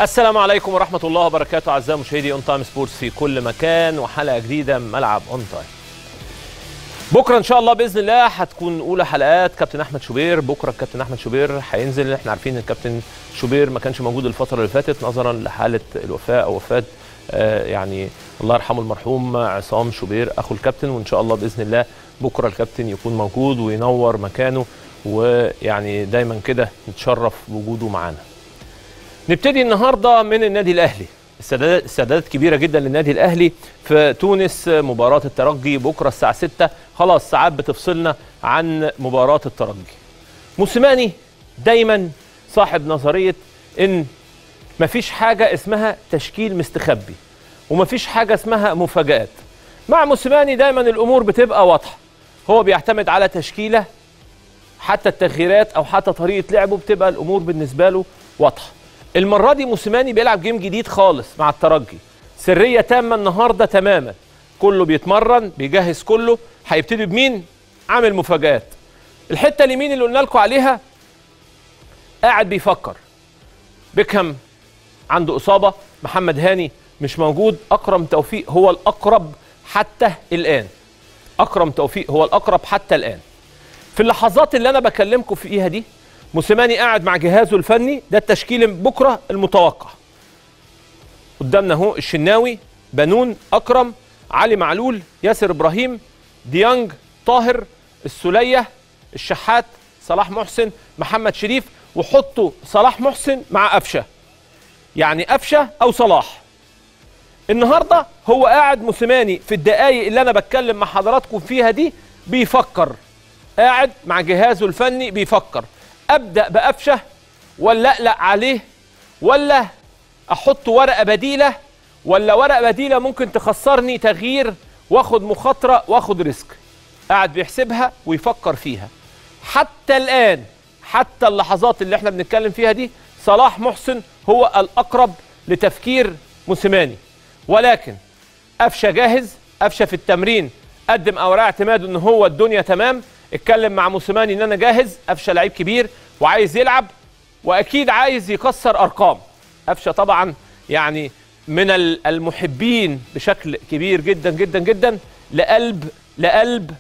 السلام عليكم ورحمة الله وبركاته أعزائي مشاهدي أون تايم سبورتس في كل مكان وحلقة جديدة من ملعب أون تايم. بكرة إن شاء الله بإذن الله هتكون أولى حلقات كابتن أحمد شوبير، بكرة الكابتن أحمد شوبير هينزل، إحنا عارفين إن الكابتن شوبير ما كانش موجود الفترة اللي فاتت نظرا لحالة الوفاة أو وفاة آه يعني الله يرحمه المرحوم عصام شوبير أخو الكابتن وإن شاء الله بإذن الله بكرة الكابتن يكون موجود وينور مكانه ويعني دايما كده نتشرف بوجوده معانا. نبتدي النهارده من النادي الاهلي استعدادات استعدادات كبيره جدا للنادي الاهلي في تونس مباراه الترجي بكره الساعه 6 خلاص ساعات بتفصلنا عن مباراه الترجي موسيماني دايما صاحب نظريه ان مفيش حاجه اسمها تشكيل مستخبي ومفيش حاجه اسمها مفاجات مع موسيماني دايما الامور بتبقى واضحه هو بيعتمد على تشكيله حتى التغييرات او حتى طريقه لعبه بتبقى الامور بالنسبه له واضحه المره دي موسيماني بيلعب جيم جديد خالص مع الترجي سريه تامه النهارده تماما كله بيتمرن بيجهز كله هيبتدي بمين عامل مفاجات الحته اليمين اللي قلنا لكم عليها قاعد بيفكر بيكهام عنده اصابه محمد هاني مش موجود اكرم توفيق هو الاقرب حتى الان اكرم توفيق هو الاقرب حتى الان في اللحظات اللي انا بكلمكم فيها دي موسيماني قاعد مع جهازه الفني ده التشكيل بكره المتوقع قدامنا اهو الشناوي بنون اكرم علي معلول ياسر ابراهيم ديانج طاهر السوليه الشحات صلاح محسن محمد شريف وحطوا صلاح محسن مع قفشه يعني قفشه او صلاح النهارده هو قاعد موسيماني في الدقايق اللي انا بتكلم مع حضراتكم فيها دي بيفكر قاعد مع جهازه الفني بيفكر ابدا بقفشه ولا اقلق عليه ولا احط ورقه بديله ولا ورقه بديله ممكن تخسرني تغيير واخد مخاطره واخد ريسك قاعد بيحسبها ويفكر فيها حتى الان حتى اللحظات اللي احنا بنتكلم فيها دي صلاح محسن هو الاقرب لتفكير موسيماني ولكن قفشه جاهز قفشه في التمرين قدم اوراق اعتماده ان هو الدنيا تمام اتكلم مع موسيماني ان انا جاهز قفشه لعيب كبير وعايز يلعب واكيد عايز يكسر ارقام قفشه طبعا يعني من المحبين بشكل كبير جدا جدا جدا لقلب لقلب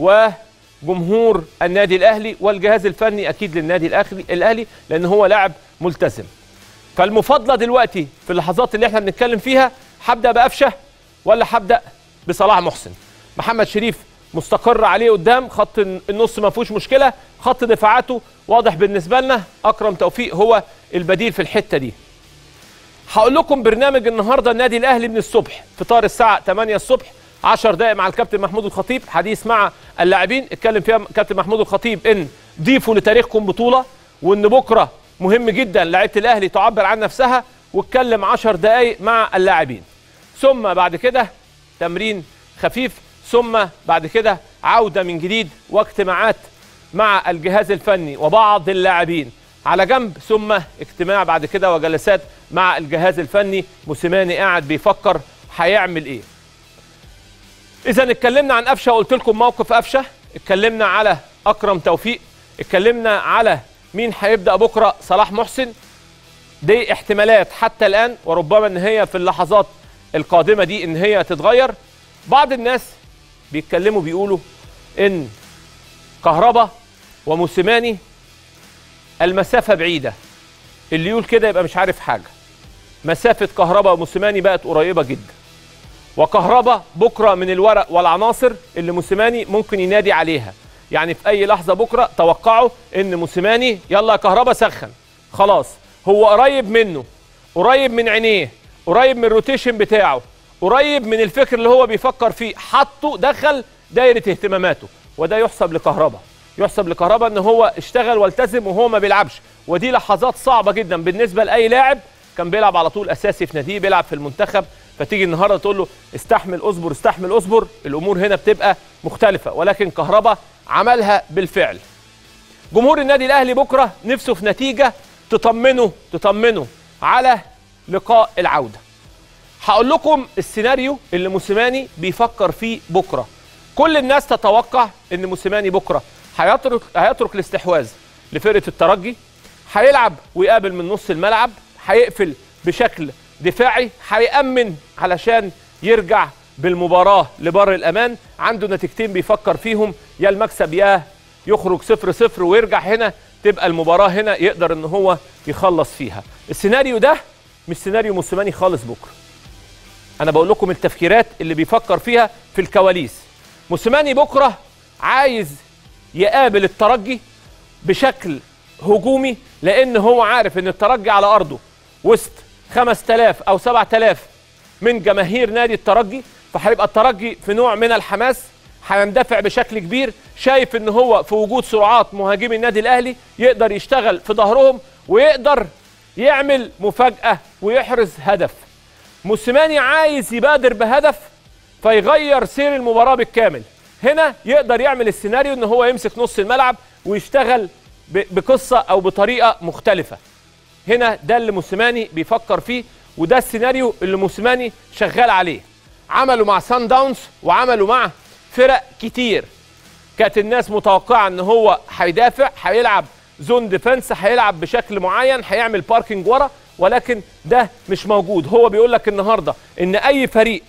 وجمهور النادي الاهلي والجهاز الفني اكيد للنادي الاهلي الاهلي لان هو لاعب ملتزم فالمفاضله دلوقتي في اللحظات اللي احنا بنتكلم فيها هبدا بقفشه ولا هبدا بصلاح محسن محمد شريف مستقر عليه قدام خط النص ما فيهوش مشكله خط دفاعاته واضح بالنسبه لنا اكرم توفيق هو البديل في الحته دي هقول لكم برنامج النهارده النادي الاهلي من الصبح فطار الساعه 8 الصبح 10 دقائق مع الكابتن محمود الخطيب حديث مع اللاعبين اتكلم فيها كابتن محمود الخطيب ان ضيفوا لتاريخكم بطوله وان بكره مهم جدا لعيبه الاهلي تعبر عن نفسها واتكلم 10 دقائق مع اللاعبين ثم بعد كده تمرين خفيف ثم بعد كده عودة من جديد واجتماعات مع الجهاز الفني وبعض اللاعبين على جنب ثم اجتماع بعد كده وجلسات مع الجهاز الفني موسيماني قاعد بيفكر هيعمل ايه اذا اتكلمنا عن قفشه وقلت لكم موقف قفشه اتكلمنا على اكرم توفيق اتكلمنا على مين هيبدا بكره صلاح محسن دي احتمالات حتى الان وربما ان هي في اللحظات القادمه دي ان هي تتغير بعض الناس بيتكلموا بيقولوا ان كهربا وموسيماني المسافه بعيده اللي يقول كده يبقى مش عارف حاجه مسافه كهربا وموسيماني بقت قريبه جدا وكهربا بكره من الورق والعناصر اللي موسيماني ممكن ينادي عليها يعني في اي لحظه بكره توقعوا ان موسيماني يلا يا كهربا سخن خلاص هو قريب منه قريب من عينيه قريب من الروتيشن بتاعه قريب من الفكر اللي هو بيفكر فيه حطه دخل دايره اهتماماته وده يحسب لكهربا يحسب لكهربا ان هو اشتغل والتزم وهو ما بيلعبش ودي لحظات صعبه جدا بالنسبه لاي لاعب كان بيلعب على طول اساسي في ناديه بيلعب في المنتخب فتيجي النهارده تقول له استحمل اصبر استحمل اصبر الامور هنا بتبقى مختلفه ولكن كهربا عملها بالفعل جمهور النادي الاهلي بكره نفسه في نتيجه تطمنه تطمنه على لقاء العوده هقول لكم السيناريو اللي موسيماني بيفكر فيه بكره كل الناس تتوقع ان موسيماني بكره هيترك هيترك الاستحواذ لفرقه الترجي هيلعب ويقابل من نص الملعب هيقفل بشكل دفاعي هيأمن علشان يرجع بالمباراة لبر الأمان عنده نتيجتين بيفكر فيهم يا المكسب يا يخرج صفر صفر ويرجع هنا تبقى المباراة هنا يقدر ان هو يخلص فيها السيناريو ده مش سيناريو موسيماني خالص بكرة انا بقول لكم التفكيرات اللي بيفكر فيها في الكواليس موسيماني بكرة عايز يقابل الترجي بشكل هجومي لان هو عارف ان الترجي على ارضه وسط 5000 او 7000 من جماهير نادي الترجي فهيبقى الترجي في نوع من الحماس هيندفع بشكل كبير شايف ان هو في وجود سرعات مهاجمي النادي الاهلي يقدر يشتغل في ظهرهم ويقدر يعمل مفاجاه ويحرز هدف موسيماني عايز يبادر بهدف فيغير سير المباراه بالكامل هنا يقدر يعمل السيناريو ان هو يمسك نص الملعب ويشتغل بقصه او بطريقه مختلفه هنا ده اللي موسيماني بيفكر فيه وده السيناريو اللي موسيماني شغال عليه عملوا مع سان داونز وعملوا مع فرق كتير كانت الناس متوقعه ان هو هيدافع هيلعب زون ديفنس هيلعب بشكل معين هيعمل باركنج ورا ولكن ده مش موجود هو بيقول لك النهارده ان اي فريق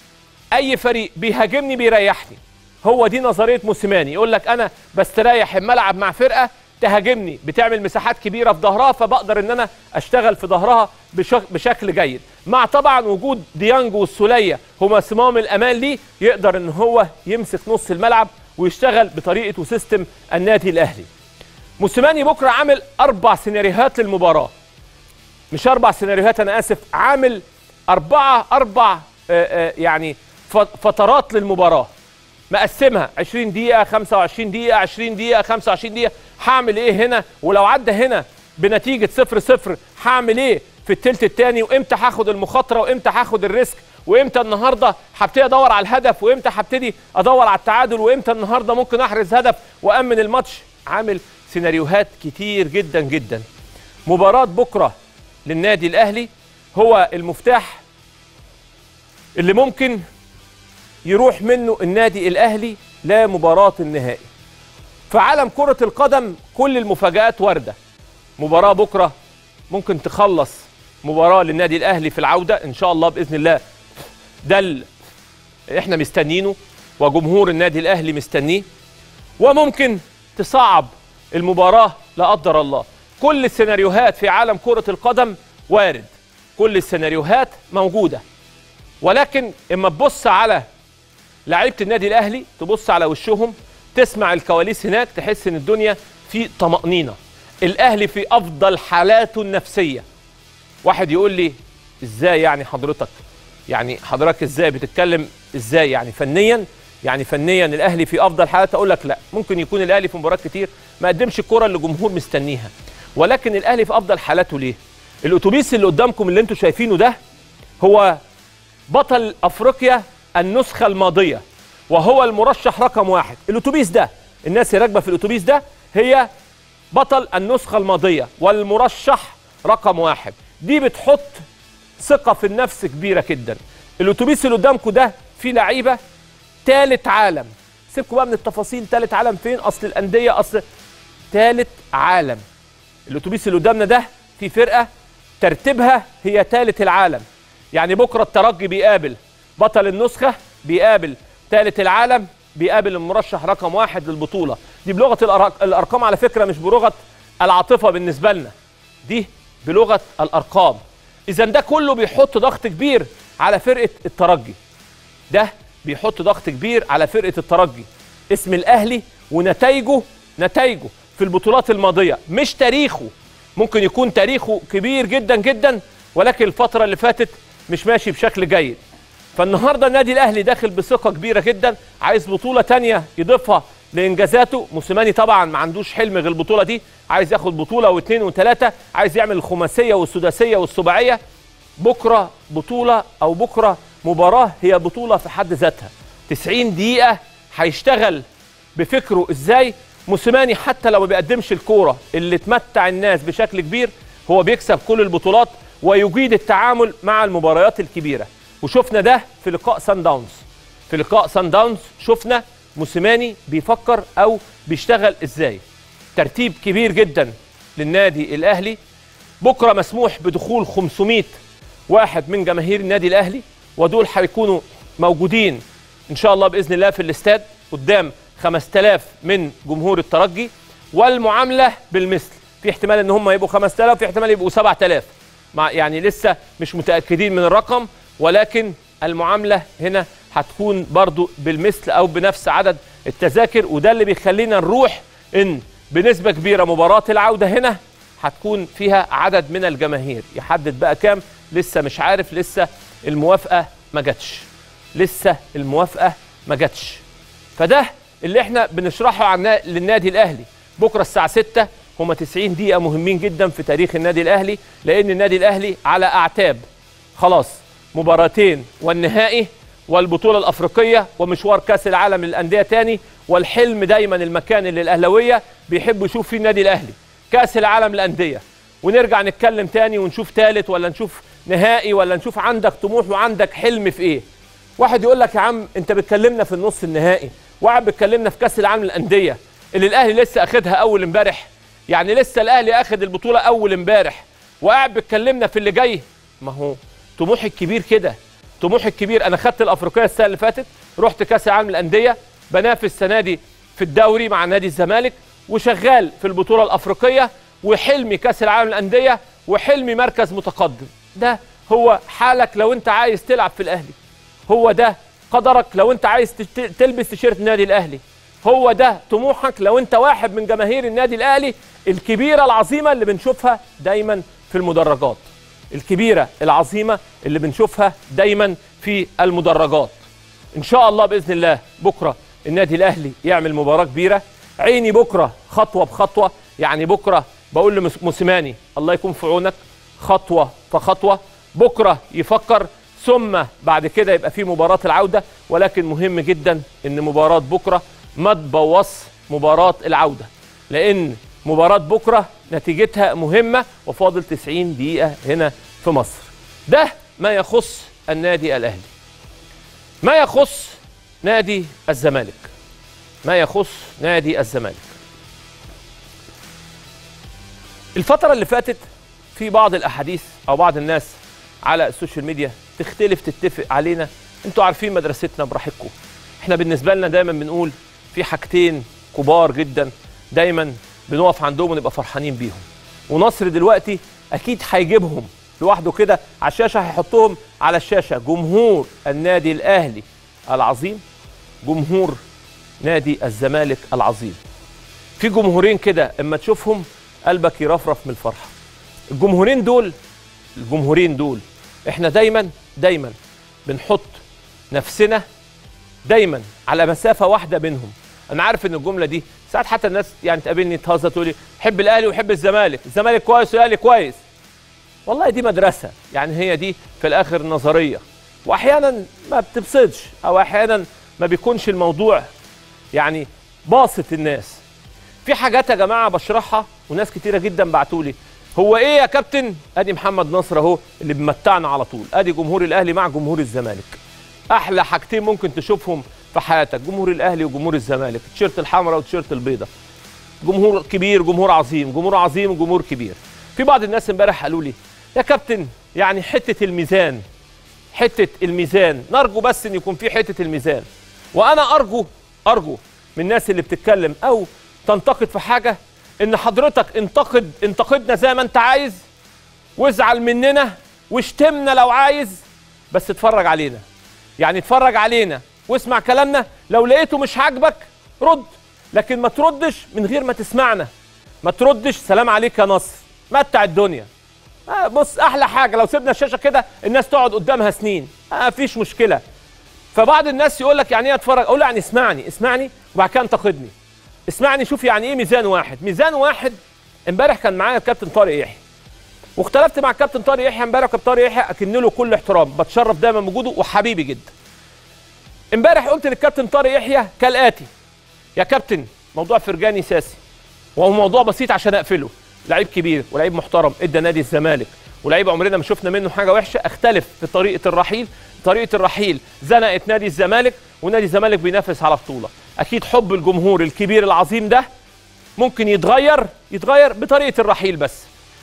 اي فريق بيهاجمني بيريحني هو دي نظريه موسيماني يقول لك انا بستريح الملعب مع فرقه تهاجمني بتعمل مساحات كبيره في ظهرها فبقدر ان انا اشتغل في ظهرها بشكل جيد مع طبعا وجود ديانج والسوليه هما صمام الامان ليه يقدر ان هو يمسك نص الملعب ويشتغل بطريقه وسيستم النادي الاهلي موسيماني بكره عامل اربع سيناريوهات للمباراه مش اربع سيناريوهات انا اسف عامل اربعه اربع آآ آآ يعني فترات للمباراه مقسمها 20 دقيقه 25 دقيقه 20 دقيقه 25 دقيقه هعمل ايه هنا ولو عدى هنا بنتيجه 0 0 هعمل ايه في الثلث الثاني وامتى هاخد المخاطره وامتى هاخد الريسك وامتى النهارده هبتدي ادور على الهدف وامتى هبتدي ادور على التعادل وامتى النهارده ممكن احرز هدف وامن الماتش عامل سيناريوهات كتير جدا جدا مباراه بكره للنادي الاهلي هو المفتاح اللي ممكن يروح منه النادي الاهلي لمباراه النهائي في عالم كره القدم كل المفاجات وارده مباراه بكره ممكن تخلص مباراه للنادي الاهلي في العوده ان شاء الله باذن الله ده اللي احنا مستنينه وجمهور النادي الاهلي مستنيه وممكن تصعب المباراه لا قدر الله كل السيناريوهات في عالم كره القدم وارد كل السيناريوهات موجوده ولكن اما تبص على لعيبه النادي الاهلي تبص على وشهم تسمع الكواليس هناك تحس ان الدنيا في طمانينه الاهلي في افضل حالاته النفسيه واحد يقول لي ازاي يعني حضرتك يعني حضرتك ازاي بتتكلم ازاي يعني فنيا يعني فنيا الاهلي في افضل حالاته اقول لك لا ممكن يكون الاهلي في مباريات كتير ما قدمش الكره اللي الجمهور مستنيها ولكن الاهلي في افضل حالاته ليه الاتوبيس اللي قدامكم اللي انتم شايفينه ده هو بطل افريقيا النسخه الماضيه وهو المرشح رقم واحد الاتوبيس ده الناس اللي راكبه في الاتوبيس ده هي بطل النسخه الماضيه والمرشح رقم واحد دي بتحط ثقه في النفس كبيره جدا الاتوبيس اللي قدامكم ده فيه لعيبه ثالث عالم سيبكم بقى من التفاصيل ثالث عالم فين اصل الانديه اصل ثالث عالم الاتوبيس اللي قدامنا ده في فرقه ترتيبها هي ثالث العالم يعني بكره الترجي بيقابل بطل النسخه بيقابل ثالث العالم بيقابل المرشح رقم واحد للبطوله دي بلغه الأرق- الارقام على فكره مش بلغه العاطفه بالنسبه لنا دي بلغه الارقام اذا ده كله بيحط ضغط كبير على فرقه الترجي ده بيحط ضغط كبير على فرقه الترجي اسم الاهلي ونتائجه نتائجه في البطولات الماضيه مش تاريخه ممكن يكون تاريخه كبير جدا جدا ولكن الفتره اللي فاتت مش ماشي بشكل جيد فالنهارده النادي الاهلي داخل بثقه كبيره جدا عايز بطوله تانية يضيفها لانجازاته موسيماني طبعا ما عندوش حلم غير البطوله دي عايز ياخد بطوله واثنين وثلاثه عايز يعمل الخماسيه والسداسيه والسباعيه بكره بطوله او بكره مباراه هي بطوله في حد ذاتها 90 دقيقه هيشتغل بفكره ازاي موسيماني حتى لو ما بيقدمش الكوره اللي تمتع الناس بشكل كبير هو بيكسب كل البطولات ويجيد التعامل مع المباريات الكبيره وشفنا ده في لقاء سان داونز في لقاء سان داونز شفنا موسيماني بيفكر او بيشتغل ازاي ترتيب كبير جدا للنادي الاهلي بكره مسموح بدخول 500 واحد من جماهير النادي الاهلي ودول هيكونوا موجودين ان شاء الله باذن الله في الاستاد قدام 5000 من جمهور الترجي والمعامله بالمثل في احتمال ان هم يبقوا 5000 في احتمال يبقوا 7000 مع يعني لسه مش متاكدين من الرقم ولكن المعامله هنا هتكون برضو بالمثل او بنفس عدد التذاكر وده اللي بيخلينا نروح ان بنسبه كبيره مباراه العوده هنا هتكون فيها عدد من الجماهير يحدد بقى كام لسه مش عارف لسه الموافقه ما جاتش لسه الموافقه ما جاتش فده اللي احنا بنشرحه عن للنادي الاهلي بكره الساعه 6 هما 90 دقيقه مهمين جدا في تاريخ النادي الاهلي لان النادي الاهلي على اعتاب خلاص مباراتين والنهائي والبطوله الافريقيه ومشوار كاس العالم للانديه تاني والحلم دايما المكان اللي الاهلاويه بيحبوا يشوف فيه النادي الاهلي كاس العالم للانديه ونرجع نتكلم تاني ونشوف ثالث ولا نشوف نهائي ولا نشوف عندك طموح وعندك حلم في ايه واحد يقول لك يا عم انت بتكلمنا في النص النهائي واحد بتكلمنا في كاس العالم للانديه اللي الاهلي لسه اخدها اول امبارح يعني لسه الاهلي اخد البطوله اول امبارح وقاعد بتكلمنا في اللي جاي ما هو طموحي الكبير كده طموحي الكبير انا خدت الافريقيه السنه اللي فاتت رحت كاس العالم للانديه بنافس السنه دي في الدوري مع نادي الزمالك وشغال في البطوله الافريقيه وحلمي كاس العالم للانديه وحلمي مركز متقدم ده هو حالك لو انت عايز تلعب في الاهلي هو ده قدرك لو انت عايز تلبس تيشيرت النادي الاهلي هو ده طموحك لو انت واحد من جماهير النادي الاهلي الكبيره العظيمه اللي بنشوفها دايما في المدرجات الكبيره العظيمه اللي بنشوفها دايما في المدرجات ان شاء الله باذن الله بكره النادي الاهلي يعمل مباراه كبيره عيني بكره خطوه بخطوه يعني بكره بقول لموسيماني الله يكون في عونك خطوه فخطوه بكره يفكر ثم بعد كده يبقى في مباراه العوده ولكن مهم جدا ان مباراه بكره ما تبوظ مباراه العوده لان مباراه بكره نتيجتها مهمه وفاضل 90 دقيقه هنا في مصر ده ما يخص النادي الاهلي ما يخص نادي الزمالك ما يخص نادي الزمالك الفترة اللي فاتت في بعض الأحاديث أو بعض الناس على السوشيال ميديا تختلف تتفق علينا انتوا عارفين مدرستنا براحتكم احنا بالنسبة لنا دايما بنقول في حاجتين كبار جدا دايما بنقف عندهم ونبقى فرحانين بيهم ونصر دلوقتي اكيد هيجيبهم لوحده كده على الشاشه هيحطهم على الشاشه جمهور النادي الاهلي العظيم جمهور نادي الزمالك العظيم في جمهورين كده اما تشوفهم قلبك يرفرف من الفرحه الجمهورين دول الجمهورين دول احنا دايما دايما بنحط نفسنا دايما على مسافه واحده بينهم انا عارف ان الجمله دي ساعات حتى الناس يعني تقابلني تهزر تقول لي حب الاهلي وحب الزمالك الزمالك كويس والاهلي كويس والله دي مدرسه يعني هي دي في الاخر نظريه واحيانا ما بتبسطش او احيانا ما بيكونش الموضوع يعني باسط الناس في حاجات يا جماعه بشرحها وناس كتيره جدا بعتوا لي هو ايه يا كابتن ادي محمد نصر اهو اللي بيمتعنا على طول ادي جمهور الاهلي مع جمهور الزمالك احلى حاجتين ممكن تشوفهم في حياتك جمهور الاهلي وجمهور الزمالك التيشيرت الحمراء والتيشيرت البيضاء جمهور كبير جمهور عظيم جمهور عظيم وجمهور كبير في بعض الناس امبارح قالوا لي يا كابتن يعني حته الميزان حته الميزان نرجو بس ان يكون في حته الميزان وانا ارجو ارجو من الناس اللي بتتكلم او تنتقد في حاجه ان حضرتك انتقد انتقدنا زي ما انت عايز وازعل مننا واشتمنا لو عايز بس اتفرج علينا يعني اتفرج علينا واسمع كلامنا لو لقيته مش عاجبك رد لكن ما تردش من غير ما تسمعنا ما تردش سلام عليك يا نصر متع الدنيا آه بص احلى حاجه لو سيبنا الشاشه كده الناس تقعد قدامها سنين ما آه فيش مشكله فبعض الناس يقول لك يعني ايه اتفرج اقول له يعني اسمعني اسمعني وبعد كده انتقدني اسمعني شوف يعني ايه ميزان واحد ميزان واحد امبارح كان معايا الكابتن طارق يحيى واختلفت مع الكابتن طارق يحيى امبارح كابتن طارق يحيى اكن له كل احترام بتشرف دايما بوجوده وحبيبي جدا امبارح قلت للكابتن طارق يحيى كالاتي يا كابتن موضوع فرجاني ساسي وهو موضوع بسيط عشان اقفله لعيب كبير ولعيب محترم ادى نادي الزمالك ولعيب عمرنا ما شفنا منه حاجه وحشه اختلف في طريقه الرحيل طريقه الرحيل زنقت نادي الزمالك ونادي الزمالك بينافس على بطوله اكيد حب الجمهور الكبير العظيم ده ممكن يتغير يتغير بطريقه الرحيل بس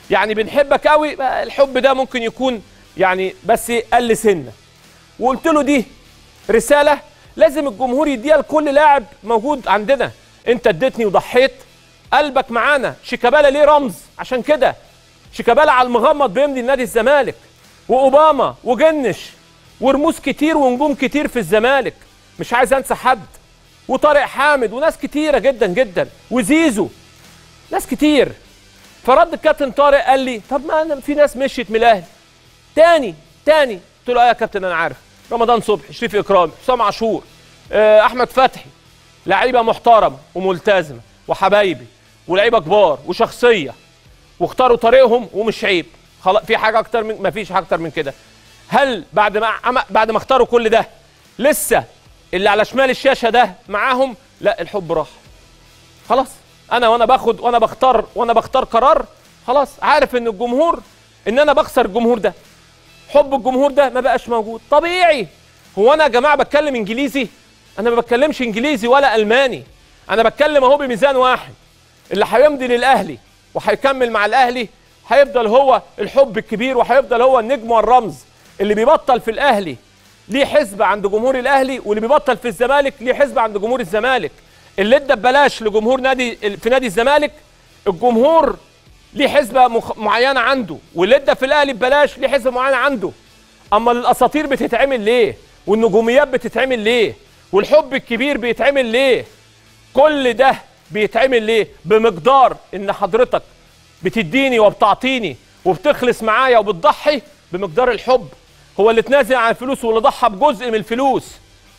يعني بنحبك قوي بقى الحب ده ممكن يكون يعني بس قل سنه وقلت له دي رساله لازم الجمهور يديها لكل لاعب موجود عندنا انت اديتني وضحيت قلبك معانا شيكابالا ليه رمز عشان كده شيكابالا على المغمض بيمضي لنادي الزمالك واوباما وجنش ورموز كتير ونجوم كتير في الزمالك مش عايز انسى حد وطارق حامد وناس كتيره جدا جدا وزيزو ناس كتير فرد الكابتن طارق قال لي طب ما انا في ناس مشيت من الاهلي تاني تاني قلت له اه يا كابتن انا عارف رمضان صبحي شريف اكرامي حسام عاشور آه، احمد فتحي لعيبه محترمه وملتزمه وحبايبي ولعيبه كبار وشخصيه واختاروا طريقهم ومش عيب خلاص في حاجه اكتر من ما فيش حاجه اكتر من كده هل بعد ما عم- بعد ما اختاروا كل ده لسه اللي على شمال الشاشه ده معاهم لا الحب راح خلاص انا وانا باخد وانا بختار وانا بختار قرار خلاص عارف ان الجمهور ان انا بخسر الجمهور ده حب الجمهور ده ما بقاش موجود طبيعي هو انا يا جماعه بتكلم انجليزي انا ما بتكلمش انجليزي ولا الماني انا بتكلم اهو بميزان واحد اللي هيمضي للاهلي وهيكمل مع الاهلي هيفضل هو الحب الكبير وهيفضل هو النجم والرمز اللي بيبطل في الاهلي ليه حسبة عند جمهور الاهلي واللي بيبطل في الزمالك ليه حسبة عند جمهور الزمالك اللي ادى ببلاش لجمهور نادي في نادي الزمالك الجمهور ليه حسبة مخ... معينة عنده واللي ادى في الاهلي ببلاش ليه حسبة معينة عنده اما الاساطير بتتعمل ليه والنجوميات بتتعمل ليه والحب الكبير بيتعمل ليه كل ده بيتعمل ليه بمقدار ان حضرتك بتديني وبتعطيني وبتخلص معايا وبتضحي بمقدار الحب هو اللي اتنازل عن الفلوس واللي ضحى بجزء من الفلوس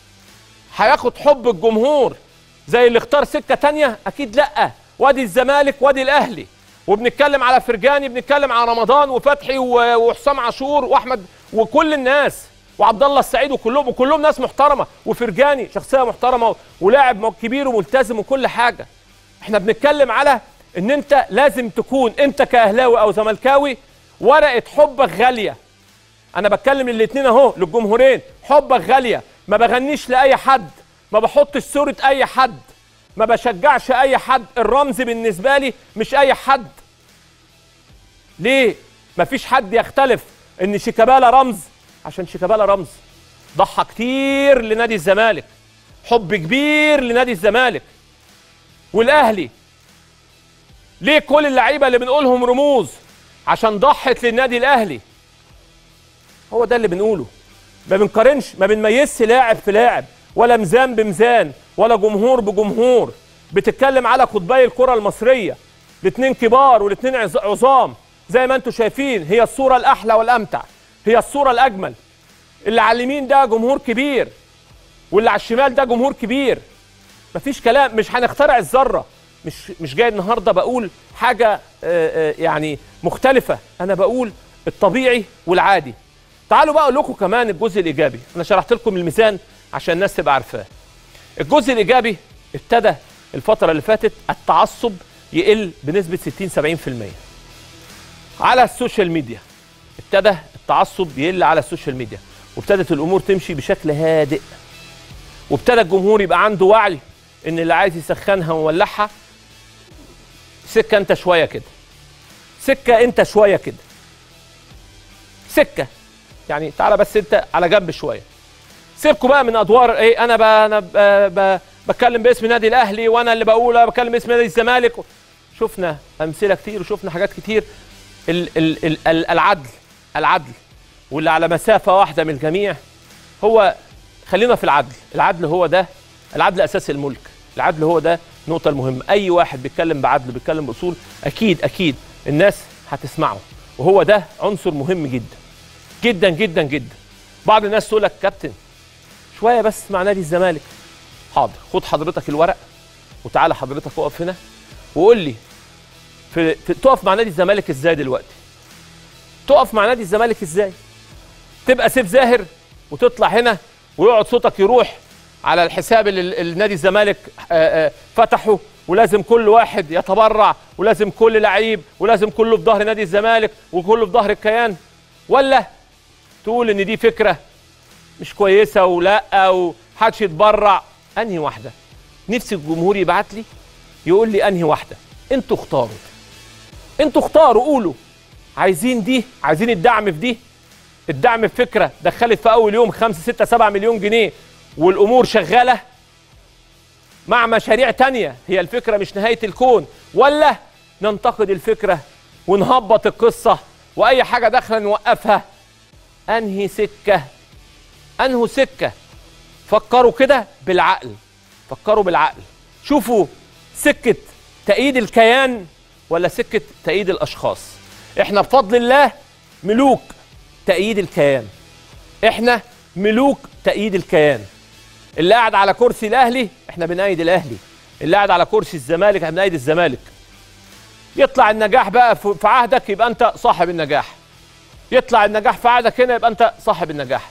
هياخد حب الجمهور زي اللي اختار سكة تانية اكيد لا وادي الزمالك وادي الاهلي وبنتكلم على فرجاني بنتكلم على رمضان وفتحي و- وحسام عاشور واحمد وكل الناس وعبد الله السعيد وكلهم وكلهم ناس محترمه وفرجاني شخصيه محترمه ولاعب م- كبير وملتزم وكل حاجه احنا بنتكلم على ان انت لازم تكون انت كاهلاوي او زملكاوي ورقه حبك غاليه انا بتكلم للاثنين اهو للجمهورين حبك غاليه ما بغنيش لاي حد ما بحطش صوره اي حد ما بشجعش اي حد الرمز بالنسبه لي مش اي حد ليه مفيش حد يختلف ان شيكابالا رمز عشان شيكابالا رمز ضحى كتير لنادي الزمالك حب كبير لنادي الزمالك والاهلي ليه كل اللعيبه اللي بنقولهم رموز عشان ضحت للنادي الاهلي هو ده اللي بنقوله ما بنقارنش ما بنميزش لاعب في لاعب ولا ميزان بميزان ولا جمهور بجمهور بتتكلم على قطبي الكره المصريه الاثنين كبار والاثنين عظ- عظام زي ما انتم شايفين هي الصوره الاحلى والامتع هي الصوره الاجمل اللي على اليمين ده جمهور كبير واللي على الشمال ده جمهور كبير مفيش كلام مش هنخترع الذره مش مش جاي النهارده بقول حاجه آه، آه، يعني مختلفه انا بقول الطبيعي والعادي تعالوا بقى اقول لكم كمان الجزء الايجابي انا شرحت لكم الميزان عشان الناس تبقى عارفاه الجزء الايجابي ابتدى الفتره اللي فاتت التعصب يقل بنسبه 60 70% على السوشيال ميديا ابتدى التعصب يقل على السوشيال ميديا وابتدت الامور تمشي بشكل هادئ وابتدى الجمهور يبقى عنده وعي ان اللي عايز يسخنها ويولعها سكه انت شويه كده سكه انت شويه كده سكه يعني تعالى بس انت على جنب شويه سيبكوا بقى من ادوار ايه انا ب... انا ب... ب... بتكلم باسم نادي الاهلي وانا اللي بقول بتكلم باسم نادي الزمالك شفنا امثله كتير وشفنا حاجات كتير ال... ال... ال... ال- العدل العدل واللي على مسافه واحده من الجميع هو خلينا في العدل العدل هو ده العدل اساس الملك العدل هو ده النقطه المهمه اي واحد بيتكلم بعدل بيتكلم باصول اكيد اكيد الناس هتسمعه وهو ده عنصر مهم جدا جدا جدا جدا بعض الناس تقول لك كابتن شويه بس مع نادي الزمالك حاضر خد حضرتك الورق وتعالى حضرتك اقف هنا وقول لي في, في تقف مع نادي الزمالك ازاي دلوقتي تقف مع نادي الزمالك ازاي تبقى سيف زاهر وتطلع هنا ويقعد صوتك يروح على الحساب اللي ال- اللي نادي الزمالك آه، آه، فتحه ولازم كل واحد يتبرع ولازم كل لعيب ولازم كله في ظهر نادي الزمالك وكله في ظهر الكيان ولا تقول ان دي فكره مش كويسه ولا ومحدش يتبرع انهي واحده نفسي الجمهور يبعت لي يقول لي انهي واحده انتوا اختاروا انتوا اختاروا قولوا عايزين دي عايزين الدعم في دي الدعم في فكره دخلت في اول يوم 5 6 7 مليون جنيه والامور شغاله مع مشاريع تانية هي الفكره مش نهايه الكون ولا ننتقد الفكره ونهبط القصه واي حاجه داخله نوقفها انهي سكه انهو سكه فكروا كده بالعقل فكروا بالعقل شوفوا سكه تأييد الكيان ولا سكه تأييد الاشخاص احنا بفضل الله ملوك تأييد الكيان احنا ملوك تأييد الكيان اللي قاعد على كرسي الاهلي احنا بنأيد الاهلي اللي قاعد على كرسي الزمالك احنا بنأيد الزمالك يطلع النجاح بقى في في عهدك يبقى انت صاحب النجاح يطلع النجاح في عهدك هنا يبقى انت صاحب النجاح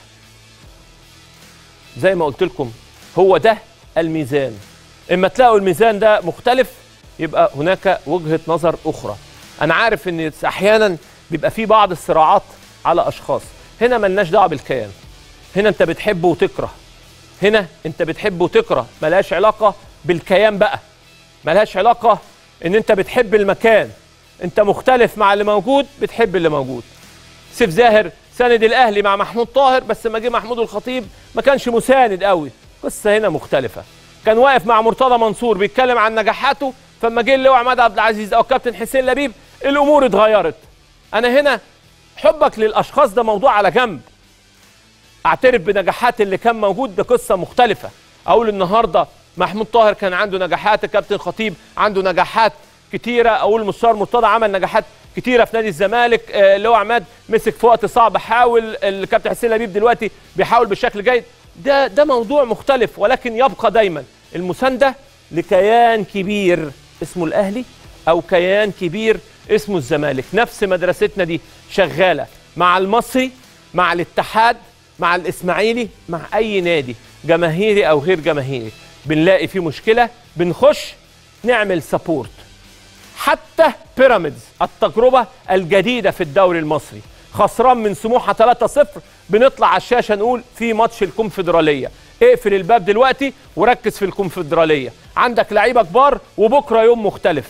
زي ما قلت لكم هو ده الميزان اما تلاقوا الميزان ده مختلف يبقى هناك وجهة نظر اخرى انا عارف ان احيانا بيبقى في بعض الصراعات على اشخاص هنا ملناش دعوه بالكيان هنا انت بتحب وتكره هنا انت بتحب وتكره ملهاش علاقه بالكيان بقى ملهاش علاقه ان انت بتحب المكان انت مختلف مع اللي موجود بتحب اللي موجود سيف زاهر ساند الاهلي مع محمود طاهر بس لما جه محمود الخطيب ما كانش مساند قوي قصه هنا مختلفه كان واقف مع مرتضى منصور بيتكلم عن نجاحاته فلما جه اللواء عماد عبد العزيز او كابتن حسين لبيب الامور اتغيرت انا هنا حبك للاشخاص ده موضوع على جنب اعترف بنجاحات اللي كان موجود ده قصه مختلفه اقول النهارده محمود طاهر كان عنده نجاحات الكابتن خطيب عنده نجاحات كتيره اقول مستشار مرتضى عمل نجاحات كتيره في نادي الزمالك آه، اللي هو عماد مسك في وقت صعب حاول الكابتن حسين لبيب دلوقتي بيحاول بشكل جيد ده ده موضوع مختلف ولكن يبقى دايما المسانده لكيان كبير اسمه الاهلي او كيان كبير اسمه الزمالك نفس مدرستنا دي شغاله مع المصري مع الاتحاد مع الاسماعيلي مع اي نادي جماهيري او غير جماهيري بنلاقي فيه مشكله بنخش نعمل سبورت حتى بيراميدز التجربه الجديده في الدوري المصري خسران من سموحه 3-0 بنطلع على الشاشه نقول في ماتش الكونفدراليه اقفل الباب دلوقتي وركز في الكونفدراليه عندك لعيبه كبار وبكره يوم مختلف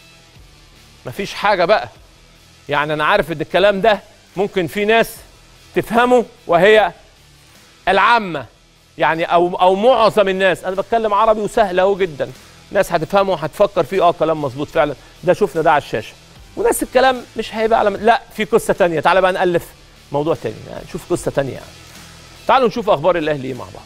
مفيش حاجه بقى يعني انا عارف ان الكلام ده ممكن في ناس تفهمه وهي العامه يعني او او معظم الناس انا بتكلم عربي وسهل اهو جدا ناس هتفهمه وهتفكر فيه اه كلام مظبوط فعلا ده شفنا ده على الشاشه وناس الكلام مش هيبقى على لا في قصه تانية تعالى بقى نالف موضوع تاني يعني نشوف قصه تانية يعني تعالوا نشوف اخبار الاهلي ايه مع بعض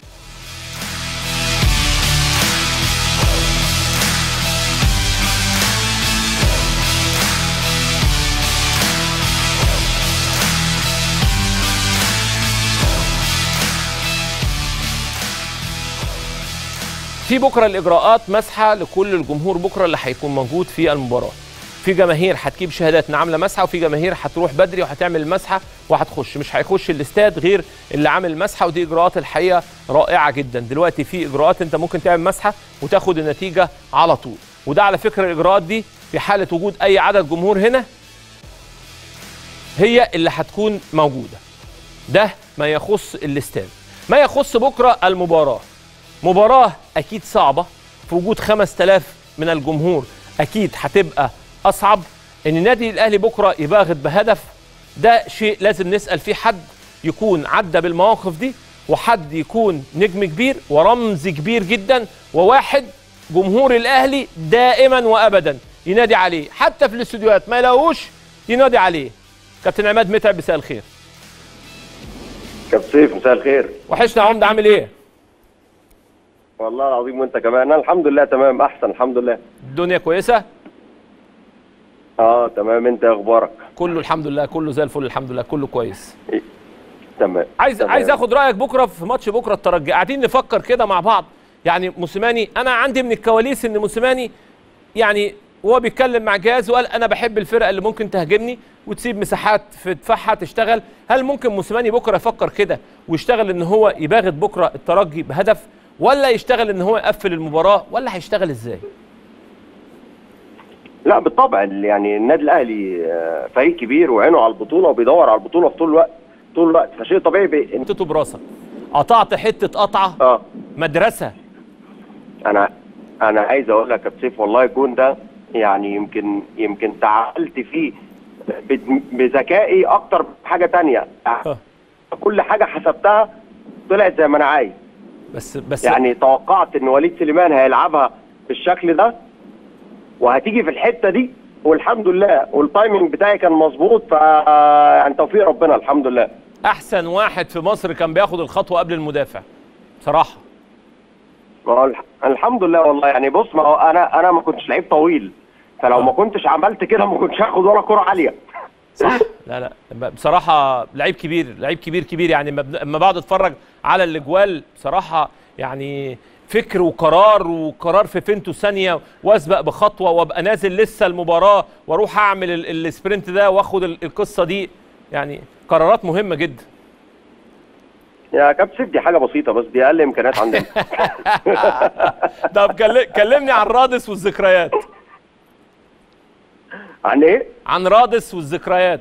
في بكره الاجراءات مسحه لكل الجمهور بكره اللي هيكون موجود في المباراه في جماهير هتجيب شهادات ان عامله مسحه وفي جماهير هتروح بدري وهتعمل المسحه وهتخش مش هيخش الاستاد غير اللي عامل مسحه ودي اجراءات الحقيقه رائعه جدا دلوقتي في اجراءات انت ممكن تعمل مسحه وتاخد النتيجه على طول وده على فكره الاجراءات دي في حاله وجود اي عدد جمهور هنا هي اللي هتكون موجوده ده ما يخص الاستاد ما يخص بكره المباراه مباراة أكيد صعبة في وجود 5000 من الجمهور أكيد هتبقى أصعب إن النادي الأهلي بكرة يباغت بهدف ده شيء لازم نسأل فيه حد يكون عدى بالمواقف دي وحد يكون نجم كبير ورمز كبير جدا وواحد جمهور الأهلي دائما وأبدا ينادي عليه حتى في الاستوديوهات ما يلاقوش ينادي عليه كابتن عماد متعب مساء الخير كابتن سيف مساء الخير وحشنا يا عمده عامل ايه؟ والله العظيم وانت كمان انا الحمد لله تمام احسن الحمد لله الدنيا كويسه؟ اه تمام انت إيه اخبارك كله الحمد لله كله زي الفل الحمد لله كله كويس تمام عايز تمام. عايز اخد رايك بكره في ماتش بكره الترجي قاعدين نفكر كده مع بعض يعني موسيماني انا عندي من الكواليس ان موسيماني يعني وهو بيتكلم مع جهاز وقال انا بحب الفرق اللي ممكن تهاجمني وتسيب مساحات في دفاعها تشتغل هل ممكن موسيماني بكره يفكر كده ويشتغل ان هو يباغت بكره الترجي بهدف ولا يشتغل ان هو يقفل المباراه ولا هيشتغل ازاي لا بالطبع يعني النادي الاهلي آه، فريق كبير وعينه على البطوله وبيدور على البطوله في طول الوقت طول الوقت فشيء طبيعي بي... إن- حطيته براسك قطعت حته قطعه اه مدرسه انا انا عايز اقول لك يا كابتن سيف والله الجون ده يعني يمكن يمكن تعاملت فيه ب- بذكائي اكتر من حاجه تانية آه. كل حاجه حسبتها طلعت زي ما انا عايز بس بس يعني توقعت ان وليد سليمان هيلعبها بالشكل ده وهتيجي في الحته دي والحمد لله والتايمنج بتاعي كان مظبوط ف يعني توفيق ربنا الحمد لله احسن واحد في مصر كان بياخد الخطوه قبل المدافع بصراحه ما هو الح- الحمد لله والله يعني بص ما هو انا انا ما كنتش لعيب طويل فلو ما كنتش عملت كده ما كنتش هاخد ولا كره عاليه صح لا لا بصراحه لعيب كبير لعيب كبير كبير يعني لما بن- لما بقعد اتفرج على الاجوال بصراحه يعني فكر وقرار وقرار في فينتو ثانيه واسبق بخطوه وابقى نازل لسه المباراه واروح اعمل ال- السبرنت ده واخد ال- القصه دي يعني قرارات مهمه جدا يا كابتن سيف دي حاجه بسيطه بس دي اقل امكانيات عندنا طب كل- كلمني عن رادس والذكريات عن ايه؟ عن رادس والذكريات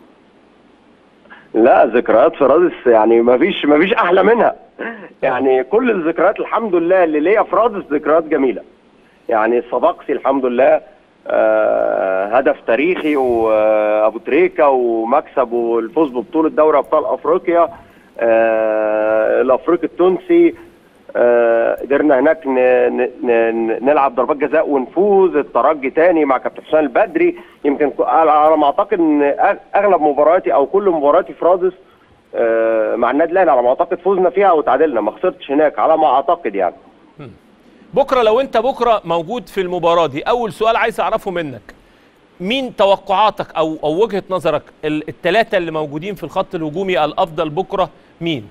لا ذكريات في رادس يعني ما فيش ما فيش احلى منها يعني كل الذكريات الحمد لله اللي ليا في رادس ذكريات جميله يعني صداقتي الحمد لله آه هدف تاريخي وابو تريكه ومكسب والفوز ببطوله دوري ابطال افريقيا آه الافريقي التونسي آه قدرنا هناك ن- ن- ن- نلعب ضربات جزاء ونفوز الترجي تاني مع كابتن حسام البدري يمكن ك- على على ما اعتقد ان أغ- اغلب مبارياتي او كل مبارياتي في رادس آه مع النادي الاهلي على ما اعتقد فوزنا فيها وتعادلنا ما خسرتش هناك على ما اعتقد يعني بكره لو انت بكره موجود في المباراه دي اول سؤال عايز اعرفه منك مين توقعاتك او او وجهه نظرك الثلاثه اللي موجودين في الخط الهجومي الافضل بكره مين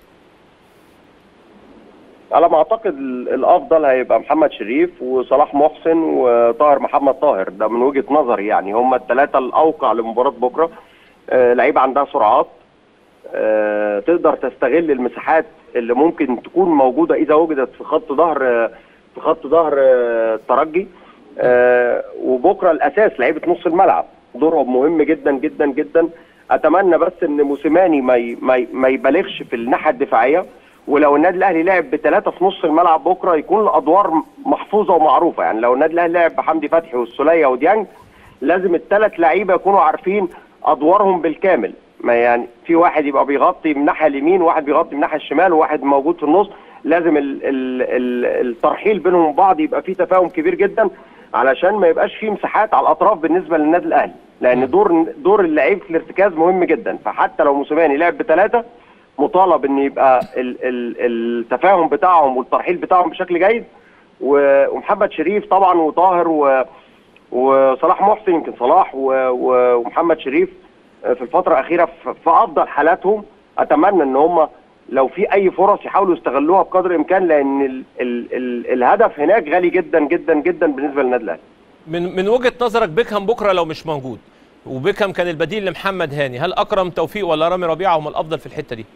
على ما اعتقد ال- الافضل هيبقى محمد شريف وصلاح محسن وطاهر محمد طاهر ده من وجهه نظري يعني هم الثلاثه الاوقع لمباراه بكره آه لعيبه عندها سرعات آه تقدر تستغل المساحات اللي ممكن تكون موجوده اذا وجدت في خط ظهر آه في خط ظهر آه الترجي آه وبكره الاساس لعيبه نص الملعب دورهم مهم جدا جدا جدا اتمنى بس ان موسيماني ما ي- ما ي- ما يبالغش في الناحيه الدفاعيه ولو النادي الاهلي لعب بثلاثه في نص الملعب بكره يكون الادوار محفوظه ومعروفه يعني لو النادي الاهلي لعب بحمدي فتحي والسوليه وديانج لازم الثلاث لعيبه يكونوا عارفين ادوارهم بالكامل ما يعني في واحد يبقى بيغطي من الناحيه اليمين وواحد بيغطي من الناحيه الشمال وواحد موجود في النص لازم ال ال ال الترحيل بينهم وبعض يبقى فيه تفاهم كبير جدا علشان ما يبقاش فيه مساحات على الاطراف بالنسبه للنادي الاهلي لان دور دور اللعيب في الارتكاز مهم جدا فحتى لو موسيماني لعب بثلاثه مطالب ان يبقى ال ال التفاهم بتاعهم والترحيل بتاعهم بشكل جيد و- ومحمد شريف طبعا وطاهر و وصلاح محسن يمكن صلاح و- و- ومحمد شريف في الفتره الاخيره في في افضل حالاتهم اتمنى ان هم لو في اي فرص يحاولوا يستغلوها بقدر الامكان لان ال ال ال الهدف هناك غالي جدا جدا جدا بالنسبه للنادي الاهلي من من وجهه نظرك بيكهام بكره لو مش موجود وبيكهام كان البديل لمحمد هاني هل اكرم توفيق ولا رامي ربيعه هم الافضل في الحته دي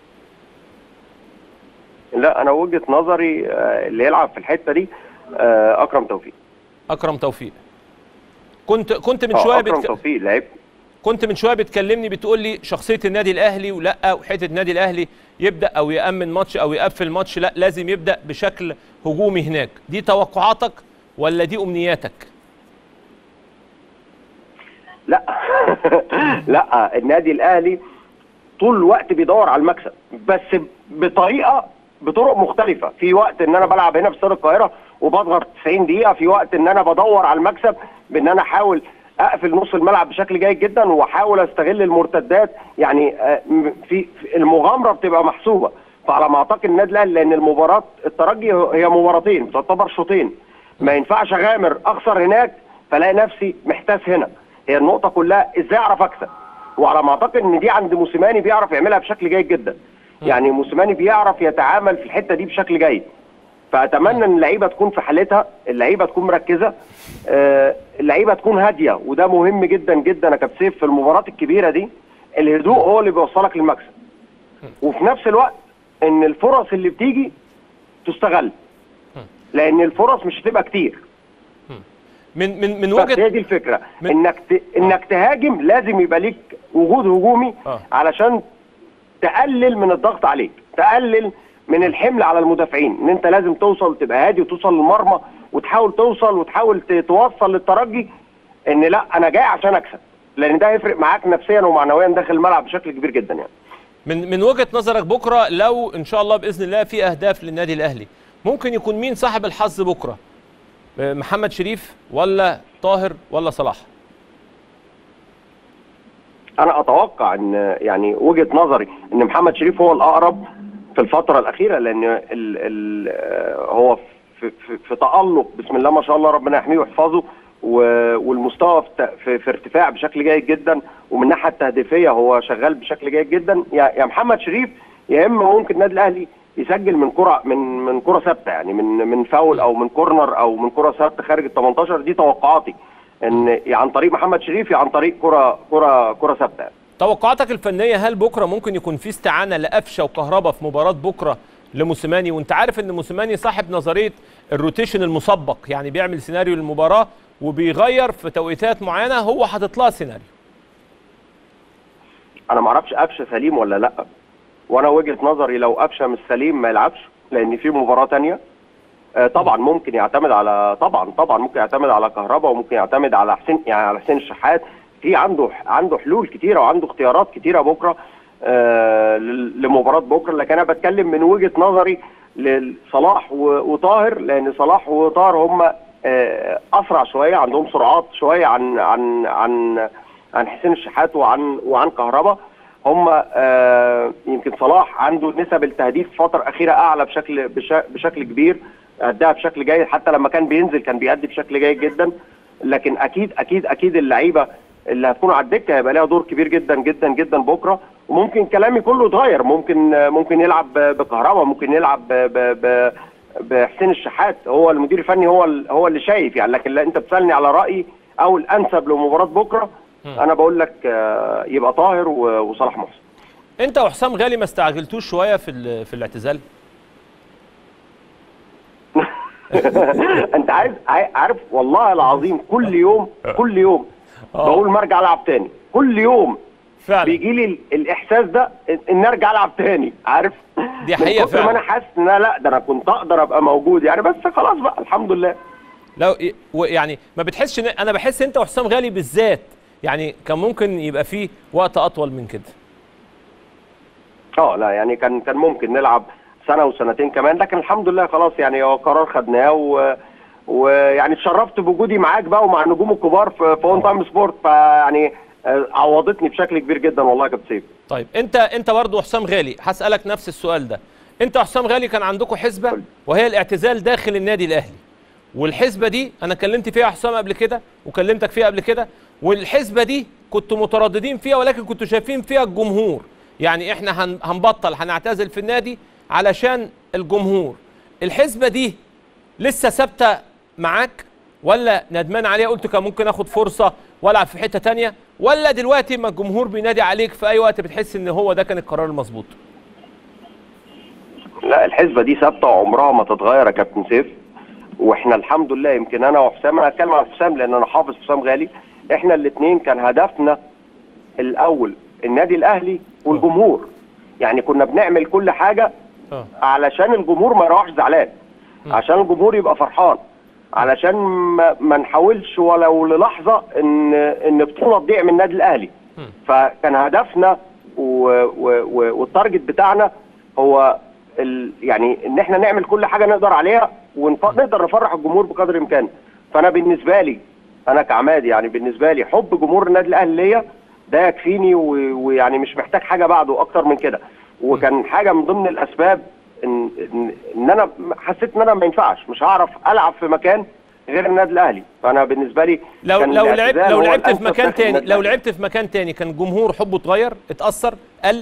لا انا وجهه نظري آه، اللي يلعب في الحته دي آه، اكرم توفيق اكرم توفيق كنت كنت من آه، شويه اكرم بتك... توفيق لعيب كنت من شويه بتكلمني بتقول لي شخصيه النادي الاهلي ولا وحته النادي الاهلي يبدا او يامن ماتش او يقفل ماتش لا لازم يبدا بشكل هجومي هناك دي توقعاتك ولا دي امنياتك لا لا النادي الاهلي طول الوقت بيدور على المكسب بس بطريقه بطرق مختلفه في وقت ان انا بلعب هنا في استاد القاهره وبضغط 90 دقيقه في وقت ان انا بدور على المكسب بان انا احاول اقفل نص الملعب بشكل جيد جدا واحاول استغل المرتدات يعني آه، م- في في المغامره بتبقى محسوبه فعلى ما اعتقد النادي الاهلي لان المباراه الترجي هي مباراتين تعتبر شوطين ما ينفعش اغامر اخسر هناك فلاقي نفسي محتاس هنا هي النقطه كلها ازاي اعرف اكسب وعلى ما اعتقد ان دي عند موسيماني بيعرف يعملها بشكل جيد جدا يعني موسيماني بيعرف يتعامل في الحته دي بشكل جيد فاتمنى ان اللعيبه تكون في حالتها اللعيبه تكون مركزه آه، اللعيبه تكون هاديه وده مهم جدا جدا يا كابتن سيف في المباريات الكبيره دي الهدوء هو اللي بيوصلك للمكسب وفي نفس الوقت ان الفرص اللي بتيجي تستغل لان الفرص مش هتبقى كتير من من من بس هي وجهه دي الفكره من- انك ت... انك تهاجم لازم يبقى ليك وجود هجومي آه. علشان تقلل من الضغط عليك تقلل من الحمل على المدافعين ان انت لازم توصل تبقى هادي وتوصل للمرمى وتحاول توصل وتحاول ت- توصل للترجي ان لا انا جاي عشان اكسب لان ده هيفرق معاك نفسيا ومعنويا داخل الملعب بشكل كبير جدا يعني من من وجهه نظرك بكره لو ان شاء الله باذن الله في اهداف للنادي الاهلي ممكن يكون مين صاحب الحظ بكره آه، محمد شريف ولا طاهر ولا صلاح انا اتوقع ان يعني وجهه نظري ان محمد شريف هو الاقرب في الفتره الاخيره لان ال ال هو في, في, في تالق بسم الله ما شاء الله ربنا يحميه ويحفظه و- والمستوى في, ت- في, في ارتفاع بشكل جيد جدا ومن الناحيه التهديفيه هو شغال بشكل جيد جدا يا, يا محمد شريف يا اما ممكن النادي الاهلي يسجل من كره من من كره ثابته يعني من من فاول او من كورنر او من كره ثابته خارج ال 18 دي توقعاتي ان يا عن طريق محمد شريف يا عن طريق كره كره كره ثابته يعني. توقعاتك الفنيه هل بكره ممكن يكون في استعانه لقفشه وكهربا في مباراه بكره لموسيماني وانت عارف ان موسيماني صاحب نظريه الروتيشن المسبق يعني بيعمل سيناريو للمباراه وبيغير في توقيتات معينه هو حاطط لها سيناريو انا ما اعرفش قفشه سليم ولا لا وانا وجهه نظري لو قفشه مش سليم ما يلعبش لان في مباراه تانية آه، طبعا ممكن يعتمد على طبعا طبعا ممكن يعتمد على كهربا وممكن يعتمد على حسين يعني على حسين الشحات في عنده عنده حلول كتيره وعنده اختيارات كتيره بكره آه، لل- لمباراه بكره لكن انا بتكلم من وجهه نظري لصلاح و- وطاهر لان صلاح وطاهر هم آه، اسرع شويه عندهم سرعات شويه عن عن عن عن حسين الشحات وعن وعن كهربا هم آه، يمكن صلاح عنده نسب التهديف فتره اخيره اعلى بشكل بش- بشكل كبير اداها بشكل جيد حتى لما كان بينزل كان بيأدي بشكل جيد جدا لكن اكيد اكيد اكيد اللعيبه اللي هتكون على الدكه هيبقى لها دور كبير جدا جدا جدا بكره وممكن كلامي كله يتغير ممكن آه، ممكن يلعب ب- بكهربا ممكن يلعب ب- ب- ب- بحسين الشحات هو المدير الفني هو ال- هو اللي شايف يعني لكن لا انت بتسالني على رايي او الانسب لمباراه بكره انا بقول لك آه، يبقى طاهر و- وصلاح محسن انت وحسام غالي ما استعجلتوش شويه في ال- في الاعتزال انت عايز عاي- عارف والله العظيم كل يوم كل يوم آه. بقول ما ارجع العب تاني كل يوم فعلا بيجي لي ال- الاحساس ده إن- ان ارجع العب تاني عارف دي حقيقة من كتر ما فعلا. انا حاسس ان أنا لا ده انا كنت اقدر ابقى موجود يعني بس خلاص بقى الحمد لله لو و- يعني ما بتحسش إن- انا بحس انت وحسام غالي بالذات يعني كان ممكن يبقى فيه وقت اطول من كده اه لا يعني كان كان ممكن نلعب سنه وسنتين كمان لكن الحمد لله خلاص يعني هو قرار خدناه و ويعني اتشرفت بوجودي معاك بقى ومع النجوم الكبار في في اون تايم سبورت فيعني آه، عوضتني بشكل كبير جدا والله يا كابتن سيف طيب انت انت برضه حسام غالي هسالك نفس السؤال ده انت وحسام غالي كان عندكم حسبه وهي الاعتزال داخل النادي الاهلي والحسبه دي انا كلمت فيها حسام قبل كده وكلمتك فيها قبل كده والحسبه دي كنتوا مترددين فيها ولكن كنتوا شايفين فيها الجمهور يعني احنا هن- هنبطل هنعتزل في النادي علشان الجمهور الحسبه دي لسه ثابته معاك ولا ندمان عليها قلت كان ممكن اخد فرصه والعب في حته تانية ولا دلوقتي ما الجمهور بينادي عليك في اي وقت بتحس ان هو ده كان القرار المظبوط لا الحسبه دي ثابته وعمرها ما تتغير يا كابتن سيف واحنا الحمد لله يمكن انا وحسام انا هتكلم عن حسام لان انا حافظ حسام غالي احنا الاثنين كان هدفنا الاول النادي الاهلي والجمهور يعني كنا بنعمل كل حاجه اه علشان الجمهور ما يروحش زعلان عشان الجمهور يبقى فرحان علشان ما, ما نحاولش ولو للحظه ان ان بطوله تضيع من النادي الاهلي فكان هدفنا و و و والتارجت بتاعنا هو ال يعني ان احنا نعمل كل حاجه نقدر عليها ونقدر نفرح الجمهور بقدر الامكان فانا بالنسبه لي انا كعماد يعني بالنسبه لي حب جمهور النادي الاهلي ليا ده يكفيني و- ويعني مش محتاج حاجه بعده اكتر من كده وكان حاجه من ضمن الاسباب ان ان, إن انا حسيت ان انا ما ينفعش مش هعرف العب في مكان غير النادي الاهلي فانا بالنسبه لي لو كان لو لعبت الاعتزال لو هو لعبت في الأنسب مكان داخل تاني النادي لو الأهلي. لعبت في مكان تاني كان الجمهور حبه اتغير اتاثر قل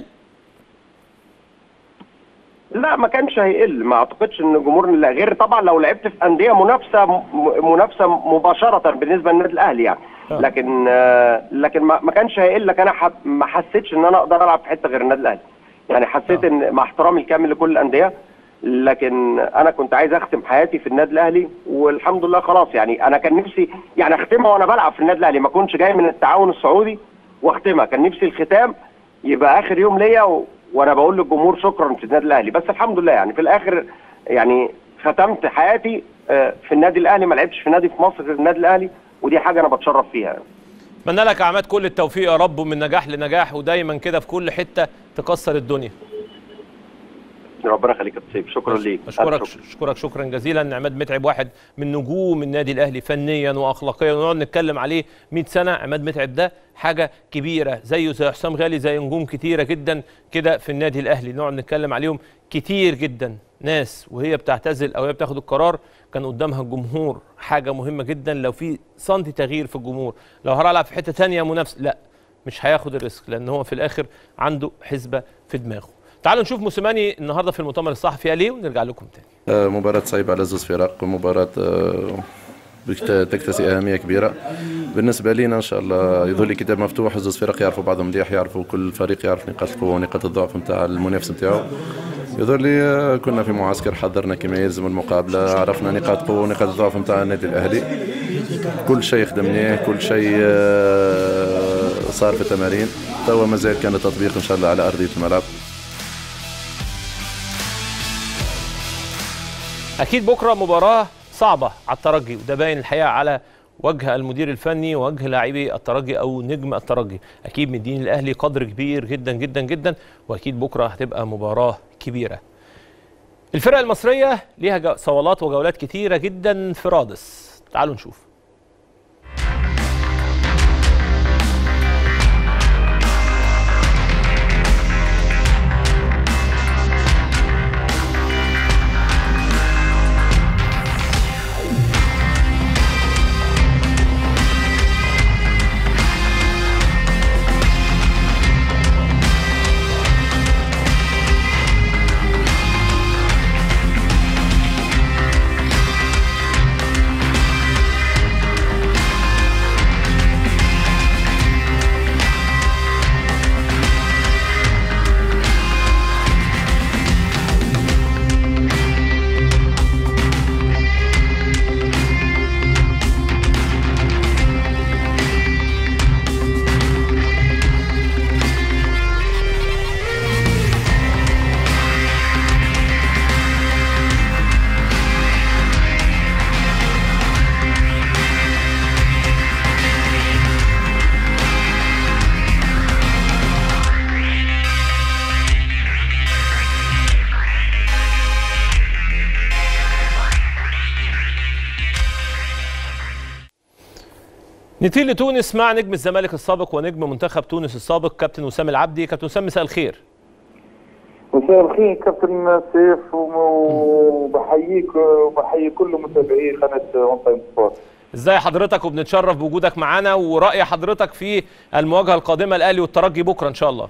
لا ما كانش هيقل ما اعتقدش ان الجمهور لا غير طبعا لو لعبت في انديه منافسه م- منافسه مباشره بالنسبه للنادي الاهلي يعني آه. لكن آه، لكن ما ما كانش هيقل لكن انا ح- ما حسيتش ان انا اقدر العب في حته غير النادي الاهلي يعني حسيت آه. ان مع احترامي الكامل لكل الانديه لكن انا كنت عايز اختم حياتي في النادي الاهلي والحمد لله خلاص يعني انا كان نفسي يعني اختمها وانا بلعب في النادي الاهلي ما كنتش جاي من التعاون السعودي واختمها كان نفسي الختام يبقى اخر يوم ليا و... وانا بقول للجمهور شكرا في النادي الاهلي بس الحمد لله يعني في الاخر يعني ختمت حياتي آه، في النادي الاهلي ما لعبتش في نادي في مصر غير النادي الاهلي ودي حاجه انا بتشرف فيها يعني. اتمنى لك يا عماد كل التوفيق يا رب ومن نجاح لنجاح ودايما كده في كل حته تكسر الدنيا ربنا يخليك يا سيف شكرا ليك اشكرك ألف شكر. اشكرك شكرا جزيلا عماد متعب واحد من نجوم النادي الاهلي فنيا واخلاقيا ونقعد نتكلم عليه 100 سنه عماد متعب ده حاجه كبيره زيه زي حسام غالي زي نجوم كتيره جدا كده في النادي الاهلي نقعد نتكلم عليهم كتير جدا ناس وهي بتعتزل او هي بتاخد القرار كان قدامها الجمهور حاجه مهمه جدا لو في سنتي تغيير في الجمهور لو هلعب في حته تانية منافس لا مش هياخد الريسك لان هو في الاخر عنده حسبه في دماغه تعالوا نشوف موسيماني النهارده في المؤتمر الصحفي قال ايه ونرجع لكم تاني آه، مباراة صعيبة على زوز فرق مباراة آه، بت- تكتسي أهمية كبيرة بالنسبة لينا إن شاء الله يظل كتاب مفتوح زوز فرق يعرفوا بعضهم مليح يعرفوا كل فريق يعرف نقاط القوة ونقاط الضعف نتاع المنافس نتاعو يظهر لي آه، كنا في معسكر حضرنا كما يلزم المقابلة عرفنا نقاط قوة ونقاط الضعف نتاع النادي الأهلي كل شيء خدمناه كل شيء آه، صار في التمارين توا مازال كان التطبيق إن شاء الله على أرضية الملعب اكيد بكره مباراه صعبه على الترجي وده باين الحقيقه على وجه المدير الفني ووجه لاعبي الترجي او نجم الترجي اكيد مدين الاهلي قدر كبير جدا جدا جدا واكيد بكره هتبقى مباراه كبيره الفرق المصريه ليها جو- صولات وجولات كتيره جدا في رادس تعالوا نشوف نطير لتونس مع نجم الزمالك السابق ونجم منتخب تونس السابق كابتن وسام العبدي كابتن وسام مساء الخير مساء الخير كابتن سيف وم- وبحييك وبحيي كل متابعي قناه اون تايم سبورت ازاي حضرتك وبنتشرف بوجودك معانا وراي حضرتك في المواجهه القادمه الاهلي والترجي بكره ان شاء الله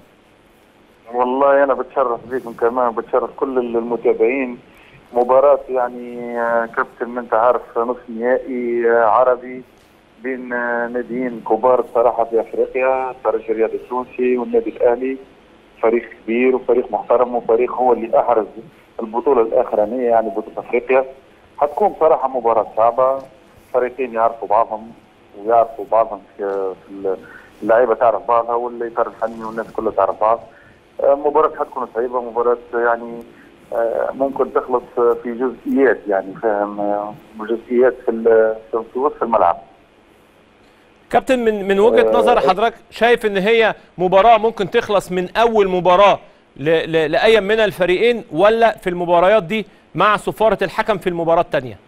والله انا بتشرف بكم كمان بتشرف كل المتابعين مباراة يعني آه، كابتن انت عارف نصف نهائي آه، عربي بين آه، ناديين كبار صراحة في افريقيا الترجي الرياضي التونسي والنادي الاهلي فريق كبير وفريق محترم وفريق هو اللي احرز البطولة الاخرانية يعني بطولة افريقيا حتكون صراحة مباراة صعبة فريقين يعرفوا بعضهم ويعرفوا بعضهم في في اللعيبة تعرف بعضها والإطار الفني والناس كلها تعرف بعض آه، مباراة حتكون صعيبة مباراة يعني آه، ممكن تخلص في جزئيات يعني فاهم آه، جزئيات في ال- في في وسط الملعب كابتن من من وجهه آه، نظر حضرتك شايف ان هي مباراه ممكن تخلص من اول مباراه ل- ل- لاي من الفريقين ولا في المباريات دي مع صفاره الحكم في المباراه الثانيه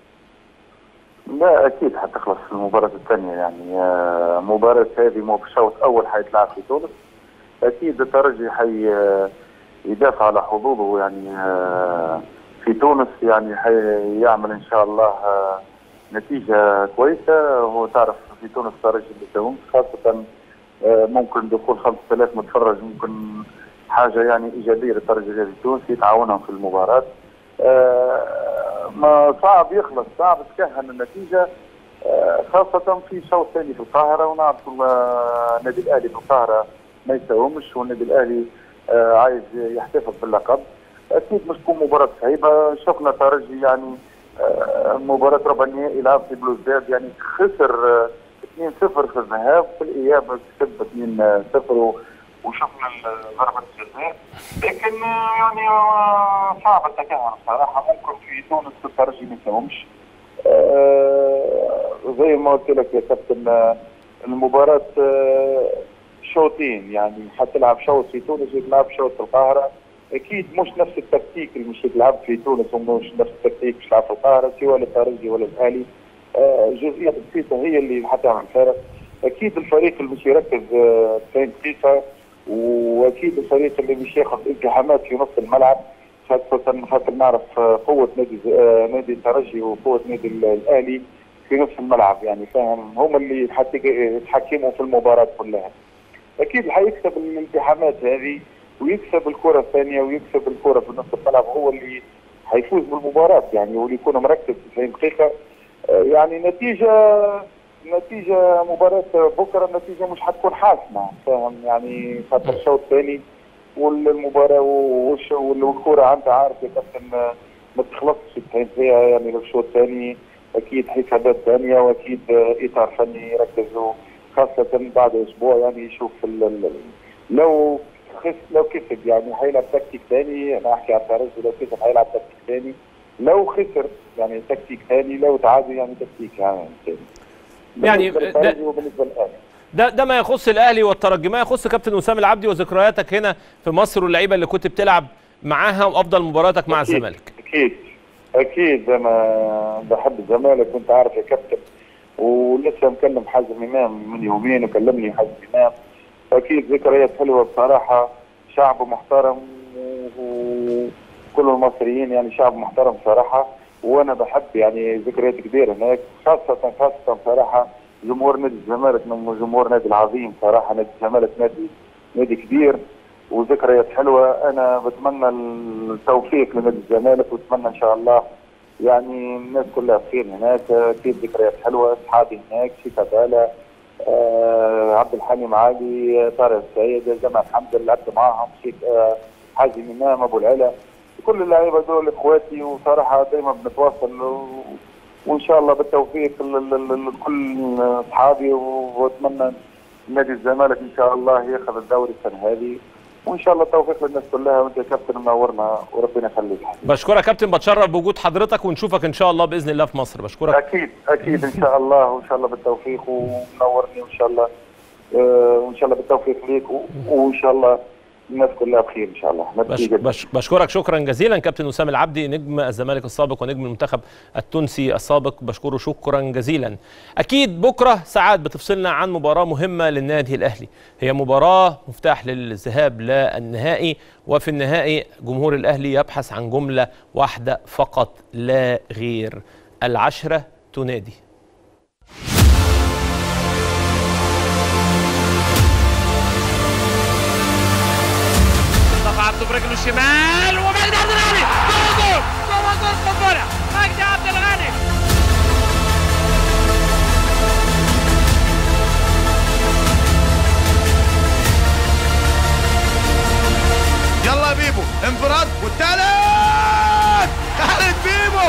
لا اكيد حتخلص في المباراة الثانية يعني آه، مباراة هذه مو بشوط اول حيتلعب في تونس اكيد الترجي حي آه، يدافع على حظوظه يعني آه، في تونس يعني حيعمل ان شاء الله آه، نتيجة كويسة هو تعرف في تونس الترجي اللي تونس خاصة آه، ممكن دخول 5000 متفرج ممكن حاجة يعني إيجابية للترجي الرياضي التونسي تعاونهم في المباراة آه، ما صعب يخلص صعب تكهن النتيجة آه، خاصة في شوط ثاني في القاهرة ونعرف آه، النادي الأهلي في القاهرة ما يساومش والنادي الأهلي آه، عايز يحتفظ باللقب أكيد مش تكون مباراة صعيبة شفنا ترجي يعني آه، مباراة ربع النهائي لعب في بلوزداد يعني خسر آه، 2-0 في الذهاب في الإياب كسب 2-0 و- وشفنا ال- ضربة الجزاء لكن آه، يعني آه، صعب التكهن بصراحة ممكن في تونس الترجي ما يساومش آه، زي ما قلت لك يا كابتن آه، المباراة آه، شوطين يعني حتلعب شوط في تونس وتلعب شوط في القاهرة أكيد مش نفس التكتيك اللي مش تلعب في تونس ومش نفس التكتيك مش تلعب في القاهرة سواء للترجي ولا الأهلي آه، جزئيات بسيطة هي اللي حتعمل فرق أكيد الفريق اللي مش يركز آه، 90 دقيقة وأكيد الفريق اللي مش ياخذ التحامات في نص الملعب خاصة خاطر نعرف آه، قوة نادي آه، نادي الترجي وقوة نادي ال- الأهلي في نص الملعب يعني فاهم هم اللي حتى يتحكموا في المباراة كلها أكيد حيكسب الالتحامات هذه ويكسب الكرة الثانية ويكسب الكرة في نص الملعب هو اللي حيفوز بالمباراة يعني واللي يكون مركز في 90 دقيقة آه، يعني نتيجة نتيجة مباراة بكرة النتيجة مش حتكون حاسمة فاهم يعني خاطر الشوط الثاني والمباراة والش- والكرة عندها عارف يا كابتن آه، ما تخلصش في 90 دقيقة يعني لو الشوط الثاني أكيد حسابات ثانية وأكيد آه، إطار فني يركزوا خاصة بعد أسبوع يعني يشوف ال- ال- ال- لو خس لو كسب يعني حيلعب تكتيك ثاني أنا أحكي على الترجي لو كسب حيلعب تكتيك ثاني لو خسر يعني تكتيك ثاني لو تعادل يعني تكتيك يعني ثاني يعني بالنسبة ده- للترجي وبالنسبة للأهلي ده ده ما يخص الاهلي والترجي ما يخص كابتن وسام العبدي وذكرياتك هنا في مصر واللعيبه اللي كنت بتلعب معاها وافضل مباراتك مع أكيد. الزمالك اكيد اكيد انا بحب الزمالك وانت عارف يا كابتن ولسه مكلم حازم امام من يومين وكلمني حازم امام اكيد ذكريات حلوه بصراحه شعب محترم و- وكل المصريين يعني شعب محترم صراحه وانا بحب يعني ذكريات كبيره هناك خاصه خاصه صراحه جمهور نادي الزمالك من جمهور نادي العظيم صراحه نادي الزمالك نادي نادي كبير وذكريات حلوه انا بتمنى التوفيق لنادي الزمالك واتمنى ان شاء الله يعني الناس كلها بخير هناك اكيد ذكريات حلوه اصحابي هناك شيكا بالا آه عبد الحليم علي طارق السعيد جمال حمد اللي لعبت معاهم شيك آه حازم امام ابو العلا كل اللعيبه دول اخواتي وصراحه دائما بنتواصل و... وان شاء الله بالتوفيق ل- ل- ل- لكل اصحابي واتمنى نادي الزمالك ان شاء الله ياخذ الدوري السنه هذه وان شاء الله التوفيق للناس كلها وانت يا كابتن منورنا وربنا يخليك بشكرك يا كابتن بتشرف بوجود حضرتك ونشوفك ان شاء الله باذن الله في مصر بشكرك اكيد اكيد ان شاء الله وان شاء الله بالتوفيق ومنورني وان شاء الله آه، وان شاء الله بالتوفيق ليك و- وان شاء الله الناس كلها بخير ان شاء الله بش نتيجه بش بشكرك شكرا جزيلا كابتن وسام العبدي نجم الزمالك السابق ونجم المنتخب التونسي السابق بشكره شكرا جزيلا اكيد بكره ساعات بتفصلنا عن مباراه مهمه للنادي الاهلي هي مباراه مفتاح للذهاب للنهائي وفي النهائي جمهور الاهلي يبحث عن جمله واحده فقط لا غير العشره تنادي مصطفى عبده برجله الشمال ومجدي عبد الغني جوه جول جوه جول قنبله مجدي عبد الغني يلا يا بيبو انفراد والثالث خالد بيبو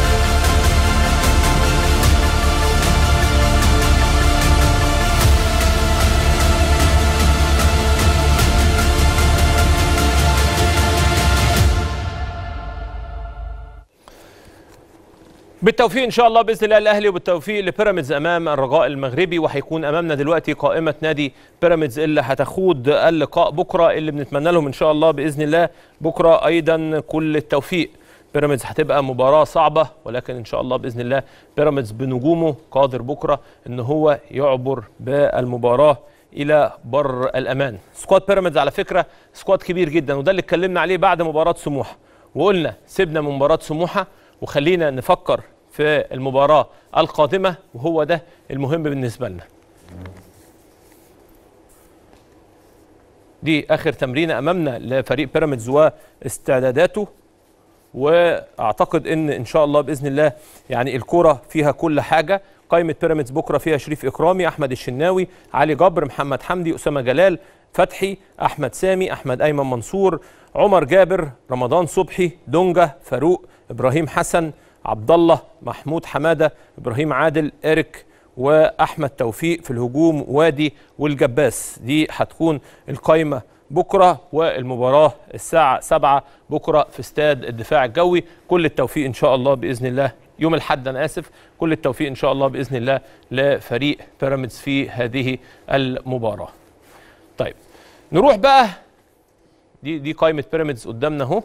بالتوفيق ان شاء الله باذن الله الاهلي وبالتوفيق لبيراميدز امام الرجاء المغربي وهيكون امامنا دلوقتي قائمه نادي بيراميدز اللي هتخوض اللقاء بكره اللي بنتمنى لهم ان شاء الله باذن الله بكره ايضا كل التوفيق بيراميدز هتبقى مباراه صعبه ولكن ان شاء الله باذن الله بيراميدز بنجومه قادر بكره ان هو يعبر بالمباراه الى بر الامان سكواد بيراميدز على فكره سكواد كبير جدا وده اللي اتكلمنا عليه بعد مباراه سموحه وقلنا سيبنا من مباراه سموحه وخلينا نفكر في المباراه القادمه وهو ده المهم بالنسبه لنا دي اخر تمرينه امامنا لفريق بيراميدز واستعداداته واعتقد ان ان شاء الله باذن الله يعني الكره فيها كل حاجه قائمه بيراميدز بكره فيها شريف اكرامي احمد الشناوي علي جبر محمد حمدي اسامه جلال فتحي احمد سامي احمد ايمن منصور عمر جابر رمضان صبحي دونجا فاروق ابراهيم حسن عبد الله محمود حماده ابراهيم عادل اريك واحمد توفيق في الهجوم وادي والجباس دي هتكون القايمه بكره والمباراه الساعه 7 بكره في استاد الدفاع الجوي كل التوفيق ان شاء الله باذن الله يوم الاحد انا اسف كل التوفيق ان شاء الله باذن الله لفريق بيراميدز في هذه المباراه طيب نروح بقى دي دي قائمه بيراميدز قدامنا اهو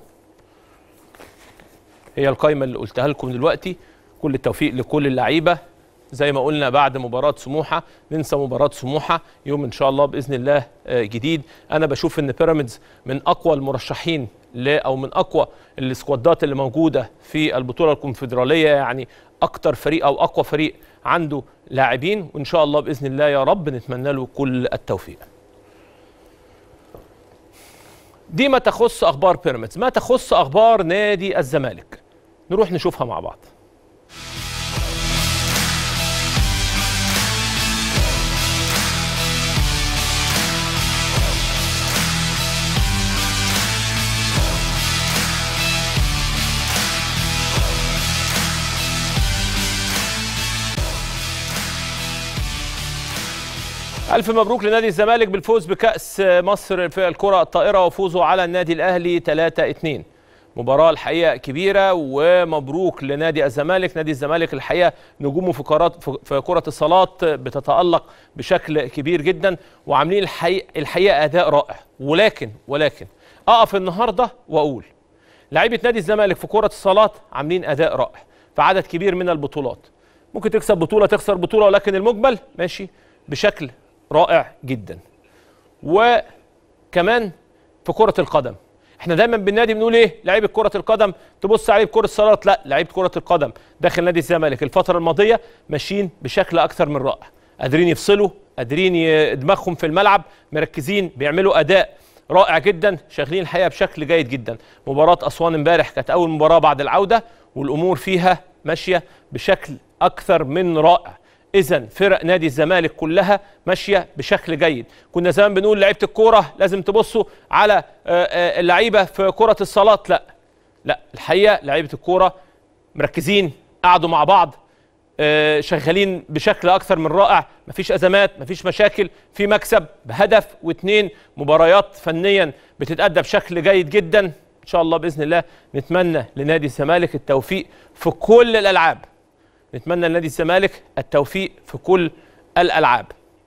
هي القائمه اللي قلتها لكم دلوقتي كل التوفيق لكل اللعيبه زي ما قلنا بعد مباراة سموحة ننسى مباراة سموحة يوم إن شاء الله بإذن الله آه، جديد أنا بشوف إن بيراميدز من أقوى المرشحين ل أو من أقوى السكوادات اللي موجودة في البطولة الكونفدرالية يعني أكتر فريق أو أقوى فريق عنده لاعبين وإن شاء الله بإذن الله يا رب نتمنى له كل التوفيق دي ما تخص أخبار بيراميدز ما تخص أخبار نادي الزمالك نروح نشوفها مع بعض ألف مبروك لنادي الزمالك بالفوز بكأس مصر في الكرة الطائرة وفوزه على النادي الأهلي 3-2 مباراة الحقيقة كبيرة ومبروك لنادي الزمالك نادي الزمالك الحقيقة نجومه في كرات في كرة الصالات بتتألق بشكل كبير جدا وعاملين الحقيقة, الحقيقة أداء رائع ولكن ولكن أقف النهاردة وأقول لعيبة نادي الزمالك في كرة الصالات عاملين أداء رائع في عدد كبير من البطولات ممكن تكسب بطولة تخسر بطولة ولكن المجمل ماشي بشكل رائع جدا وكمان في كرة القدم احنا دايما بالنادي بنقول ايه لعيبه كره القدم تبص عليه بكره الصالات لا لعيبه كره القدم داخل نادي الزمالك الفتره الماضيه ماشيين بشكل اكثر من رائع قادرين يفصلوا قادرين ي- دماغهم في الملعب مركزين بيعملوا اداء رائع جدا شغالين الحقيقه بشكل جيد جدا مباراه اسوان امبارح كانت اول مباراه بعد العوده والامور فيها ماشيه بشكل اكثر من رائع اذا فرق نادي الزمالك كلها ماشيه بشكل جيد كنا زمان بنقول لعيبه الكوره لازم تبصوا على آه، آه، اللعيبه في كره الصالات لا لا الحقيقه لعيبه الكوره مركزين قعدوا مع بعض آه، شغالين بشكل اكثر من رائع مفيش ازمات مفيش مشاكل في مكسب بهدف واثنين مباريات فنيا بتتادى بشكل جيد جدا ان شاء الله باذن الله نتمنى لنادي الزمالك التوفيق في كل الالعاب نتمنى لنادي الزمالك التوفيق في كل الالعاب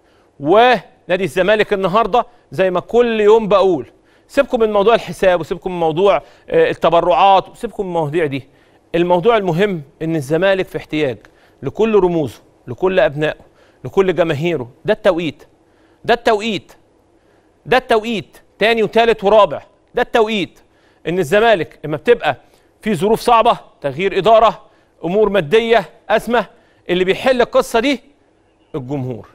ونادي الزمالك النهارده زي ما كل يوم بقول سيبكم من موضوع الحساب وسيبكم من موضوع آه، التبرعات وسيبكم من المواضيع دي الموضوع المهم ان الزمالك في احتياج لكل رموزه لكل ابنائه لكل جماهيره ده التوقيت ده التوقيت ده التوقيت تاني وتالت ورابع ده التوقيت ان الزمالك لما بتبقى في ظروف صعبه تغيير اداره امور ماديه ازمه اللي بيحل القصه دي الجمهور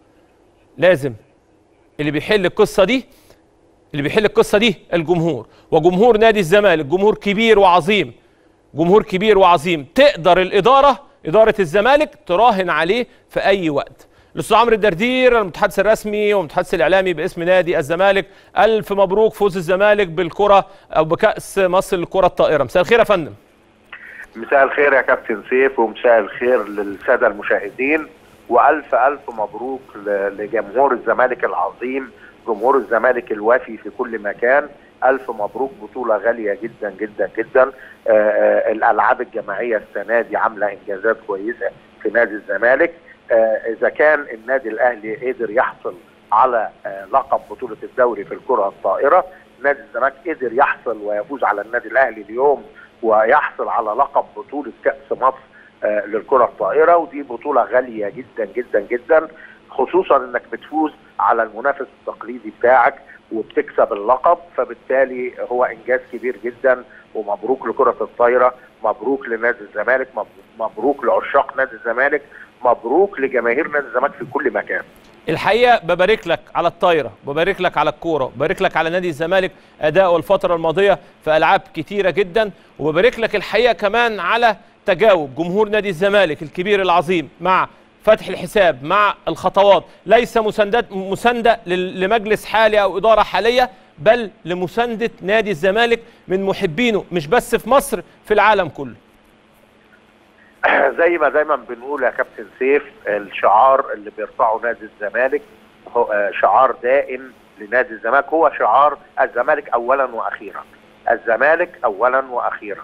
لازم اللي بيحل القصه دي اللي بيحل القصه دي الجمهور وجمهور نادي الزمالك جمهور كبير وعظيم جمهور كبير وعظيم تقدر الاداره اداره الزمالك تراهن عليه في اي وقت الاستاذ عمرو الدردير المتحدث الرسمي والمتحدث الاعلامي باسم نادي الزمالك الف مبروك فوز الزمالك بالكره او بكاس مصر للكره الطائره مساء الخير يا فندم مساء الخير يا كابتن سيف ومساء الخير للساده المشاهدين والف الف مبروك ل- لجمهور الزمالك العظيم جمهور الزمالك الوافي في كل مكان الف مبروك بطوله غاليه جدا جدا جدا آه، آه، الالعاب الجماعيه السنه دي عامله انجازات كويسه في نادي الزمالك آه، اذا كان النادي الاهلي قدر يحصل على آه، لقب بطوله الدوري في الكره الطائره نادي الزمالك قدر يحصل ويفوز على النادي الاهلي اليوم ويحصل على لقب بطوله كاس مصر آه، للكره الطائره ودي بطوله غاليه جدا جدا جدا خصوصا انك بتفوز على المنافس التقليدي بتاعك وبتكسب اللقب فبالتالي هو انجاز كبير جدا ومبروك لكره الطايره مبروك لنادي الزمالك مب- مبروك لعشاق نادي الزمالك مبروك لجماهير نادي الزمالك في كل مكان الحقيقه ببارك لك على الطايره ببارك لك على الكوره ببارك لك على نادي الزمالك اداؤه الفتره الماضيه في العاب كتيره جدا وببارك لك الحقيقه كمان على تجاوب جمهور نادي الزمالك الكبير العظيم مع فتح الحساب مع الخطوات ليس مساندات مسانده لل- لمجلس حالي او اداره حاليه بل لمسانده نادي الزمالك من محبينه مش بس في مصر في العالم كله زي ما دايما بنقول يا كابتن سيف الشعار اللي بيرفعه نادي الزمالك هو آه، شعار دائم لنادي الزمالك هو شعار الزمالك اولا واخيرا الزمالك اولا واخيرا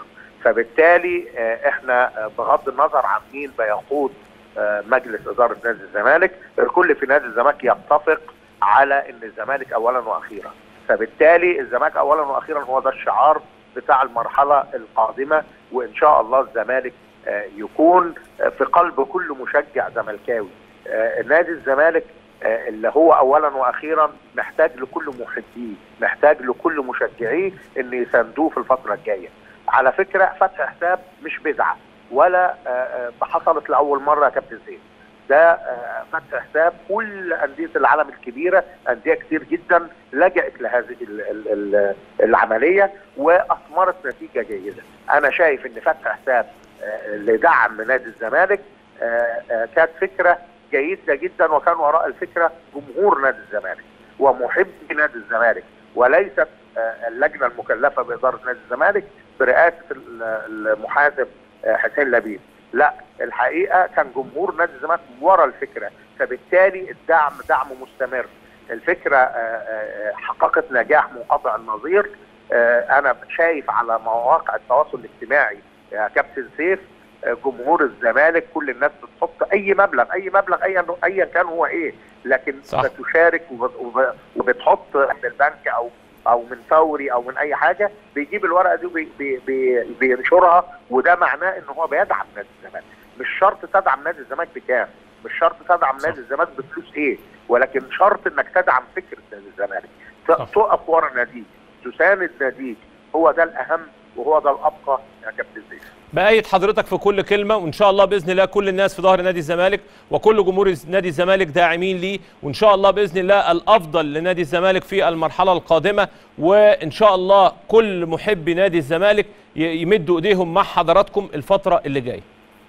فبالتالي آه، احنا آه، بغض النظر عن مين بيقود آه، مجلس اداره نادي الزمالك الكل في نادي الزمالك يتفق على ان الزمالك اولا واخيرا فبالتالي الزمالك اولا واخيرا هو ده الشعار بتاع المرحله القادمه وان شاء الله الزمالك آه، يكون آه، في قلب كل مشجع زملكاوي آه، نادي الزمالك آه، اللي هو اولا واخيرا محتاج لكل محبيه محتاج لكل مشجعيه ان يساندوه في الفتره الجايه على فكره فتح حساب مش بدعه ولا آه، آه، حصلت لاول مره يا كابتن زيد ده آه، فتح حساب كل انديه العالم الكبيره انديه كتير جدا لجأت لهذه ال- ال- ال- العمليه واثمرت نتيجه جيده انا شايف ان فتح حساب آه، لدعم نادي الزمالك آه، آه، كانت فكره جيده جدا وكان وراء الفكره جمهور نادي الزمالك ومحبي نادي الزمالك وليست آه، اللجنه المكلفه باداره نادي الزمالك برئاسه ال- المحاسب آه، حسين لبيب لا الحقيقه كان جمهور نادي الزمالك ورا الفكره فبالتالي الدعم دعم مستمر الفكره آه، آه، حققت نجاح منقطع النظير آه، انا شايف على مواقع التواصل الاجتماعي يا كابتن سيف آه، جمهور الزمالك كل الناس بتحط اي مبلغ اي مبلغ ايا ايا كان هو ايه لكن صح. بتشارك وب- وب- وبتحط من البنك او او من فوري او من اي حاجه بيجيب الورقه دي وبي- بي- بي- بينشرها وده معناه ان هو بيدعم نادي الزمالك مش شرط تدعم نادي الزمالك بكام مش شرط تدعم نادي الزمالك بفلوس ايه ولكن شرط انك تدعم فكره نادي الزمالك ت- صح. تقف ورا ناديك تساند ناديك هو ده الاهم وهو ده الابقى يا كابتن زيد بأيد حضرتك في كل كلمة وإن شاء الله بإذن الله كل الناس في ظهر نادي الزمالك وكل جمهور نادي الزمالك داعمين ليه وإن شاء الله بإذن الله الأفضل لنادي الزمالك في المرحلة القادمة وإن شاء الله كل محبي نادي الزمالك ي- يمدوا إيديهم مع حضراتكم الفترة اللي جاية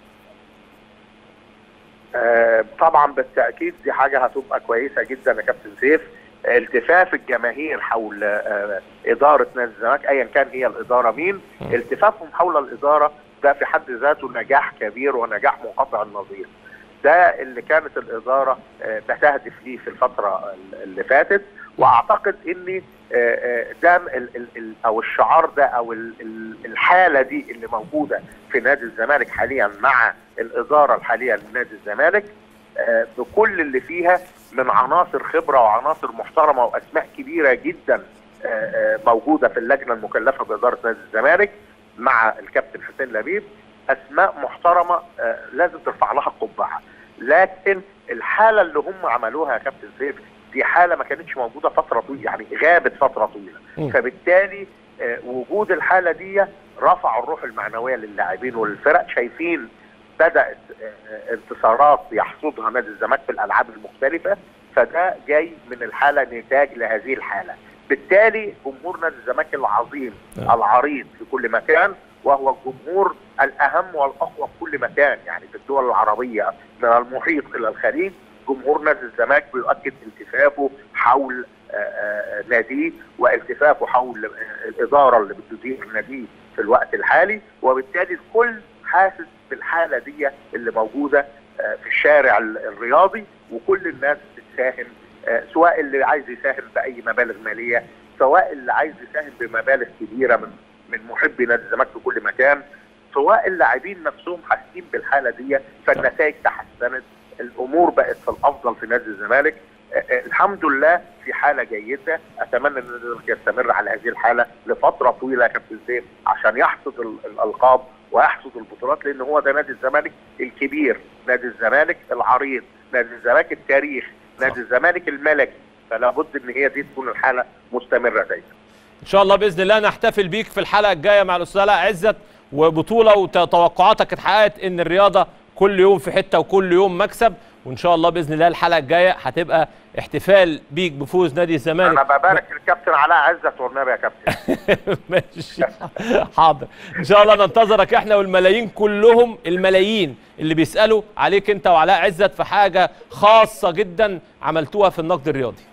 آه، طبعا بالتاكيد دي حاجه هتبقى كويسه جدا يا كابتن سيف التفاف الجماهير حول آه، اداره نادي الزمالك ايا كان هي الاداره مين التفافهم حول الاداره ده في حد ذاته نجاح كبير ونجاح منقطع النظير ده اللي كانت الاداره آه، بتهدف ليه في الفتره اللي فاتت واعتقد ان آه، آه، ده ال- ال- ال- او الشعار ده او ال- ال- الحاله دي اللي موجوده في نادي الزمالك حاليا مع الاداره الحاليه لنادي الزمالك آه، بكل اللي فيها من عناصر خبره وعناصر محترمه واسماء كبيره جدا آه، آه، موجوده في اللجنه المكلفه باداره نادي الزمالك مع الكابتن حسين لبيب اسماء محترمه آه، لازم ترفع لها القبعه لكن الحاله اللي هم عملوها يا كابتن سيف دي حاله ما كانتش موجوده فتره طويله يعني غابت فتره طويله مم. فبالتالي آه، وجود الحاله دي رفع الروح المعنويه للاعبين والفرق شايفين بدات آه، انتصارات يحصدها نادي الزمالك في الالعاب المختلفه فده جاي من الحاله نتاج لهذه الحاله بالتالي جمهور نادي الزمالك العظيم نعم. العريض في كل مكان وهو الجمهور الاهم والاقوى في كل مكان يعني في الدول العربيه من المحيط الى الخليج جمهور نادي الزمالك بيؤكد التفافه حول آه، آه، ناديه والتفافه حول آه، الاداره اللي بتدير ناديه في الوقت الحالي وبالتالي الكل حاسس بالحاله دي اللي موجوده آه، في الشارع ال- الرياضي وكل الناس بتساهم آه، سواء اللي عايز يساهم باي مبالغ ماليه سواء اللي عايز يساهم بمبالغ كبيره من من محبي نادي الزمالك في كل مكان سواء اللاعبين نفسهم حاسين بالحاله دي فالنتائج تحسنت الامور بقت في الافضل في نادي الزمالك آه، آه، الحمد لله في حاله جيده اتمنى ان الزمالك يستمر على هذه الحاله لفتره طويله يا كابتن زين عشان يحصد ال- الالقاب ويحصد البطولات لان هو ده نادي الزمالك الكبير نادي الزمالك العريض نادي الزمالك التاريخ نادي الزمالك الملكي فلا بد ان هي دي تكون الحاله مستمره دايما إن شاء الله بإذن الله نحتفل بيك في الحلقة الجاية مع الأستاذ علاء عزت وبطولة وتوقعاتك اتحققت إن الرياضة كل يوم في حتة وكل يوم مكسب وإن شاء الله بإذن الله الحلقة الجاية هتبقى احتفال بيك بفوز نادي الزمالك انا ببارك الكابتن علاء عزت والنبي يا كابتن ماشي حاضر ان شاء الله ننتظرك احنا والملايين كلهم الملايين اللي بيسالوا عليك انت وعلاء عزت في حاجه خاصه جدا عملتوها في النقد الرياضي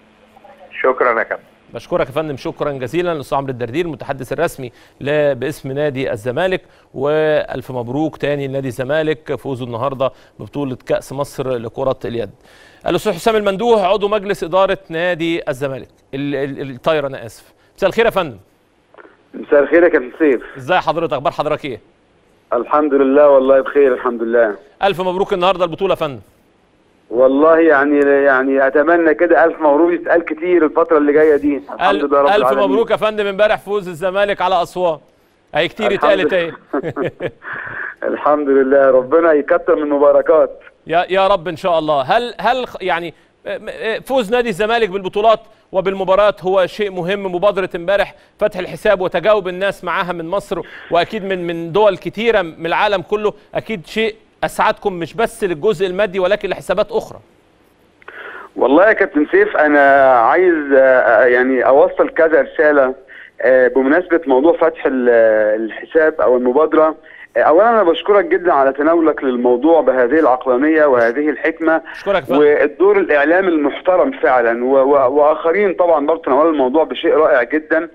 شكرا يا كابتن بشكرك يا فندم شكرا جزيلا الاستاذ عمرو الدردير المتحدث الرسمي ل- باسم نادي الزمالك والف مبروك تاني لنادي الزمالك فوزه النهارده ببطوله كاس مصر لكره اليد. الاستاذ حسام المندوح عضو مجلس اداره نادي الزمالك ال- ال- الطايره انا اسف. مساء الخير يا فندم. مساء الخير يا كابتن سيف ازاي حضرتك اخبار حضرتك ايه الحمد لله والله بخير الحمد لله الف مبروك النهارده البطوله يا فندم والله يعني يعني اتمنى كده الف مبروك يتقال كتير الفتره اللي جايه دي الحمد أل- لله رب الف العالمين. مبروك يا فندم امبارح فوز الزمالك على اسوان اهي كتير الحمد اتقالت اهي الحمد لله ربنا يكتر من المباركات يا يا رب ان شاء الله هل هل خ- يعني فوز نادي الزمالك بالبطولات وبالمباريات هو شيء مهم مبادره امبارح فتح الحساب وتجاوب الناس معاها من مصر واكيد من من دول كتيره من العالم كله اكيد شيء اسعدكم مش بس للجزء المادي ولكن لحسابات اخرى والله يا كابتن سيف انا عايز آه، يعني اوصل كذا رساله آه، بمناسبه موضوع فتح ال- الحساب او المبادره آه، اولا انا بشكرك جدا على تناولك للموضوع بهذه العقلانيه وهذه الحكمه اشكرك يا فندم والدور الاعلامي المحترم فعلا و- و- واخرين طبعا برضه تناولوا الموضوع بشيء رائع جدا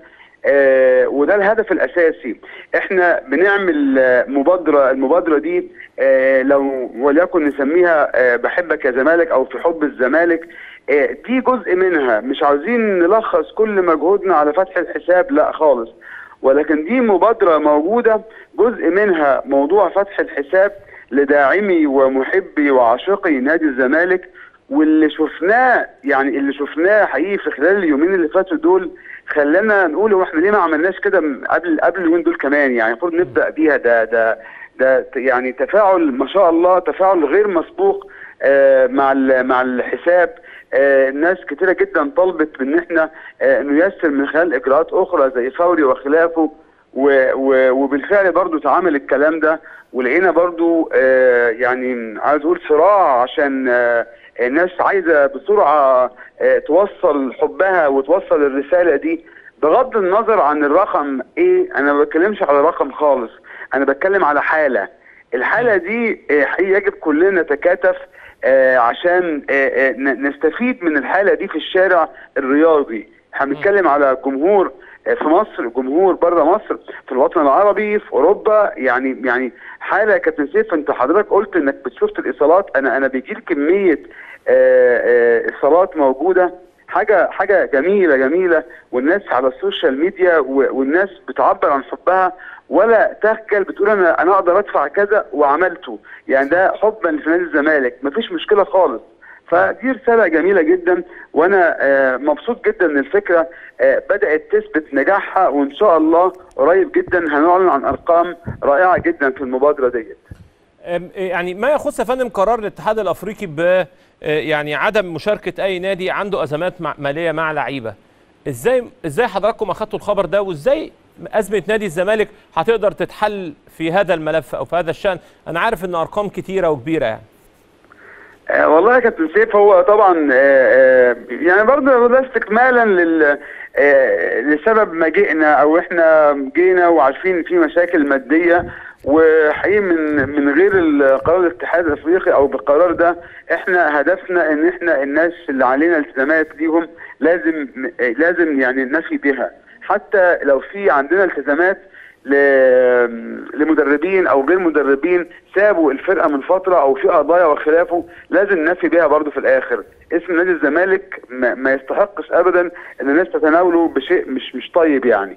آه وده الهدف الاساسي احنا بنعمل آه، مبادره المبادره دي آه لو وليكن نسميها آه بحبك يا زمالك او في حب الزمالك آه دي جزء منها مش عاوزين نلخص كل مجهودنا على فتح الحساب لا خالص ولكن دي مبادره موجوده جزء منها موضوع فتح الحساب لداعمي ومحبي وعاشقي نادي الزمالك واللي شفناه يعني اللي شفناه حقيقي في خلال اليومين اللي فاتوا دول خلانا نقول هو احنا ليه ما عملناش كده م- قبل قبل اليومين دول كمان يعني المفروض نبدا بيها ده ده ده ت- يعني تفاعل ما شاء الله تفاعل غير مسبوق آه، مع ال- مع الحساب آه، ناس كتيره جدا طلبت ان احنا آه، نيسر من خلال اجراءات اخرى زي فوري وخلافه و- و- وبالفعل برضو تعامل الكلام ده ولقينا برضو آه، يعني عايز اقول صراع عشان آه، الناس عايزه بسرعه آه، توصل حبها وتوصل الرساله دي بغض النظر عن الرقم ايه انا ما بتكلمش على رقم خالص انا بتكلم على حاله الحاله دي آه، حقيقي يجب كلنا نتكاتف آه، عشان آه، آه، ن- نستفيد من الحاله دي في الشارع الرياضي احنا بنتكلم على جمهور آه، في مصر جمهور بره مصر في الوطن العربي في اوروبا يعني يعني حاله يا كابتن سيف انت حضرتك قلت انك بتشوف الايصالات انا انا بيجي لي كميه آه، آه، ايصالات موجوده حاجه حاجه جميله جميله والناس على السوشيال ميديا و- والناس بتعبر عن حبها ولا تخجل بتقول انا انا اقدر ادفع كذا وعملته يعني ده حبا لنادي الزمالك مفيش مشكله خالص فدي رساله جميله جدا وانا آه، مبسوط جدا ان الفكره آه، بدات تثبت نجاحها وان شاء الله قريب جدا هنعلن عن ارقام رائعه جدا في المبادره ديت أم، يعني ما يخص يا فندم قرار الاتحاد الافريقي ب آه، يعني عدم مشاركه اي نادي عنده ازمات مع- ماليه مع لعيبه ازاي ازاي حضراتكم اخدتوا الخبر ده وازاي ازمه نادي الزمالك هتقدر تتحل في هذا الملف او في هذا الشان انا عارف ان ارقام كتيره وكبيره يعني آه، والله يا كابتن سيف هو طبعا آه، آه، يعني برضه ده استكمالا لل آه، لسبب ما جئنا او احنا جينا وعارفين إن في مشاكل ماديه وحقيقي من من غير ال- قرار الاتحاد الافريقي او بالقرار ده احنا هدفنا ان احنا الناس اللي علينا التزامات ليهم لازم آه، لازم يعني نفي بها حتى لو في عندنا التزامات ل- لمدربين او غير مدربين سابوا الفرقه من فتره او في قضايا وخلافه لازم نفي بيها برضو في الاخر اسم نادي الزمالك ما, ما يستحقش ابدا ان الناس تتناوله بشيء مش مش طيب يعني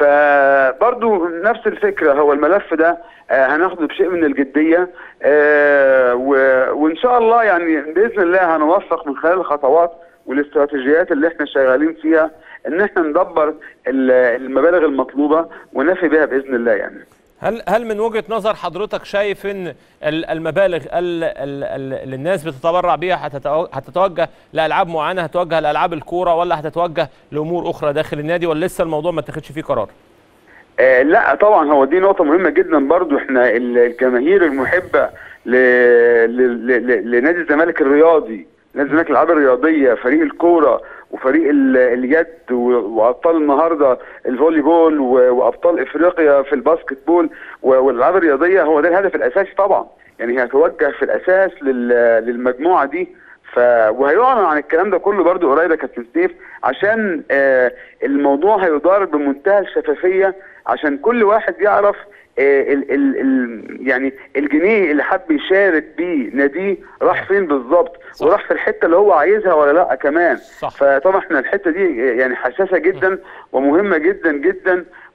فبرضو نفس الفكره هو الملف ده آه هناخده بشيء من الجديه آه و- وان شاء الله يعني باذن الله هنوفق من خلال الخطوات والاستراتيجيات اللي احنا شغالين فيها ان احنا ندبر ال- المبالغ المطلوبه ونفي بها باذن الله يعني هل هل من وجهه نظر حضرتك شايف ان ال- المبالغ ال- ال- ال- اللي الناس بتتبرع بيها هتتو- هتتوجه لالعاب معينه هتتوجه لالعاب الكوره ولا هتتوجه لامور اخرى داخل النادي ولا لسه الموضوع ما اتخذش فيه قرار؟ آه لا طبعا هو دي نقطة مهمة جدا برضو احنا ال- الجماهير المحبة ل... ل... ل... لنادي الزمالك الرياضي نادي الزمالك الألعاب الرياضية فريق الكورة وفريق ال... اليد و... وأبطال النهاردة الفولي بول و... وأبطال إفريقيا في الباسكت بول و... والألعاب الرياضية هو ده الهدف الأساسي طبعا يعني هي هتوجه في الأساس لل... للمجموعة دي ف وهيعلن عن الكلام ده كله برضو قريب يا كابتن سيف عشان آه الموضوع هيدار بمنتهى الشفافيه عشان كل واحد يعرف آه ال ال ال يعني الجنيه اللي حب يشارك بيه ناديه راح فين بالظبط وراح في الحته اللي هو عايزها ولا لا كمان صح. فطبعا احنا الحته دي يعني حساسه جدا ومهمه جدا جدا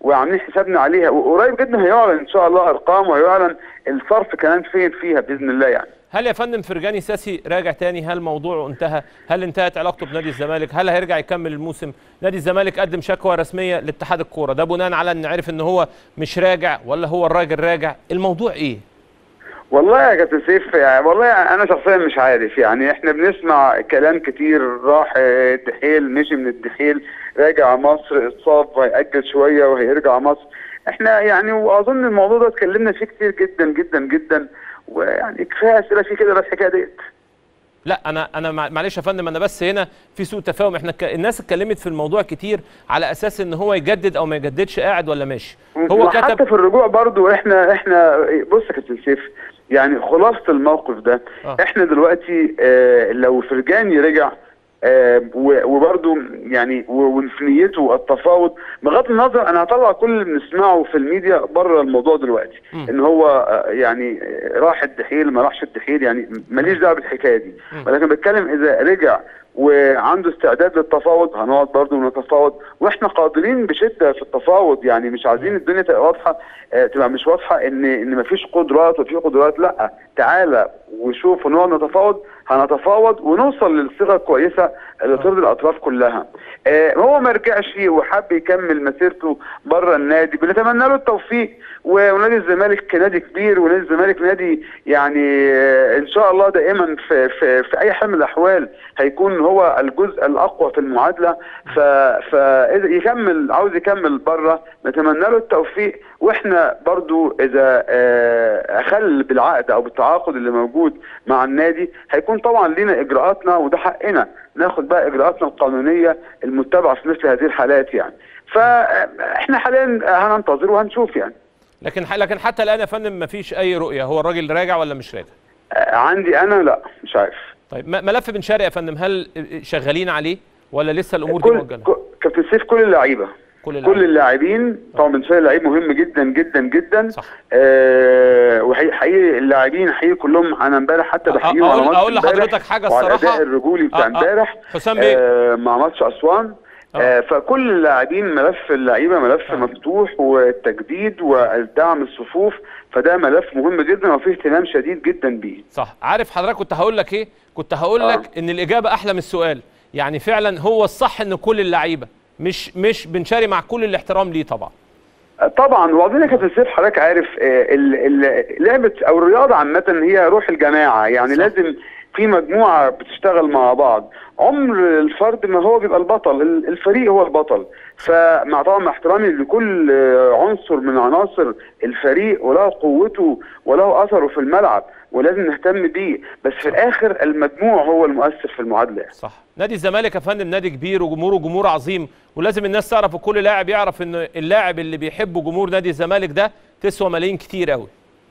وعاملين حسابنا عليها وقريب جدا هيعلن ان شاء الله ارقام وهيعلن الصرف كمان فين فيها باذن الله يعني هل يا فندم فرجاني ساسي راجع تاني هل موضوعه انتهى هل انتهت علاقته بنادي الزمالك هل هيرجع يكمل الموسم نادي الزمالك قدم شكوى رسميه لاتحاد الكوره ده بناء على ان عرف ان هو مش راجع ولا هو الراجل راجع الموضوع ايه والله يا كابتن سيف يعني والله انا شخصيا مش عارف يعني احنا بنسمع كلام كتير راح الدحيل مشي من الدحيل راجع مصر اتصاب وهيأجل شويه وهيرجع مصر احنا يعني واظن الموضوع ده اتكلمنا فيه كتير جدا جدا جدا ويعني كفايه اسئله فيه كده بس الحكايه ديت لا انا انا مع- معلش يا فندم انا بس هنا في سوء تفاهم احنا ك- الناس اتكلمت في الموضوع كتير على اساس ان هو يجدد او ما يجددش قاعد ولا ماشي هو حتى كتب في الرجوع برضو احنا احنا بص يا كابتن سيف يعني خلاصه الموقف ده آه. احنا دلوقتي اه لو فرجاني رجع آه و- وبرضو يعني و- وفي نيته التفاوض بغض النظر انا هطلع كل اللي بنسمعه في الميديا بره الموضوع دلوقتي مم. ان هو آه، يعني آه، راح الدحيل ما راحش الدحيل يعني ماليش دعوه بالحكايه دي مم. ولكن بتكلم اذا رجع وعنده استعداد للتفاوض هنقعد برضه ونتفاوض واحنا قادرين بشده في التفاوض يعني مش عايزين الدنيا تبقى واضحه آه، تبقى مش واضحه ان ان مفيش قدرات وفي قدرات لا تعالى وشوف ونقعد نتفاوض هنتفاوض ونوصل للصيغه الكويسه اللي ترضي الاطراف كلها آه، هو ما رجعش وحب يكمل مسيرته بره النادي بنتمنى له التوفيق و- ونادي الزمالك نادي كبير ونادي الزمالك نادي يعني آه، ان شاء الله دائما في في في اي حال من الاحوال هيكون هو الجزء الاقوى في المعادله ف فاذا يكمل عاوز يكمل بره نتمنى له التوفيق واحنا برضو اذا آه، اخل بالعقد او بالتعاقد اللي موجود مع النادي هيكون طبعا لينا اجراءاتنا وده حقنا ناخد بقى اجراءاتنا القانونيه المتبعه في مثل هذه الحالات يعني فاحنا حاليا هننتظر وهنشوف يعني لكن لكن حتى الان يا فندم ما فيش اي رؤيه هو الراجل راجع ولا مش راجع آه، عندي انا لا مش عارف طيب م- ملف بن شرقي يا فندم هل شغالين عليه ولا لسه الامور دي كل مؤجله ك- كابتن سيف كل اللعيبه كل كل اللاعبين. اللاعبين طبعا بن شرقي لعيب مهم جدا جدا جدا صح. آه وحقيقي اللاعبين حقيقي كلهم انا امبارح حتى أ- بحييهم على أقول- ماتش أقول امبارح لحضرتك حاجة وعلى الصراحة. الاداء الرجولي بتاع آه، آه. امبارح حسام بيه. آه مع ماتش اسوان آه. آه فكل اللاعبين ملف اللعيبه ملف آه. مفتوح والتجديد والدعم الصفوف فده ملف مهم جدا وفيه اهتمام شديد جدا بيه صح عارف حضرتك كنت هقول لك ايه كنت هقول آه. لك ان الاجابه احلى من السؤال يعني فعلا هو الصح ان كل اللعيبه مش مش بن شرقي مع كل الاحترام ليه طبعا طبعا وبعدين يا كابتن سيف حضرتك عارف آه، ال- ال- لعبه او الرياضه عامه هي روح الجماعه يعني صح. لازم في مجموعه بتشتغل مع بعض عمر الفرد ما هو بيبقى البطل ال- الفريق هو البطل فمع طبعا مع احترامي لكل آه، عنصر من عناصر الفريق وله قوته وله اثره في الملعب ولازم نهتم بيه بس في الاخر المجموع هو المؤثر في المعادله يعني. صح نادي الزمالك يا فندم نادي كبير وجمهوره جمهور عظيم ولازم الناس تعرف وكل لاعب يعرف ان اللاعب اللي بيحبه جمهور نادي الزمالك ده تسوى ملايين كتير قوي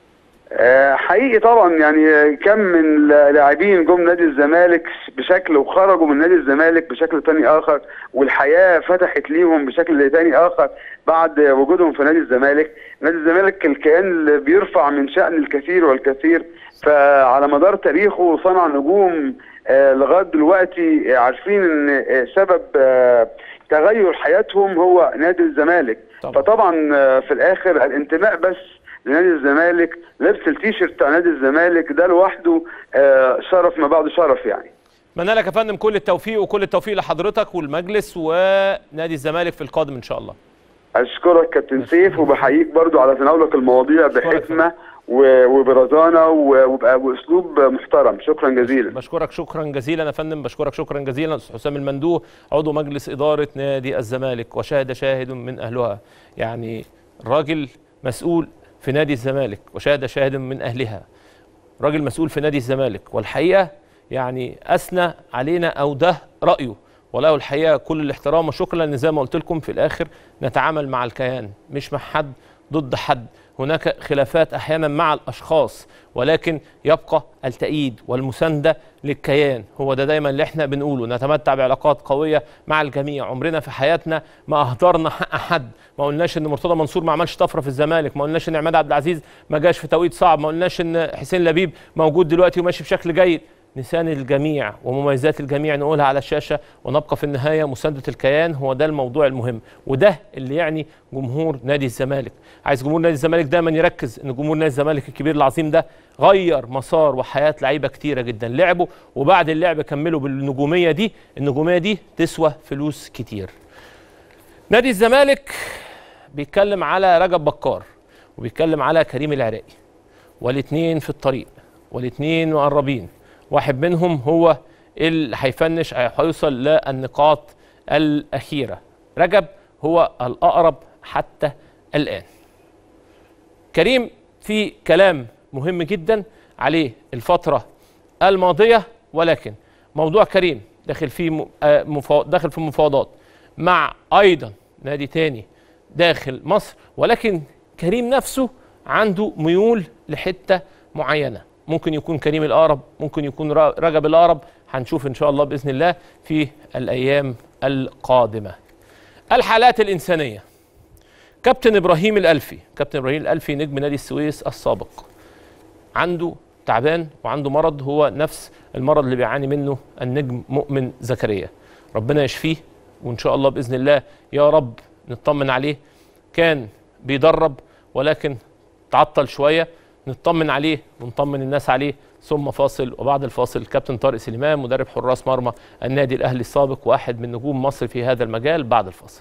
آه، حقيقي طبعا يعني كم من لاعبين جم نادي الزمالك بشكل وخرجوا من نادي الزمالك بشكل تاني اخر والحياه فتحت ليهم بشكل تاني اخر بعد وجودهم في نادي الزمالك نادي الزمالك الكيان اللي بيرفع من شأن الكثير والكثير فعلى مدار تاريخه صنع نجوم آه، لغايه دلوقتي عارفين ان آه، سبب آه، تغير حياتهم هو نادي الزمالك طبعا. فطبعا آه، في الاخر الانتماء بس لنادي الزمالك لبس التيشيرت بتاع نادي الزمالك ده لوحده آه، شرف ما بعد شرف يعني اتمنى لك يا فندم كل التوفيق وكل التوفيق لحضرتك والمجلس ونادي الزمالك في القادم ان شاء الله اشكرك كابتن سيف وبحييك برضو على تناولك المواضيع بحكمه و- وبرزانه و- وبقى- واسلوب محترم شكرا جزيلا بشكرك شكرا جزيلا يا فندم بشكرك شكرا جزيلا استاذ حسام المندوه عضو مجلس اداره نادي الزمالك وشاهد شاهد من اهلها يعني راجل مسؤول في نادي الزمالك وشاهد شاهد من اهلها راجل مسؤول في نادي الزمالك والحقيقه يعني اثنى علينا او ده رايه وله الحقيقه كل الاحترام وشكرا لان زي ما قلت لكم في الاخر نتعامل مع الكيان مش مع حد ضد حد هناك خلافات احيانا مع الاشخاص ولكن يبقى التأييد والمسانده للكيان هو ده دايما اللي احنا بنقوله نتمتع بعلاقات قويه مع الجميع عمرنا في حياتنا ما اهدرنا حق حد ما قلناش ان مرتضى منصور ما عملش طفره في الزمالك ما قلناش ان عماد عبد العزيز ما جاش في توقيت صعب ما قلناش ان حسين لبيب موجود دلوقتي وماشي بشكل جيد نسان الجميع ومميزات الجميع نقولها على الشاشه ونبقى في النهايه مسانده الكيان هو ده الموضوع المهم وده اللي يعني جمهور نادي الزمالك عايز جمهور نادي الزمالك دايما يركز ان جمهور نادي الزمالك الكبير العظيم ده غير مسار وحياه لعيبه كتيره جدا لعبوا وبعد اللعب كملوا بالنجوميه دي النجوميه دي تسوى فلوس كتير نادي الزمالك بيتكلم على رجب بكار وبيتكلم على كريم العراقي والاثنين في الطريق والاثنين مقربين واحد منهم هو اللي هيفنش هيوصل للنقاط الأخيرة رجب هو الأقرب حتى الآن كريم في كلام مهم جدا عليه الفترة الماضية ولكن موضوع كريم داخل في م- آه مفا- داخل في مفاوضات مع أيضا نادي تاني داخل مصر ولكن كريم نفسه عنده ميول لحتة معينة ممكن يكون كريم الأقرب ممكن يكون ر- رجب الأقرب هنشوف إن شاء الله بإذن الله في الأيام القادمة الحالات الإنسانية كابتن إبراهيم الألفي كابتن إبراهيم الألفي نجم نادي السويس السابق عنده تعبان وعنده مرض هو نفس المرض اللي بيعاني منه النجم مؤمن زكريا ربنا يشفيه وان شاء الله باذن الله يا رب نطمن عليه كان بيدرب ولكن تعطل شويه نطمن عليه ونطمن الناس عليه ثم فاصل وبعد الفاصل الكابتن طارق سليمان مدرب حراس مرمى النادي الاهلي السابق واحد من نجوم مصر في هذا المجال بعد الفاصل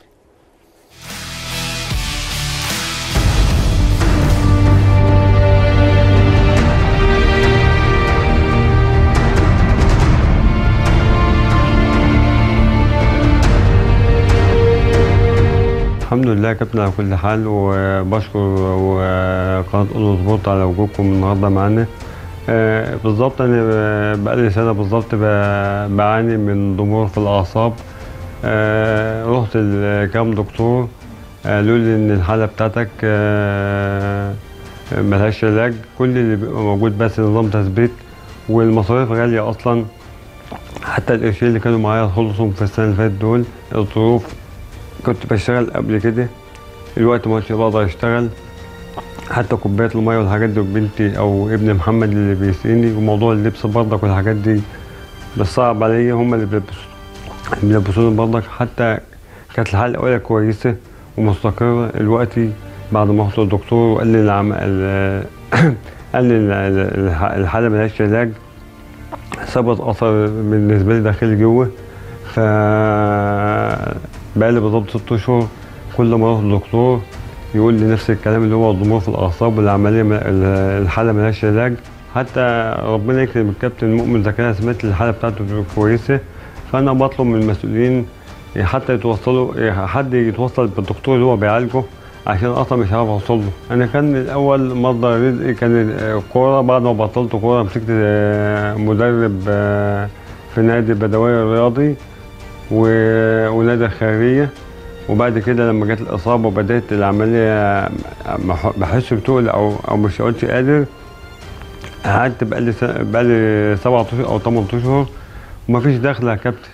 الحمد لله يا كابتن على كل حال وبشكر وقناة أونو سبورت على وجودكم النهارده معانا آه، بالظبط انا بقالي سنه بالظبط ب- بعاني من ضمور في الاعصاب آه، رحت لكام دكتور قالوا لي ان الحاله بتاعتك آه، ملهاش علاج كل اللي بيبقى موجود بس نظام تثبيت والمصاريف غاليه اصلا حتى القرشين اللي كانوا معايا خلصوا في السنه اللي فاتت دول الظروف كنت بشتغل قبل كده الوقت ما كنتش بقدر اشتغل حتى كوباية المية والحاجات دي بنتي او ابن محمد اللي بيسقيني وموضوع اللبس برضك والحاجات دي بس صعب عليا هم اللي بيلبسوا بيلبسوني برضك حتى كانت الحالة الأولى كويسة ومستقرة دلوقتي بعد ما رحت للدكتور وقال لي العم... ال- قال لي ال- ال- الح- الحالة ملهاش علاج ثبت أثر بالنسبة لي داخلي جوه ف بقالي بالظبط ست أشهر كل ما أروح للدكتور يقول لي نفس الكلام اللي هو الضمور في الأعصاب والعملية م- ال- الحالة ملهاش علاج حتى ربنا يكرم الكابتن مؤمن زكريا سمعت الحالة بتاعته كويسة فأنا بطلب من المسؤولين حتى يتوصلوا حد يتوصل بالدكتور اللي هو بيعالجه عشان اصلا مش عارف اوصل له انا كان الاول مصدر رزقي كان الكوره بعد ما بطلت كوره مسكت آه، مدرب آه، في نادي بدوي الرياضي و- ونادي الخيريه وبعد كده لما جت الاصابه وبدات العمليه مح- بحس بتقل او او مش قلتش قادر قعدت بقالي س- بقالي سبعة اشهر او 8 اشهر ومفيش دخل يا كابتن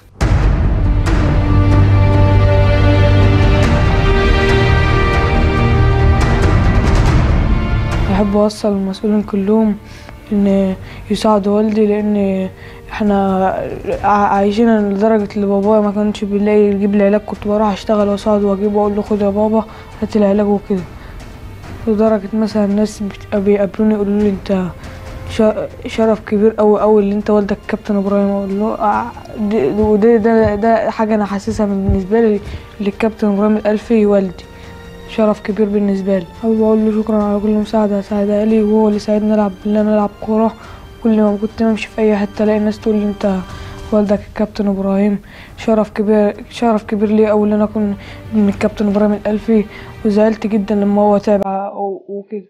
بحب اوصل المسؤولين كلهم ان يساعدوا والدي لان احنا ع- عايشين لدرجة اللي بابايا ما كانش بيلاقي يجيب لي علاج كنت بروح اشتغل واساعده واجيبه واقول له خد يا بابا هات العلاج وكده لدرجة مثلا الناس بت- بيقابلوني يقولوا لي انت ش- شرف كبير قوي قوي اللي انت والدك كابتن ابراهيم اقول له اه دي- وده ده ده حاجة انا حاسسها بالنسبة لي للكابتن ابراهيم الالفي والدي شرف كبير بالنسبة لي حابب أقول له شكرا على كل مساعدة ساعدها لي وهو اللي ساعدني ألعب اللي أنا ألعب كورة كل ما كنت أمشي في أي حتة ألاقي الناس تقول لي أنت والدك الكابتن إبراهيم شرف كبير شرف كبير لي أوي إن أنا أكون من الكابتن إبراهيم الألفي وزعلت جدا لما هو تعب ع- و- وكده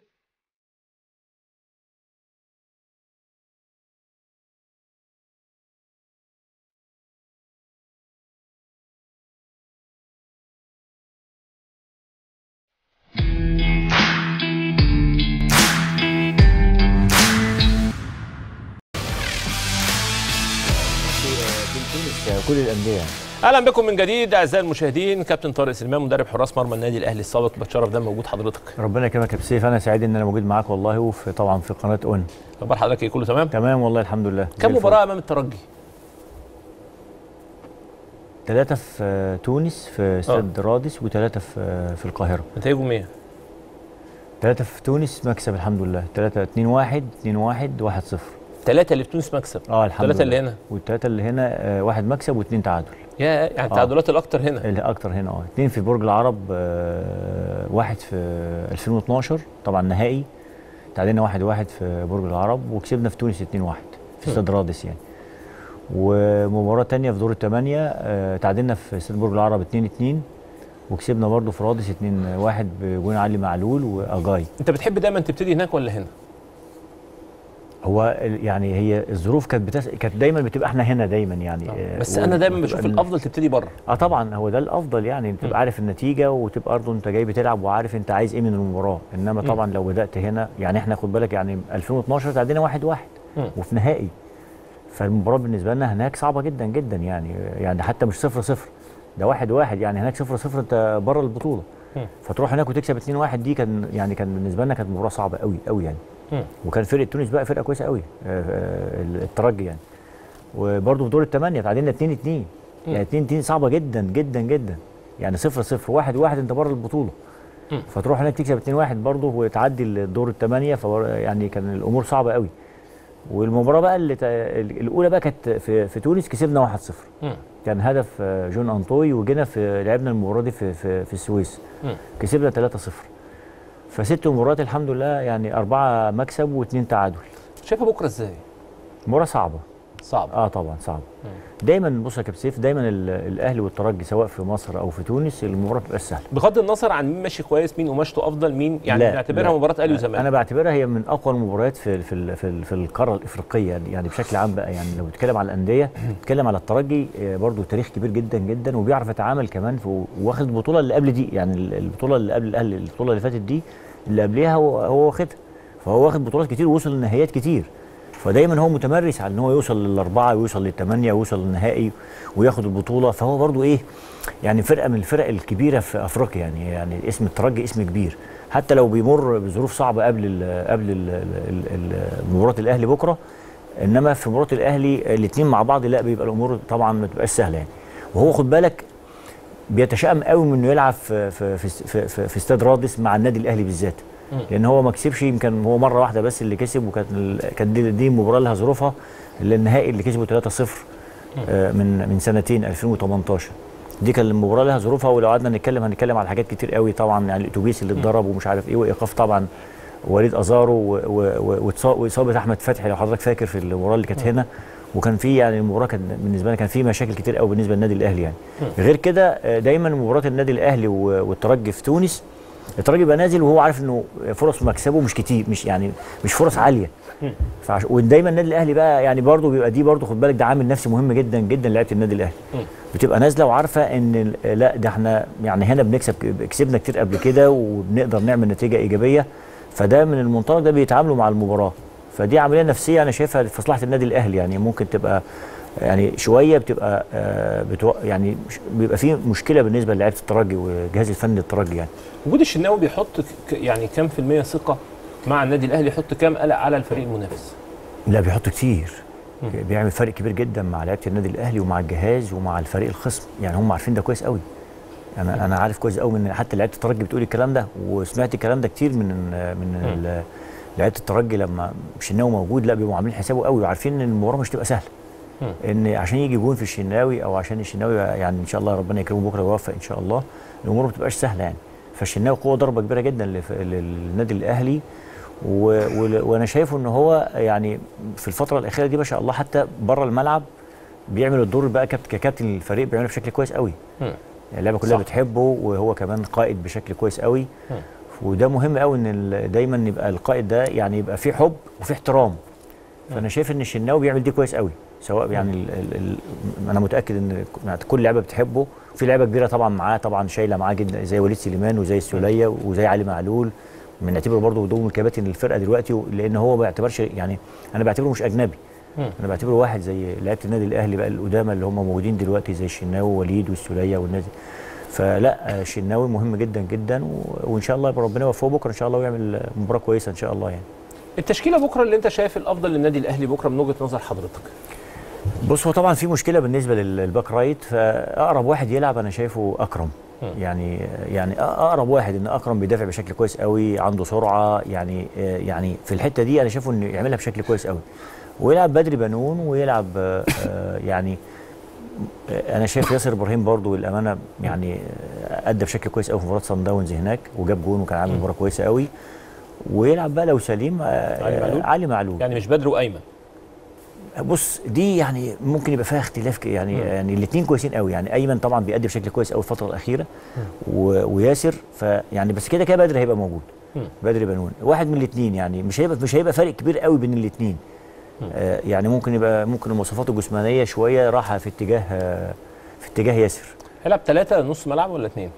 في تونس كل الانديه اهلا بكم من جديد اعزائي المشاهدين كابتن طارق سليمان مدرب حراس مرمى النادي الاهلي السابق بتشرف ده موجود حضرتك ربنا يكرمك يا سيف انا سعيد ان انا موجود معاك والله وفي طبعا في قناه اون اخبار حضرتك ايه كله تمام تمام والله الحمد لله كم مباراه امام الترجي ثلاثة في تونس في استاد رادس وثلاثة في في القاهرة نتائجهم ايه؟ ثلاثة في تونس مكسب الحمد لله ثلاثة 2 1 2 1 1 0 ثلاثة اللي في تونس مكسب اه الحمد ثلاثة لله اللي هنا والثلاثة اللي هنا آه واحد مكسب واثنين تعادل يا يعني التعادلات الاكتر هنا اللي اكتر هنا اه اثنين في برج العرب آه واحد في 2012 طبعا نهائي تعادلنا واحد واحد في برج العرب وكسبنا في تونس 2 1 في استاد رادس يعني ومباراة تانية في دور الثمانية آه تعادلنا في استاد برج العرب 2 2 وكسبنا برضه في رادس 2 1 بجون علي معلول واجاي انت بتحب دايما تبتدي هناك ولا هنا؟ هو ال- يعني هي الظروف كانت بتس... كانت دايما بتبقى احنا هنا دايما يعني آه، بس و- انا دايما وتبقى بشوف ال- الافضل تبتدي بره اه طبعا هو ده الافضل يعني انت تبقى عارف النتيجه وتبقى برضه انت جاي بتلعب وعارف انت عايز ايه من المباراه انما مم. طبعا لو بدات هنا يعني احنا خد بالك يعني 2012 تعدينا واحد واحد مم. وفي نهائي فالمباراه بالنسبه لنا هناك صعبه جدا جدا يعني يعني حتى مش صفر صفر ده واحد واحد يعني هناك صفر صفر انت بره البطوله مم. فتروح هناك وتكسب 2 1 دي كان يعني كان بالنسبه لنا كانت مباراه صعبه قوي قوي يعني مم. وكان فرقه تونس بقى فرقه كويسه قوي آه، آه، الترجي يعني وبرده في دور الثمانيه تعادلنا 2 2 يعني 2 2 صعبه جدا جدا جدا يعني 0 0 1 1 انت بره البطوله مم. فتروح هناك تكسب 2 1 برضه وتعدي الدور الثمانيه فبر- يعني كان الامور صعبه قوي والمباراه بقى اللي تا- الاولى بقى كانت في, في تونس كسبنا 1 0 مم. كان هدف آه، جون انطوي وجينا في لعبنا المباراه دي في في, في السويس مم. كسبنا 3 0 فست مباريات الحمد لله يعني أربعة مكسب واثنين تعادل شايفها بكره ازاي؟ مباراة صعبة صعب اه طبعا صعبة دايما بص يا كابتن سيف دايما ال- الاهلي والترجي سواء في مصر او في تونس المباراة بتبقى سهلة بغض النظر عن مين ماشي كويس مين قماشته افضل مين يعني لا، نعتبرها لا. مباراه اهلي وزمالك انا بعتبرها هي من اقوى المباريات في في ال- في, ال- في القاره الافريقيه يعني- يعني بشكل عام بقى يعني لو بتتكلم على الانديه بتتكلم على الترجي آه، برضو تاريخ كبير جدا جدا وبيعرف يتعامل كمان في واخد البطوله اللي قبل دي يعني ال- البطوله اللي قبل الاهلي البطوله اللي فاتت دي اللي قبلها هو هو واخدها فهو واخد بطولات كتير ووصل لنهائيات كتير فدايما هو متمرس على ان هو يوصل للاربعه ويوصل للثمانيه ويوصل للنهائي وياخد البطوله فهو برضو ايه يعني فرقه من الفرق الكبيره في افريقيا يعني يعني اسم الترجي اسم كبير حتى لو بيمر بظروف صعبه قبل ال قبل ال- ال- ال- مباراه الاهلي بكره انما في مباراه الاهلي الاثنين مع بعض لا بيبقى الامور طبعا ما تبقاش سهله يعني وهو خد بالك بيتشائم قوي من انه يلعب في في في, في, في, في استاد رادس مع النادي الاهلي بالذات مم. لان هو ما كسبش يمكن هو مره واحده بس اللي كسب وكانت ال- كانت دي, دي مباراه لها ظروفها اللي النهائي اللي كسبه 3-0 آه، من من سنتين 2018 دي كان المباراه لها ظروفها ولو قعدنا نتكلم هنتكلم على حاجات كتير قوي طبعا يعني الاتوبيس اللي اتضرب ومش عارف ايه وايقاف طبعا وليد ازارو و- و- و- وإتصا- واصابه احمد فتحي لو حضرتك فاكر في المباراه اللي كانت هنا وكان في يعني المباراه كانت بالنسبه لنا كان في مشاكل كتير قوي بالنسبه للنادي الاهلي يعني غير كده آه، دايما مباراه النادي الاهلي و- والترجي في تونس الترجي بقى نازل وهو عارف انه فرص مكسبه مش كتير مش يعني مش فرص عاليه فعش... ودايما النادي الاهلي بقى يعني برضه بيبقى دي برضه خد بالك ده عامل نفسي مهم جدا جدا لعيبه النادي الاهلي بتبقى نازله وعارفه ان ال- لا ده احنا يعني هنا بنكسب كسبنا كتير قبل كده وبنقدر نعمل نتيجه ايجابيه فده من المنطلق ده بيتعاملوا مع المباراه فدي عمليه نفسيه انا شايفها في مصلحه النادي الاهلي يعني ممكن تبقى يعني شويه بتبقى آه بتو... يعني مش- بيبقى في مشكله بالنسبه للعيبه الترجي والجهاز الفني للترجي يعني وجود الشناوي بيحط ك- يعني كام في المية ثقة مع النادي الأهلي يحط كام قلق على الفريق المنافس لا بيحط كتير بيعمل فرق كبير جدا مع لعيبه النادي الاهلي ومع الجهاز ومع الفريق الخصم يعني هم عارفين ده كويس قوي انا انا عارف كويس قوي من حتى لعيبه الترجي بتقول الكلام ده وسمعت الكلام ده كتير من من ال- لعيبه الترجي لما الشناوي موجود لا بيبقوا عاملين حسابه قوي وعارفين ان المباراه مش تبقى سهله ان عشان يجي جون في الشناوي او عشان الشناوي يعني ان شاء الله ربنا يكرمه بكره ويوفق ان شاء الله الامور ما بتبقاش سهله يعني فالشناوي قوه ضربه كبيره جدا لف- للنادي الاهلي و... و... وانا شايفه ان هو يعني في الفتره الاخيره دي ما شاء الله حتى بره الملعب بيعمل الدور بقى كابت- ككابتن الفريق بيعمله بشكل كويس قوي يعني اللعبه كلها صح. بتحبه وهو كمان قائد بشكل كويس قوي مم. وده مهم قوي ان ال- دايما يبقى القائد ده يعني يبقى فيه حب وفيه احترام فانا شايف ان الشناوي بيعمل دي كويس قوي سواء يعني ال ال ال انا متاكد ان كل لعبه بتحبه وفي لعيبه كبيره طبعا معاه طبعا شايله معاه جدا زي وليد سليمان وزي السوليه وزي علي معلول بنعتبره برضه ضمن الكباتن الفرقه دلوقتي لان هو ما بيعتبرش يعني انا بعتبره مش اجنبي مم. انا بعتبره واحد زي لعيبه النادي الاهلي بقى القدامى اللي هم موجودين دلوقتي زي الشناوي ووليد والسوليه والناس دي. فلا آه، الشناوي مهم جدا جدا و... وان شاء الله يبقى ربنا يوفقه بكره ان شاء الله ويعمل مباراه كويسه ان شاء الله يعني التشكيله بكره اللي انت شايف الافضل للنادي الاهلي بكره من وجهه نظر حضرتك بص هو طبعا في مشكله بالنسبه لل- للباك رايت فاقرب واحد يلعب انا شايفه اكرم مم. يعني يعني اقرب واحد ان اكرم بيدافع بشكل كويس قوي عنده سرعه يعني آه، يعني في الحته دي انا شايفه انه يعملها بشكل كويس قوي ويلعب بدري بنون ويلعب آه، آه، يعني آه، انا شايف ياسر ابراهيم برضو للامانه يعني آه، ادى بشكل كويس قوي في مباراه صن داونز هناك وجاب جون وكان عامل مباراه كويسه قوي ويلعب بقى لو سليم آه، علي معلول؟ آه، علي معلول يعني مش بدر وايمن بص دي يعني ممكن يبقى فيها اختلاف ك- يعني مم. يعني الاثنين كويسين قوي يعني ايمن طبعا بيأدي بشكل كويس قوي الفتره الاخيره و... وياسر فيعني بس كده كده بدري هيبقى موجود مم. بدري بنون واحد من الاثنين يعني مش هيبقى مش هيبقى فرق كبير قوي بين الاثنين آه يعني ممكن يبقى ممكن المواصفات الجسمانيه شويه راحه في اتجاه آه في اتجاه ياسر هيلعب ثلاثه نص ملعب ولا اثنين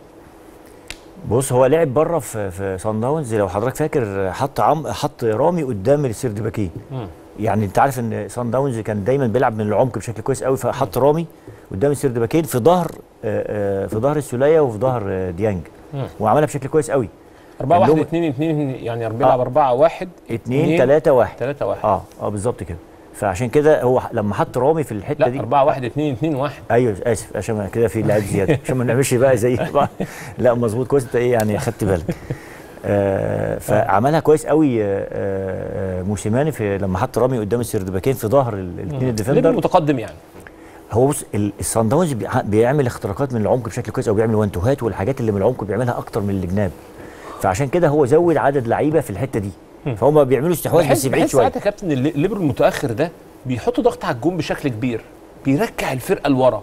بص هو لعب بره في في صن داونز لو حضرتك فاكر حط عم حط رامي قدام السيرد باكين يعني انت عارف ان صن داونز كان دايما بيلعب من العمق بشكل كويس قوي فحط رامي قدام السيرد باكين في ظهر آه، آه، في ظهر السوليه وفي ظهر آه، ديانج مم. وعملها بشكل كويس قوي 4 كان 1 لهم 2 2 يعني بيلعب 4 1 2 3 1 3 1 اه اه بالظبط كده فعشان كده هو لما حط رامي في الحته لا دي 4 1 2 2 1 ايوه اسف عشان ما كده في لعيب زياده عشان ما نعملش بقى زي بعض. لا مظبوط كويس انت ايه يعني خدت بالك آه فعملها كويس قوي آه آه موسيماني في لما حط رامي قدام السردباكين في ظهر الاثنين ليبرو الديفندر متقدم يعني هو بص ال- الصن داونز بيع- بيعمل اختراقات من العمق بشكل كويس او بيعمل وانتوهات والحاجات اللي من العمق بيعملها اكتر من الجناب فعشان كده هو زود عدد لعيبه في الحته دي فهم بيعملوا استحواذ بحس بس بعيد بحس شويه ساعات يا كابتن اللي- الليبرو المتاخر ده بيحط ضغط على الجون بشكل كبير بيرجع الفرقه لورا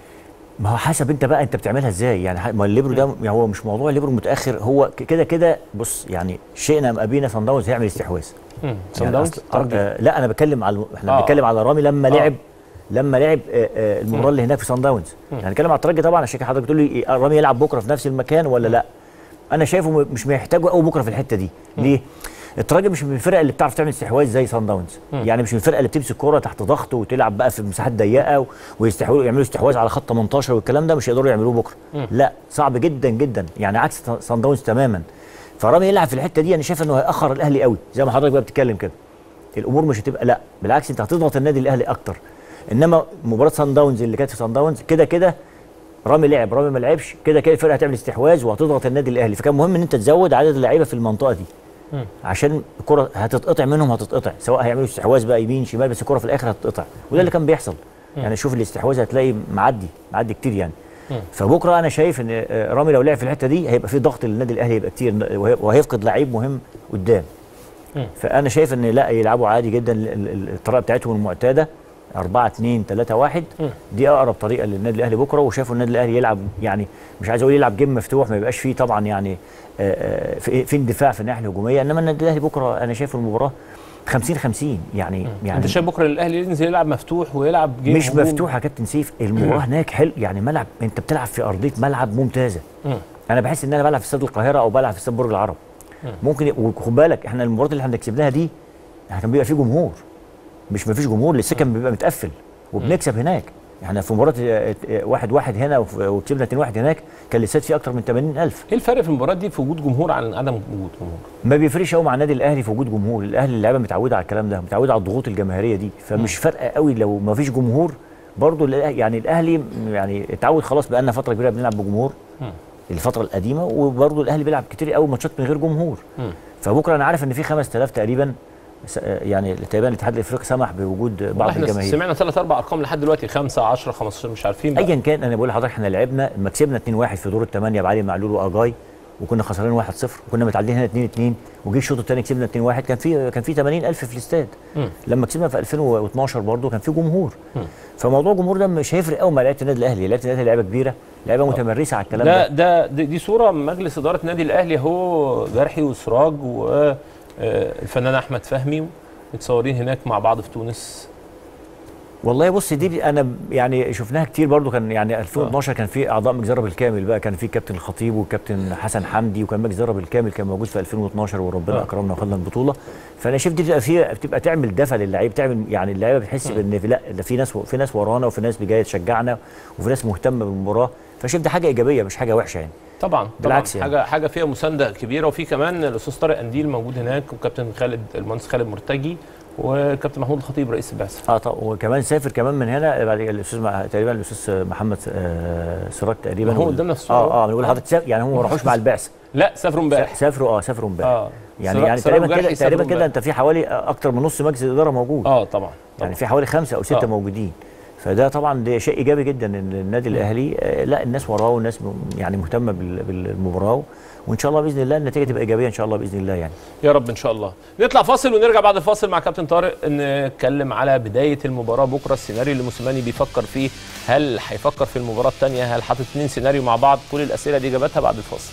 ما هو حسب انت بقى انت بتعملها ازاي يعني ح- ما الليبرو ده يعني هو مش موضوع الليبرو المتاخر هو ك- كده كده بص يعني شئنا ام ابينا صن داونز هيعمل استحواذ صن داونز أصل- آه لا انا بتكلم على احنا آه. بنتكلم على رامي لما آه. لعب لما لعب آه آه المباراه اللي هناك في صن داونز مم. يعني نتكلم على الترجي طبعا عشان كده حضرتك بتقول لي إيه، رامي يلعب بكره في نفس المكان ولا لا انا شايفه م- مش محتاجه قوي بكره في الحته دي ليه الترجي مش من الفرق اللي بتعرف تعمل استحواذ زي صن داونز مم. يعني مش من الفرقه اللي بتمسك كوره تحت ضغط وتلعب بقى في مساحات ضيقه و- ويستحوذوا يعملوا استحواذ على خط 18 والكلام ده مش هيقدروا يعملوه بكره مم. لا صعب جدا جدا يعني عكس صن داونز تماما فرامي يلعب في الحته دي انا شايف انه هياخر الاهلي قوي زي ما حضرتك بقى بتتكلم كده الامور مش هتبقى لا بالعكس انت هتضغط النادي الاهلي اكتر انما مباراه صن داونز اللي كانت في صن داونز كده كده رامي لعب رامي ما لعبش كده كده الفرقه هتعمل استحواذ وهتضغط النادي الاهلي فكان مهم ان انت تزود عدد اللعيبه في المنطقه دي مم. عشان الكره هتتقطع منهم هتتقطع سواء هيعملوا استحواذ بقى يمين شمال بس الكره في الاخر هتتقطع وده اللي كان بيحصل يعني شوف الاستحواذ هتلاقي معدي معدي كتير يعني مم. فبكره انا شايف ان آه، رامي لو لعب في الحته دي هيبقى في ضغط للنادي الاهلي هيبقى كتير وهي- وهيفقد لعيب مهم قدام مم. فانا شايف ان لا يلعبوا عادي جدا ال- ال- الطريقه بتاعتهم المعتاده 4 2 3 1 مم. دي اقرب طريقه للنادي الاهلي بكره وشافوا النادي الاهلي يلعب يعني مش عايز اقول يلعب جيم مفتوح ما يبقاش فيه طبعا يعني آه، آه، في في اندفاع في الناحيه الهجوميه انما النادي الاهلي بكره انا شايف المباراه 50 50 يعني يعني انت شايف بكره الاهلي ينزل يلعب مفتوح ويلعب جيم مش هجوم؟ مفتوح يا كابتن سيف المباراه هناك حلو يعني ملعب انت بتلعب في ارضيه ملعب ممتازه مم. انا بحس ان انا بلعب في استاد القاهره او بلعب في استاد برج العرب مم. ممكن ي- وخد بالك احنا المباريات اللي احنا كسبناها دي احنا كان بيبقى فيه جمهور مش ما فيش جمهور لسه كان بيبقى متقفل وبنكسب هناك احنا في مباراه اه، اه، واحد واحد هنا وف- وكسبنا 2 واحد هناك كان الاستاد فيه اكتر من 80000 ايه الفرق في المباراه دي في وجود جمهور عن عدم وجود جمهور ما بيفرقش قوي مع النادي الاهلي في وجود جمهور الاهلي اللعيبه متعوده على الكلام ده متعوده على الضغوط الجماهيريه دي فمش فارقه قوي لو ما فيش جمهور برضه الأه- يعني الاهلي يعني اتعود خلاص بقى لنا فتره كبيره بنلعب بجمهور مم. الفتره القديمه وبرضه الاهلي بيلعب كتير قوي ماتشات من غير جمهور مم. فبكره انا عارف ان في 5000 تقريبا س- يعني تقريبا الاتحاد الافريقي سمح بوجود بعض احنا الجماهير سمعنا ثلاث اربع ارقام لحد دلوقتي 5 10 15 مش عارفين بقى. ايا كان انا بقول لحضرتك احنا لعبنا لما كسبنا 2-1 في دور الثمانيه بعلي معلول واجاي وكنا خسرانين 1-0 وكنا متعادلين هنا 2-2 وجي الشوط الثاني كسبنا 2-1 كان في كان في 80000 في الاستاد مم. لما كسبنا في 2012 برضه كان في جمهور مم. فموضوع الجمهور ده مش هيفرق قوي مع لعيبه النادي الاهلي لعيبه النادي الاهلي لعيبه كبيره لعيبه متمرسه على الكلام ده ده ده دي, دي صوره من مجلس اداره النادي الاهلي اهو جرحي وسراج والفنان احمد فهمي متصورين هناك مع بعض في تونس والله بص دي انا يعني شفناها كتير برضو كان يعني 2012 كان في اعضاء مجزره بالكامل بقى كان في كابتن الخطيب وكابتن حسن حمدي وكان مجزره بالكامل كان موجود في 2012 وربنا آه. اكرمنا وخدنا البطوله فانا شايف دي بتبقى فيها بتبقى تعمل دفى للعيب تعمل يعني اللعيبه بتحس بان في لا ده في ناس في ناس ورانا وفي ناس جايه تشجعنا وفي ناس مهتمه بالمباراه فشايف دي حاجه ايجابيه مش حاجه وحشه يعني طبعا بالعكس طبعا يعني. حاجه حاجه فيها مسانده كبيره وفي كمان الاستاذ طارق قنديل موجود هناك وكابتن خالد المهندس خالد مرتجي وكابتن محمود الخطيب رئيس البعثه اه طب وكمان سافر كمان من هنا بعد الاستاذ مع- تقريبا الاستاذ محمد آه، سراج تقريبا ما هو قدامنا في الصورة. اه اه بنقول لحضرتك سافر- يعني هم ما راحوش مع البعثه لا سافروا امبارح سافروا اه سافروا امبارح اه يعني سراج- يعني سراج تقريبا وجرحي كده سافروا تقريبا كده امبارح. انت في حوالي اكتر من نص مجلس الاداره موجود اه طبعا يعني في حوالي خمسه او سته آه. موجودين فده طبعا ده شيء ايجابي جدا ان النادي الاهلي آه، لا الناس وراه والناس م- يعني مهتمه بال- بالمباراه وان شاء الله باذن الله النتيجه تبقى ايجابيه ان شاء الله باذن الله يعني يا رب ان شاء الله نطلع فاصل ونرجع بعد الفاصل مع كابتن طارق نتكلم على بدايه المباراه بكره السيناريو اللي موسيماني بيفكر فيه هل هيفكر في المباراه الثانيه هل حاطط اثنين سيناريو مع بعض كل الاسئله دي اجابتها بعد الفاصل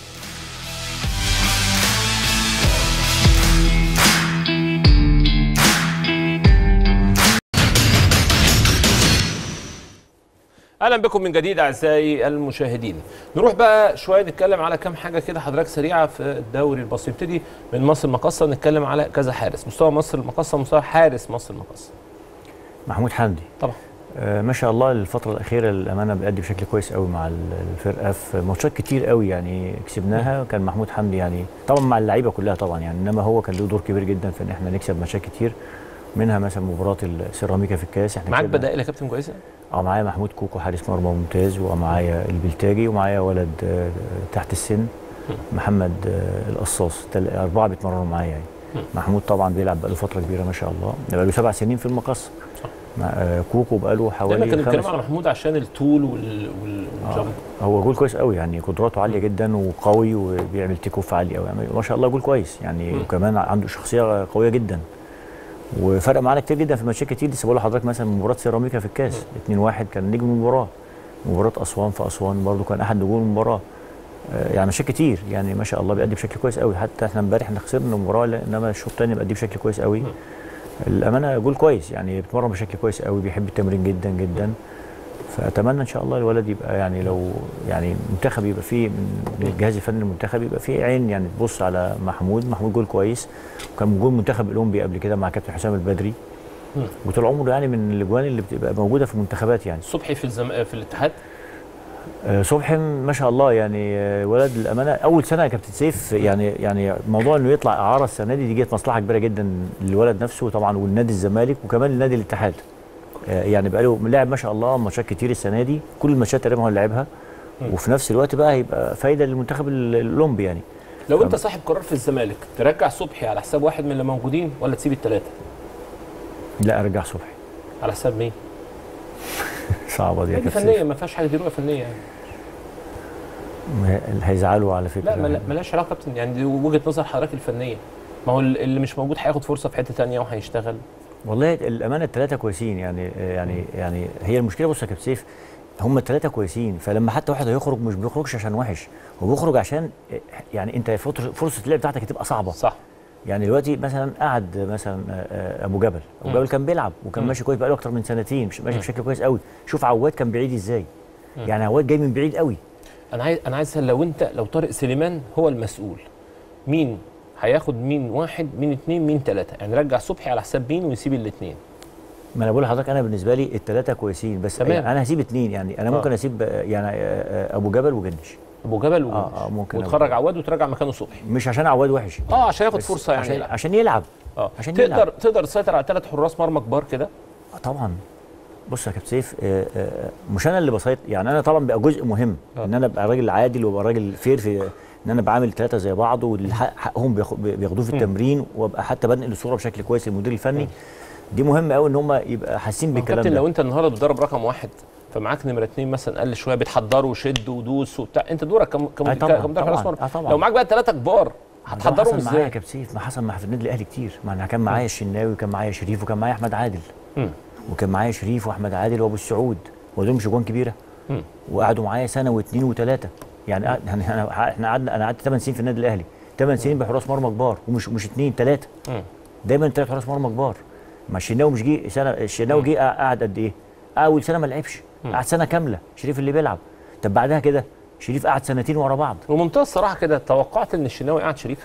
اهلا بكم من جديد اعزائي المشاهدين نروح بقى شويه نتكلم على كام حاجه كده حضرتك سريعه في الدوري المصري نبتدي من مصر المقصه نتكلم على كذا حارس مستوى مصر المقصه مستوى حارس مصر المقصه محمود حمدي طبعا آه ما شاء الله الفترة الأخيرة الأمانة بيأدي بشكل كويس قوي مع ال- الفرقة في ماتشات كتير قوي يعني كسبناها كان محمود حمدي يعني طبعا مع اللعيبة كلها طبعا يعني إنما هو كان له دور كبير جدا في إن إحنا نكسب ماتشات كتير منها مثلا مباراة السيراميكا في الكاس إحنا معاك كسبنا. بدائل يا كابتن كويسه اه معايا محمود كوكو حارس مرمى ممتاز ومعايا البلتاجي ومعايا ولد آه، تحت السن محمد آه، القصاص تل- أربعة بيتمرنوا معايا يعني محمود طبعا بيلعب بقاله فترة كبيرة ما شاء الله بقاله سبع سنين في المقص مع- آه، كوكو بقاله دايما حوالي كانوا بيتكلموا خمس على محمود عشان الطول وال... وال... والجامب هو جول كويس قوي يعني قدراته عاليه جدا وقوي وبيعمل تيك اوف عالي قوي يعني ما شاء الله جول كويس يعني وكمان عنده شخصيه قويه جدا وفرق معانا كتير جدا في ماتشات كتير لسه بقول لحضرتك مثلا مباراه سيراميكا في الكاس 2-1 كان نجم المباراه مباراه اسوان في اسوان برضو كان احد نجوم المباراه آه، يعني ماتشات كتير يعني ما شاء الله بيأدي بشكل كويس قوي حتى احنا امبارح احنا خسرنا المباراه لا- انما الشوط الثاني بيأدي بشكل كويس قوي الامانه جول كويس يعني بيتمرن بشكل كويس قوي بيحب التمرين جدا جدا فاتمنى ان شاء الله الولد يبقى يعني لو يعني منتخب يبقى فيه من من الجهاز الفني للمنتخب يبقى فيه عين يعني تبص على محمود محمود جول كويس وكان جول منتخب الاولمبي قبل كده مع كابتن حسام البدري مم. وطول عمره يعني من الاجوان اللي بتبقى موجوده في المنتخبات يعني صبحي في الزم... في الاتحاد آه، صبحي ما شاء الله يعني آه، ولد الامانه اول سنه يا كابتن سيف يعني يعني موضوع انه يطلع اعاره السنه دي دي جت مصلحه كبيره جدا للولد نفسه طبعا والنادي الزمالك وكمان لنادي الاتحاد آه، يعني بقى له لاعب ما شاء الله ماتشات كتير السنه دي كل الماتشات تقريبا هو اللي لعبها وفي نفس الوقت بقى هيبقى فايده للمنتخب ال- الاولمبي يعني لو انت صاحب قرار في الزمالك ترجع صبحي على حساب واحد من اللي موجودين ولا تسيب الثلاثه لا ارجع صبحي على حساب مين صعبه دي يا دي كابتن فنيه سيف ما فيهاش حاجه دي رؤيه فنيه يعني ما- هيزعلوا على فكره لا ملا- ملهاش علاقه كابتن يعني دي وجهه نظر حضرتك الفنيه ما هو اللي مش موجود هياخد فرصه في حته ثانيه وهيشتغل والله الامانه الثلاثه كويسين يعني يعني يعني هي المشكله بص يا كابتن سيف هم الثلاثه كويسين فلما حتى واحد هيخرج مش بيخرجش عشان وحش هو بيخرج عشان يعني انت فرصه فرصه اللعب بتاعتك هتبقى صعبه صح يعني دلوقتي مثلا قعد مثلا آه، آه، ابو جبل ابو مم. جبل كان بيلعب وكان مم. ماشي كويس بقاله اكتر من سنتين مش ماشي مم. بشكل كويس قوي شوف عواد كان بعيد ازاي مم. يعني عواد جاي من بعيد قوي انا عايز انا عايز أسأل لو انت لو طارق سليمان هو المسؤول مين هياخد مين واحد مين اثنين مين ثلاثه يعني رجع صبحي على حساب مين ويسيب الاثنين ما انا بقول لحضرتك انا بالنسبه لي الثلاثه كويسين بس تمام. يعني انا هسيب اثنين يعني انا آه. ممكن اسيب آه، يعني آه، آه، ابو جبل وجنش ابو جبل و... اه اه ممكن أبو وتخرج جبل. عواد وترجع مكانه صبحي مش عشان عواد وحش اه عشان ياخد بس فرصه يعني عشان يلعب. عشان يلعب اه عشان تقدر يلعب. تقدر تسيطر على ثلاث حراس مرمى كبار كده آه طبعا بص يا كابتن سيف آه، آه، مش انا اللي بسيطر يعني انا طبعا بقى جزء مهم آه. ان انا ابقى راجل عادل وابقى راجل فير في ان انا بعامل ثلاثه زي بعض وحقهم بياخدوه في م. التمرين وابقى حتى بنقل الصوره بشكل كويس للمدير الفني دي مهم قوي ان هم يبقى حاسين ما هو بالكلام كابتن ده لو انت النهارده بتدرب رقم واحد فمعاك نمره اثنين مثلا قل شويه بتحضره وشد ودوس وبتاع انت دورك كم كم آه طبعاً، كمدرب طبعاً، حراس مرمى آه طبعاً. لو معاك بقى ثلاثه كبار هتحضرهم حصل معايا يا ازاي؟ كابتن سيف ما حصل مع في النادي الاهلي كتير ما انا كان معايا الشناوي وكان معايا شريف وكان معايا احمد عادل مم. وكان معايا شريف واحمد عادل وابو السعود ودول مش جوان كبيره مم. وقعدوا معايا سنه واثنين وثلاثه يعني قعد- يعني انا احنا قعدنا انا قعدت 8 سنين في النادي الاهلي 8 سنين بحراس مرمى كبار ومش مش اثنين ثلاثه مم. دايما ثلاث حراس مرمى كبار ما الشناوي مش جه سنه الشناوي جه قعد قد ايه؟ اول سنه ما لعبش قعد سنه كامله شريف اللي بيلعب طب بعدها كده شريف قعد سنتين ورا بعض ومنتهى الصراحه كده توقعت ان الشناوي قاعد شريف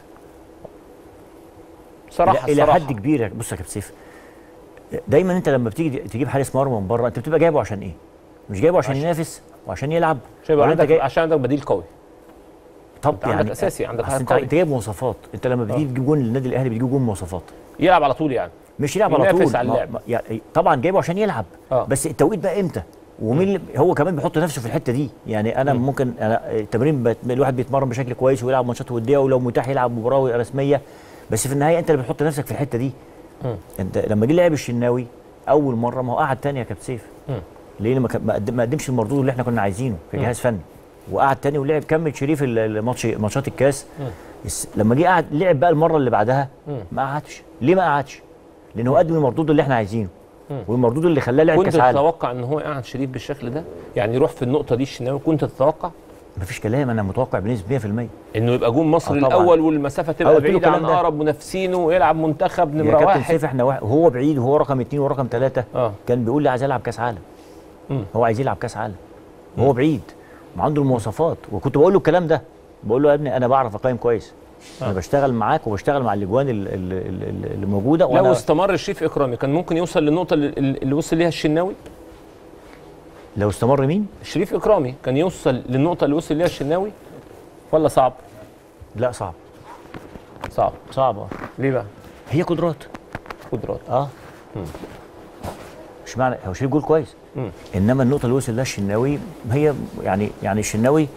صراحه الى صراحة. حد كبير يا- بص يا كابتن سيف دايما انت لما بتيجي تجيب حارس مرمى من بره انت بتبقى جايبه عشان ايه؟ مش جايبه عشان ينافس وعشان يلعب عشان يبقى ولا انت عندك جاي عشان عندك بديل قوي طب أنت عندك أساسي، عندك أصل لاعب انت قوي. انت جايب مواصفات انت لما بتيجي تجيب جون للنادي الاهلي بتجيب جون مواصفات يلعب على طول يعني مش يلعب على ينافس طول على ما- اللعب. ما- يعني طبعا جايبه عشان يلعب آه. بس التوقيت بقى امتى ومين اللي هو كمان بيحط نفسه في الحته دي يعني انا ممكن انا التمرين بت... الواحد بيتمرن بشكل كويس ويلعب ماتشات وديه ولو متاح يلعب مباراه رسميه بس في النهايه انت اللي بتحط نفسك في الحته دي مم. انت لما جه لعب الشناوي اول مره ما هو قعد تاني يا كابتن سيف مم. ليه ما كان- ما قدم- ما قدمش المردود اللي احنا كنا عايزينه كجهاز فني وقعد تاني ولعب كمل شريف ال- الماتش ماتشات الكاس الس- لما جه قعد لعب بقى المره اللي بعدها مم. ما قعدش ليه ما قعدش لان هو قدم المردود اللي احنا عايزينه مم. والمردود اللي خلاه لعب كنت كاس عالم تتوقع ان هو قاعد شريف بالشكل ده يعني يروح في النقطه دي الشناوي كنت تتوقع مفيش كلام انا متوقع بنسبه 100% انه يبقى جون مصر آه طبعاً. الاول والمسافه آه، تبقى قلت له بعيده عن الكلام ده. اقرب منافسينه ويلعب منتخب يا نمره كابتن واحد سيف احنا واحد وهو بعيد وهو رقم اثنين ورقم ثلاثه اه كان بيقول لي عايز العب كاس عالم مم. هو عايز يلعب كاس عالم وهو بعيد وعنده المواصفات وكنت بقول له الكلام ده بقول له يا ابني انا بعرف اقيم كويس انا آه. بشتغل معاك وبشتغل مع الاجوان ال- ال- ال- اللي موجوده لو وانا استمر شريف اكرامي كان ممكن يوصل للنقطه اللي, اللي وصل ليها الشناوي لو استمر مين؟ شريف اكرامي كان يوصل للنقطه اللي وصل ليها الشناوي ولا صعب لا صعب صعب صعب اه ليه بقى هي قدرات قدرات اه مش معنى هو شريف جول كويس مم. انما النقطه اللي وصل لها الشناوي هي يعني يعني الشناوي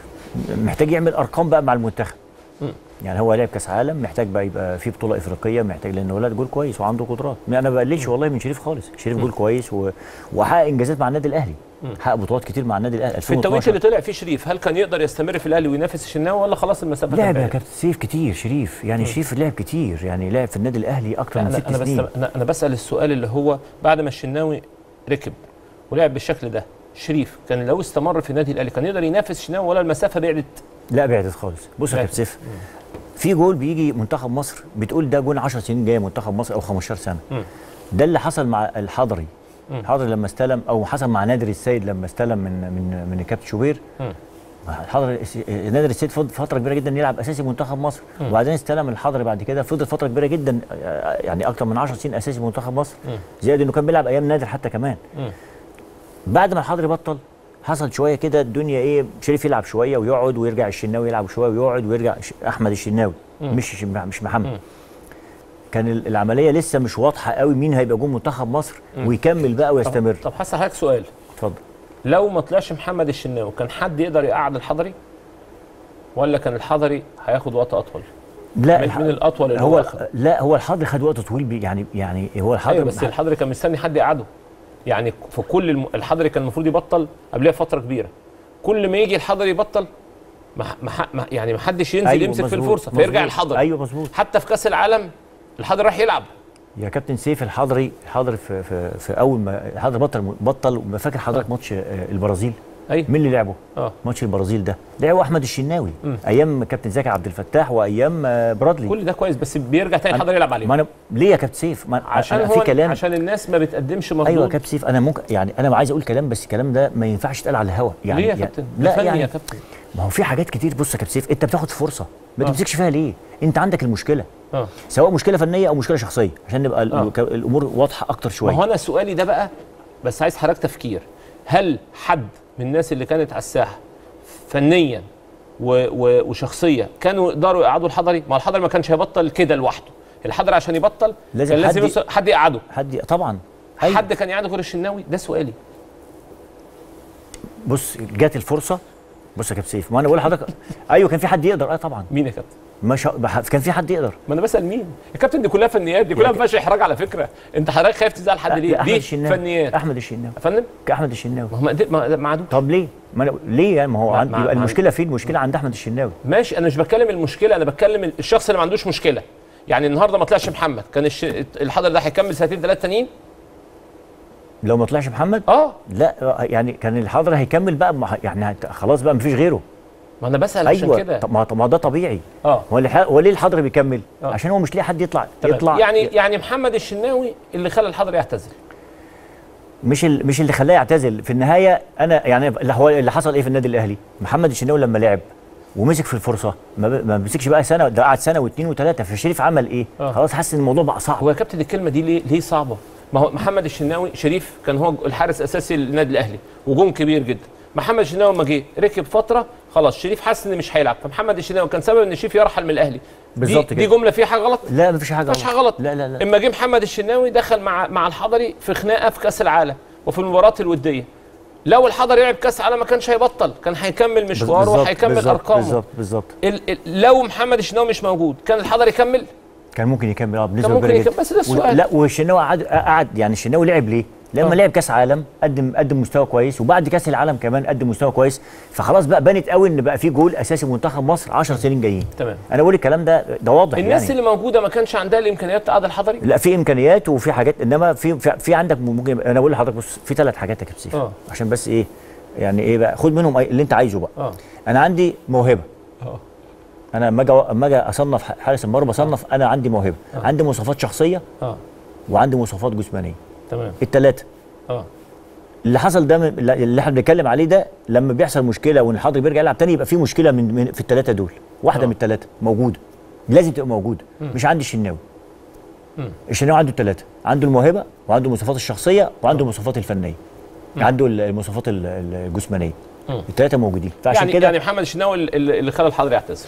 محتاج يعمل ارقام بقى مع المنتخب مم. يعني هو لعب كاس عالم محتاج بقى يبقى في بطوله افريقيه محتاج لان ولد جول كويس وعنده قدرات انا ما بقللش والله من شريف خالص شريف جول كويس و... وحقق انجازات مع النادي الاهلي حقق بطولات كتير مع النادي الاهلي في التوقيت 2012 اللي طلع فيه شريف هل كان يقدر يستمر في الاهلي وينافس الشناوي ولا خلاص المسافه لعب يا كانت كابتن سيف كتير شريف يعني شريف لعب كتير يعني لعب في النادي الاهلي اكتر من انا ست انا بس سنين انا انا بسال السؤال اللي هو بعد ما الشناوي ركب ولعب بالشكل ده شريف كان لو استمر في النادي الاهلي كان يقدر ينافس الشناوي ولا المسافه بعدت لا بعدت خالص بص يا بعدت. كابتن سيف في جول بيجي منتخب مصر بتقول ده جول 10 سنين جايه منتخب مصر او 15 سنه مم. ده اللي حصل مع الحضري مم. الحضري لما استلم او حصل مع نادر السيد لما استلم من من من الكابتن شوبير مم. الحضري نادر السيد فضل فتره كبيره جدا يلعب اساسي منتخب مصر مم. وبعدين استلم الحضري بعد كده فضل فتره كبيره جدا آه، يعني اكتر من 10 سنين اساسي منتخب مصر مم. زائد انه كان بيلعب ايام نادر حتى كمان مم. بعد ما الحضري بطل حصل شويه كده الدنيا ايه شريف يلعب شويه ويقعد ويرجع الشناوي يلعب شويه ويقعد ويرجع ش- احمد الشناوي مم. مش ش- مش محمد مم. كان ال- العمليه لسه مش واضحه قوي مين هيبقى جون منتخب مصر مم. ويكمل بقى ويستمر طب هسأل حضرتك سؤال اتفضل لو ما طلعش محمد الشناوي كان حد يقدر يقعد الحضري ولا كان الحضري هياخد وقت اطول لا من, الح- من الاطول اللي هو, هو أخده. لا هو الحضري خد وقت طويل بي- يعني يعني هو الحضري ايوه بس الحضري كان مستني حد يقعده يعني في كل الم... الحضري كان المفروض يبطل قبلها فتره كبيره كل ما يجي الحضري يبطل ما ما ما يعني ما حدش ينزل أيوة يمسك في مظبوط، الفرصه فيرجع مظبوط. الحضري ايوه مظبوط حتى في كاس العالم الحضري راح يلعب يا كابتن سيف الحضري الحضري في, في, في اول ما الحضري بطل بطل ما فاكر حضرتك ماتش آه، البرازيل ايوه مين اللي لعبه؟ اه ماتش البرازيل ده لعبه احمد الشناوي مم. ايام كابتن زكي عبد الفتاح وايام آه، برادلي كل ده كويس بس بيرجع تاني الحضري يلعب عليه ما انا ليه يا كابتن سيف؟ ما عشان أنا هو في كلام عشان الناس ما بتقدمش مردود ايوه يا كابتن سيف انا ممكن يعني انا عايز اقول كلام بس الكلام ده ما ينفعش يتقال على الهوا يعني ليه يا يعني كابتن لا فني يعني يا كابتن ما هو في حاجات كتير بص يا كابتن سيف انت بتاخد فرصه ما آه. تمسكش فيها ليه؟ انت عندك المشكله اه سواء مشكله فنيه او مشكله شخصيه عشان نبقى ال- آه. الامور واضحه اكتر ما شويه هو انا سؤالي ده بقى بس عايز حضرتك تفكير هل حد من الناس اللي كانت على الساحه فنيا و و وشخصيه كانوا يقدروا يقعدوا الحضري ما الحضري ما كانش هيبطل كده لوحده الحضري عشان يبطل لازم كان لازم حد- يوصل حد يقعده حد طبعا أيوة. حد كان يقعده غير الشناوي ده سؤالي بص جات الفرصه بص يا كابتن سيف ما انا بقول لحضرتك ايوه كان في حد يقدر اه طبعا مين يا كابتن مش ه- كان في حد يقدر ما انا بسال مين يا كابتن دي كلها فنيات دي كلها ما فيهاش احراج على فكره انت حضرتك خايف تزعل حد ليه احمد دي الشناوي فنيات احمد الشناوي يا فندم احمد الشناوي ما هو ما قدر- ما ما عدو طب ليه؟ ما أنا ليه يعني ما هو ما- عند ما- يبقى ما- المشكله فين؟ المشكله عند احمد الشناوي ماشي انا مش بتكلم المشكله انا بتكلم الشخص اللي ما عندوش مشكله يعني النهارده ما طلعش محمد كان الش... الحضر ده هيكمل سنتين ثلاثه تانيين لو ما طلعش محمد اه لا يعني كان الحضر هيكمل بقى ما- يعني هت- خلاص بقى مفيش غيره ما انا بسال عشان ايوه كده طب ما طب ما ده طبيعي اه هو اللي ح- هو ليه الحضري بيكمل آه. عشان هو مش لاقي حد يطلع تمام. يطلع يعني يعني محمد الشناوي اللي خلى الحضري يعتزل مش ال... مش اللي خلاه يعتزل في النهايه انا يعني اللي هو اللي حصل ايه في النادي الاهلي محمد الشناوي لما لعب ومسك في الفرصه ما, ب... ما مسكش بقى سنه ده قعد سنه واثنين وثلاثه فشريف عمل ايه آه. خلاص حس ان الموضوع بقى صعب هو يا كابتن الكلمه دي ليه ليه صعبه؟ ما هو محمد الشناوي شريف كان هو الحارس الاساسي للنادي الاهلي وجون كبير جدا محمد الشناوي لما جه ركب فتره خلاص شريف حس ان مش هيلعب فمحمد الشناوي كان سبب ان شريف يرحل من الاهلي بالظبط دي, كده. دي جمله فيها حاجه غلط لا مفيش حاجه مفيش حاجه غلط لا لا لا اما جه محمد الشناوي دخل مع مع الحضري في خناقه في كاس العالم وفي المباراه الوديه لو الحضري لعب كاس العالم ما كانش هيبطل كان هيكمل مشواره بالظبط، وهيكمل بالظبط، ارقامه بالظبط بالظبط ال ال لو محمد الشناوي مش موجود كان الحضري يكمل كان ممكن يكمل اه بنسبه كان ممكن كبيره يكمل، جدا بس ده السؤال. و- لا والشناوي قعد قعد يعني الشناوي لعب ليه؟ لما آه. لعب كاس عالم قدم قدم مستوى كويس وبعد كاس العالم كمان قدم مستوى كويس فخلاص بقى بانت قوي ان بقى في جول اساسي منتخب مصر 10 سنين جايين تمام انا بقول الكلام ده ده واضح الناس يعني اللي موجوده ما كانش عندها الامكانيات تقعد الحضري لا في امكانيات وفي حاجات انما في في, في عندك ممكن انا بقول لحضرتك بص في ثلاث حاجات يا كابتن سيف آه. عشان بس ايه يعني ايه بقى خد منهم أي- اللي انت عايزه بقى اه انا عندي موهبه اه انا اما اجي اما اجي اصنف حارس المرمى بصنف انا عندي موهبه عندي مواصفات شخصيه اه وعندي مواصفات جسمانيه تمام الثلاثه اه اللي حصل ده من اللي احنا بنتكلم عليه ده لما بيحصل مشكله وان الحضري بيرجع يلعب تاني يبقى في مشكله من, من في الثلاثه دول واحده آه. من الثلاثه موجوده لازم تبقى موجوده مش عندي الشناوي مم. الشناوي عنده الثلاثه عنده الموهبه وعنده المواصفات الشخصيه وعنده المواصفات الفنيه عنده ال- المواصفات ال- ال- الجسمانيه مم. الثلاثه موجودين فعشان يعني كده يعني محمد الشناوي اللي اللي خلى الحضري يعتزل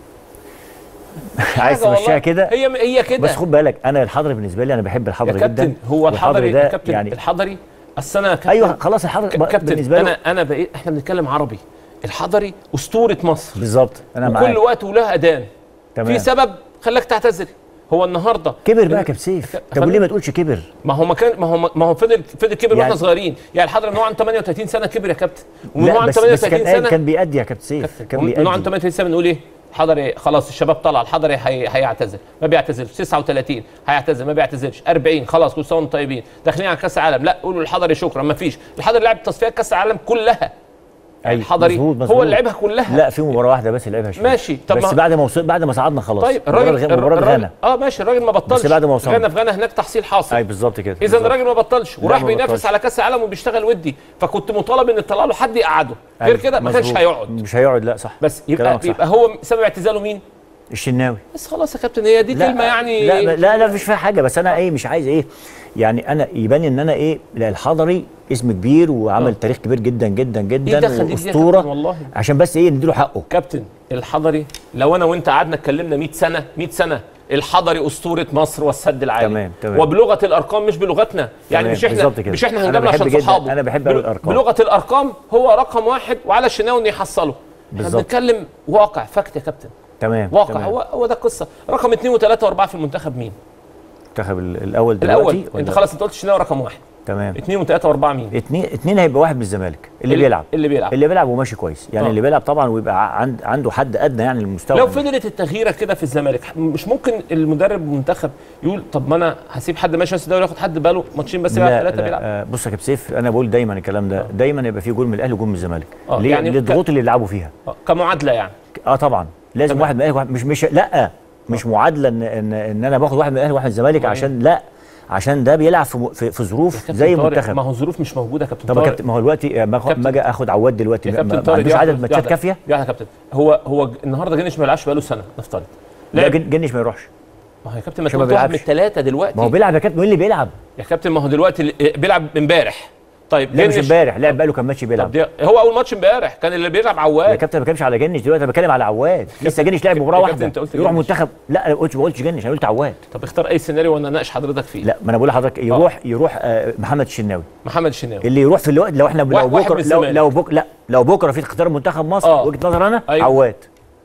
عايز حاجة تمشيها والله. كده هي هي كده بس خد بالك انا الحضري بالنسبه لي انا بحب يا الحضري كابتن جدا هو الحضري يا ده كابتن يعني الحضري السنه يا كابتن ايوه خلاص الحضري ك- ب- كابتن بالنسبه انا له انا بقيت احنا بنتكلم عربي الحضري اسطوره مصر بالظبط انا وكل معاك وقت وله اذان تمام في سبب خلاك تعتزل هو النهارده كبر بقى يا كابتن سيف طب فندم؟ وليه ما تقولش كبر ما هو ما كان ما هو ما هو فضل فضل كبر واحنا يعني- صغيرين يعني الحضري من هو عنده 38 سنه كبر يا كابتن ومن هو لا عنده بس بس 38 كان سنه كان بيأدي يا كابتن سيف كان من هو عنده بيأدي 38 سنه بنقول ايه الحضري خلاص الشباب طلع الحضري هي- هيعتزل ما بيعتزلش 39 هيعتزل ما بيعتزلش 40 خلاص كل سنه وانتم طيبين داخلين على كاس العالم لا قولوا الحضري شكرا ما فيش الحضري لعب تصفيات كاس العالم كلها أيوة، الحضري مظبوط، هو مظبوط. اللي لعبها كلها لا في مباراه واحده بس لعبها شويه ماشي، طب بس ما- بعد ما وصل بعد ما صعدنا خلاص طيب مباراة الراجل غ- مباراه الراجل- غانا اه ماشي الراجل ما بطلش بس بعد ما وصلنا. غانا في غانا هناك تحصيل حاصل اي بالظبط كده اذا بالظبط. الراجل ما بطلش لا، وراح ما بينافس بطلش. على كاس العالم وبيشتغل ودي فكنت مطالب ان يطلع له حد يقعده غير أيوة، كده ما كانش مظبوط. هيقعد مش هيقعد لا صح بس يبقى كلامك صح. يبقى هو سبب اعتزاله مين الشناوي بس خلاص يا كابتن هي دي كلمه يعني لا لا لا مش فيها حاجه بس انا ايه مش عايز ايه يعني انا يبان ان انا ايه لا الحضري اسم كبير وعمل آه. تاريخ كبير جدا جدا ايه جدا دخل دي- دي يا واسطوره كابتن والله عشان بس ايه نديله حقه كابتن الحضري لو انا وانت قعدنا اتكلمنا 100 سنه 100 سنه الحضري اسطوره مصر والسد العالي تمام، تمام. وبلغه الارقام مش بلغتنا يعني تمام، مش احنا بالظبط كده. مش احنا أنا هنجامله بحب عشان جدا- صحابه أنا بحب بل- أوي الأرقام. بلغه الارقام هو رقم واحد وعلى الشناوي انه يحصله احنا بالظبط. بنتكلم واقع فاكت يا كابتن تمام واقع تمام. هو هو ده القصه رقم اثنين وثلاثه واربعه في المنتخب مين؟ المنتخب ال- الاول دلوقتي الاول ولا- انت خلاص انت قلت الشناوي رقم واحد تمام اثنين وثلاثه واربعه مين؟ اتنين اتنين هيبقى واحد من الزمالك اللي, اللي- بيلعب اللي بيلعب. اللي بيلعب وماشي كويس يعني آه. اللي بيلعب طبعا ويبقى عند عنده حد ادنى يعني المستوى لو فضلت التغييره كده في الزمالك مش ممكن المدرب المنتخب يقول طب ما انا هسيب حد ماشي بس الدوري ياخد حد باله ماتشين بس يلعب لا ثلاثه لا بيلعب آه، بص يا كابتن سيف انا بقول دايما الكلام ده دايما يبقى في جول من الاهلي وجول من الزمالك آه، ليه يعني يعني للضغوط اللي بيلعبوا فيها آه، كمعادله يعني اه طبعا لازم واحد من الاهلي واحد مش مش لا مش معادله ان ان, إن انا باخد واحد من الاهلي وواحد من الزمالك أمال عشان لا عشان ده بيلعب في م- في, في ظروف كابتن زي طارق، المنتخب ما هو ظروف مش موجوده يا كابتن طب يا طارق كابتن ما هو دلوقتي ما آخد- كابتن. ما اجي اخد عواد دلوقتي يا ما- كابتن ما طارق عندوش دي عدد واحدة- دي ماتشات واحدة- كافيه دي واحدة يا كابتن هو هو ج- النهارده جنش ما بيلعبش بقاله سنه نفترض لا لعب جن- جنش ما يروحش ما هو يا كابتن ما عشان ما تقول واحد من بيلعبش. الثلاثه دلوقتي ما هو بيلعب يا كابتن مين اللي بيلعب يا كابتن ما هو دلوقتي اللي- بيلعب امبارح طيب لا مش جنش- امبارح لعب بقاله كام ماتش بيلعب طب دي هو اول ماتش امبارح كان اللي بيلعب يا عواد كابتن ما بتكلمش على جنش دلوقتي انا بتكلم على عواد لسه جنش لعب يا مباراه كابتن واحده أنت قلت يروح جنش. منتخب لا انا ما قلتش ما قلتش جنش انا قلت عواد طب اختار اي سيناريو وانا اناقش حضرتك فيه لا ما انا بقول لحضرتك يروح يروح آه، محمد الشناوي محمد الشناوي اللي يروح في الوقت لو احنا لو واحد- واحد بكره من لو الزمالك. لو بك لا لو بكره في اختيار منتخب مصر آه. وجهه نظر انا أيوة. عواد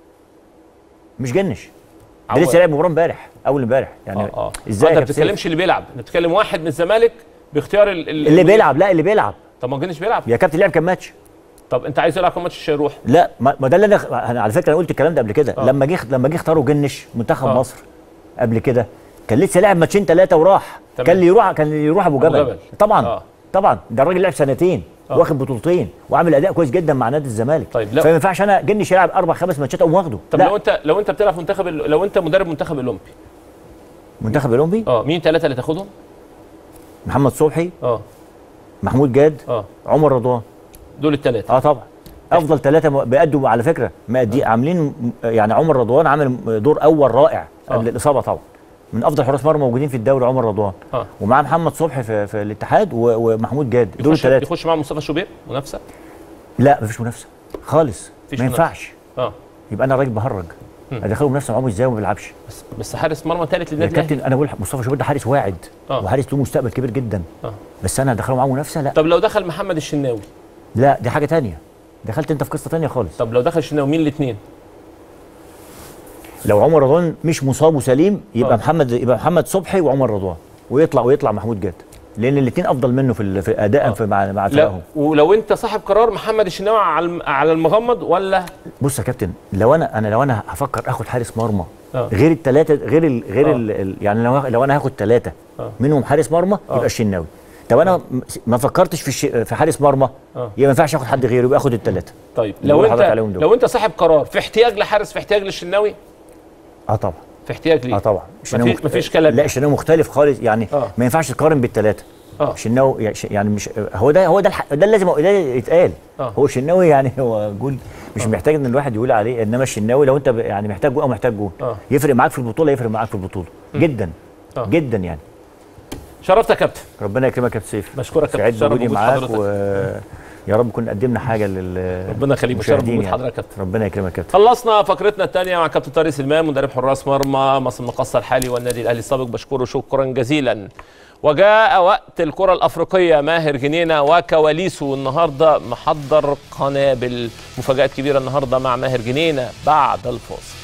مش جنش ده عواد. لسه لعب مباراه امبارح اول امبارح يعني اه اه ازاي انت يا ما كابتن سيف؟ بتتكلمش اللي بيلعب انت بتتكلم واحد من الزمالك باختيار ال- ال- اللي بيلعب لا اللي بيلعب طب ما جنش بيلعب يا كابتن لعب كام ماتش طب انت عايز يلعب كام ماتش مش هيروح لا ما ما ده اللي انا أنا على فكره انا قلت الكلام ده قبل كده آه. لما جه لما جه اختاروا جنش منتخب آه. مصر قبل كده كان لسه لاعب ماتشين ثلاثه وراح تمام. كان اللي يروح كان اللي يروح ابو أبو جبل, جبل. طبعا آه. طبعا ده الراجل لعب سنتين آه. واخد بطولتين وعامل اداء كويس جدا مع نادي الزمالك طيب، لا- فما ينفعش انا جنش يلعب اربع خمس ماتشات اقوم واخده طب لا لو انت لو انت بتلعب في منتخب ال- لو انت مدرب منتخب الاولمبي منتخب الاولمبي اه مين ثلاثه اللي تاخدهم؟ محمد صبحي اه محمود جاد اه عمر رضوان دول الثلاثه اه طبعا افضل ثلاثه بيأدوا على فكره مأدي عاملين م- يعني عمر رضوان عامل دور اول رائع قبل آه. الاصابه طبعا من افضل حراس مرمى موجودين في الدوري عمر رضوان اه ومعاه محمد صبحي في, في الاتحاد و- ومحمود جاد دول يخش الثلاثه يخش معاهم مصطفى شوبير منافسه لا مفيش منافسه خالص مفيش ما منافسة. ينفعش اه يبقى انا راجل بهرج مم. ادخله منافسه معاهم ازاي وما بيلعبش بس بس حارس مرمى ثالث يا للنادي الاهلي كابتن انا بقول مصطفى شوبير ده حارس واعد آه. وحارس له مستقبل كبير جدا اه بس انا ادخله معاه منافسه لا طب لو دخل محمد الشناوي لا دي حاجه تانية دخلت انت في قصه تانية خالص طب لو دخل الشناوي مين الاثنين؟ لو عمر رضوان مش مصاب وسليم يبقى آه. محمد يبقى محمد صبحي وعمر رضوان ويطلع ويطلع محمود جاد لان الاثنين افضل منه في, ال- في اداء آه. في مع مع لا فرقهم ولو انت صاحب قرار محمد الشناوي على الم- على المغمض ولا بص يا كابتن لو انا انا لو انا هفكر اخد حارس مرمى آه. غير الثلاثه غير ال غير آه. ال ال يعني لو لو انا هاخد ثلاثه آه. منهم حارس مرمى آه. يبقى الشناوي طب انا م- ما فكرتش في الش... في حارس مرمى آه. يبقى ما ينفعش اخد حد غيره يبقى اخد الثلاثه طيب اللي لو بقول انت لحضرتك عليهم دول. لو انت صاحب قرار في احتياج لحارس في احتياج للشناوي اه طبعا في احتياج ليه اه طبعا مفيش- مخت- مفيش كلام. لا الشناوي مختلف خالص يعني آه. ما ينفعش تقارن بالثلاثه اه الشناوي يعني ش- يعني مش هو ده هو ده الح... ده اللي لازم ده اللي يتقال آه. هو الشناوي يعني هو جول مش محتاج ان الواحد يقول عليه انما الشناوي لو انت ب- يعني محتاج جول او محتاج جول آه. يفرق معاك في البطوله يفرق معاك في البطوله جدا آه. جدا يعني شرفت يا كابتن ربنا يكرمك يا كابتن سيف بشكرك يا كابتن سعيد شرف بوجودي وجود معاك حضرتك. و يا رب كنا قدمنا حاجه لل ربنا يخليك وشرف المشاهدين وجود يعني. حضرتك يا كابتن ربنا يكرمك يا كابتن خلصنا فقرتنا الثانية مع كابتن طارق سلمان مدرب حراس مرمى مصر المقصة الحالي والنادي الأهلي السابق بشكره شكرا جزيلا وجاء وقت الكرة الأفريقية ماهر جنينة وكواليسه النهاردة محضر قنابل مفاجآت كبيرة النهاردة مع ماهر جنينة بعد الفاصل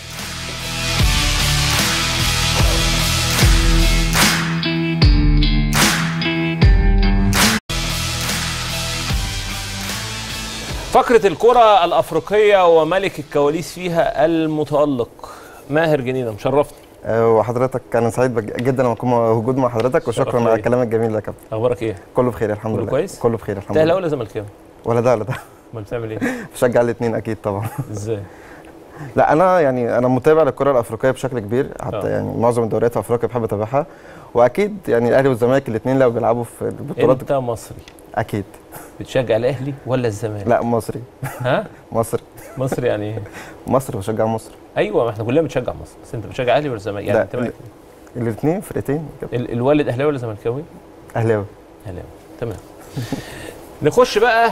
فقرة الكرة الأفريقية وملك الكواليس فيها المتألق ماهر جنينة مشرفني آه، وحضرتك انا سعيد بج- جدا لما اكون موجود مع حضرتك وشكرا شرف على ليا. الكلام الجميل ده يا كابتن أخبارك إيه؟ كله بخير الحمد كله لله كويس؟ كله بخير الحمد أهلاوي لله ولا زملكاوي؟ ولا ده ولا ده أمال بتعمل إيه؟ بشجع الاثنين اكيد طبعا إزاي؟ لا انا يعني انا متابع للكره الافريقيه بشكل كبير حتى آه. يعني معظم الدوريات في افريقيا بحب اتابعها واكيد يعني الاهلي والزمالك الاثنين لو بيلعبوا في البطولات أنت مصري اكيد بتشجع الأهلي ولا الزمالك؟ لا مصري ها؟ مصري مصري يعني إيه؟ مصري بشجع مصر أيوه ما إحنا كلنا بنشجع مصر بس أنت بتشجع أهلي ولا الزمالك؟ يعني لا أنت مالك؟ الاثنين فرقتين كابتن. ال- الوالد أهلاوي ولا زملكاوي؟ اهلاوي أهلاوي تمام نخش بقى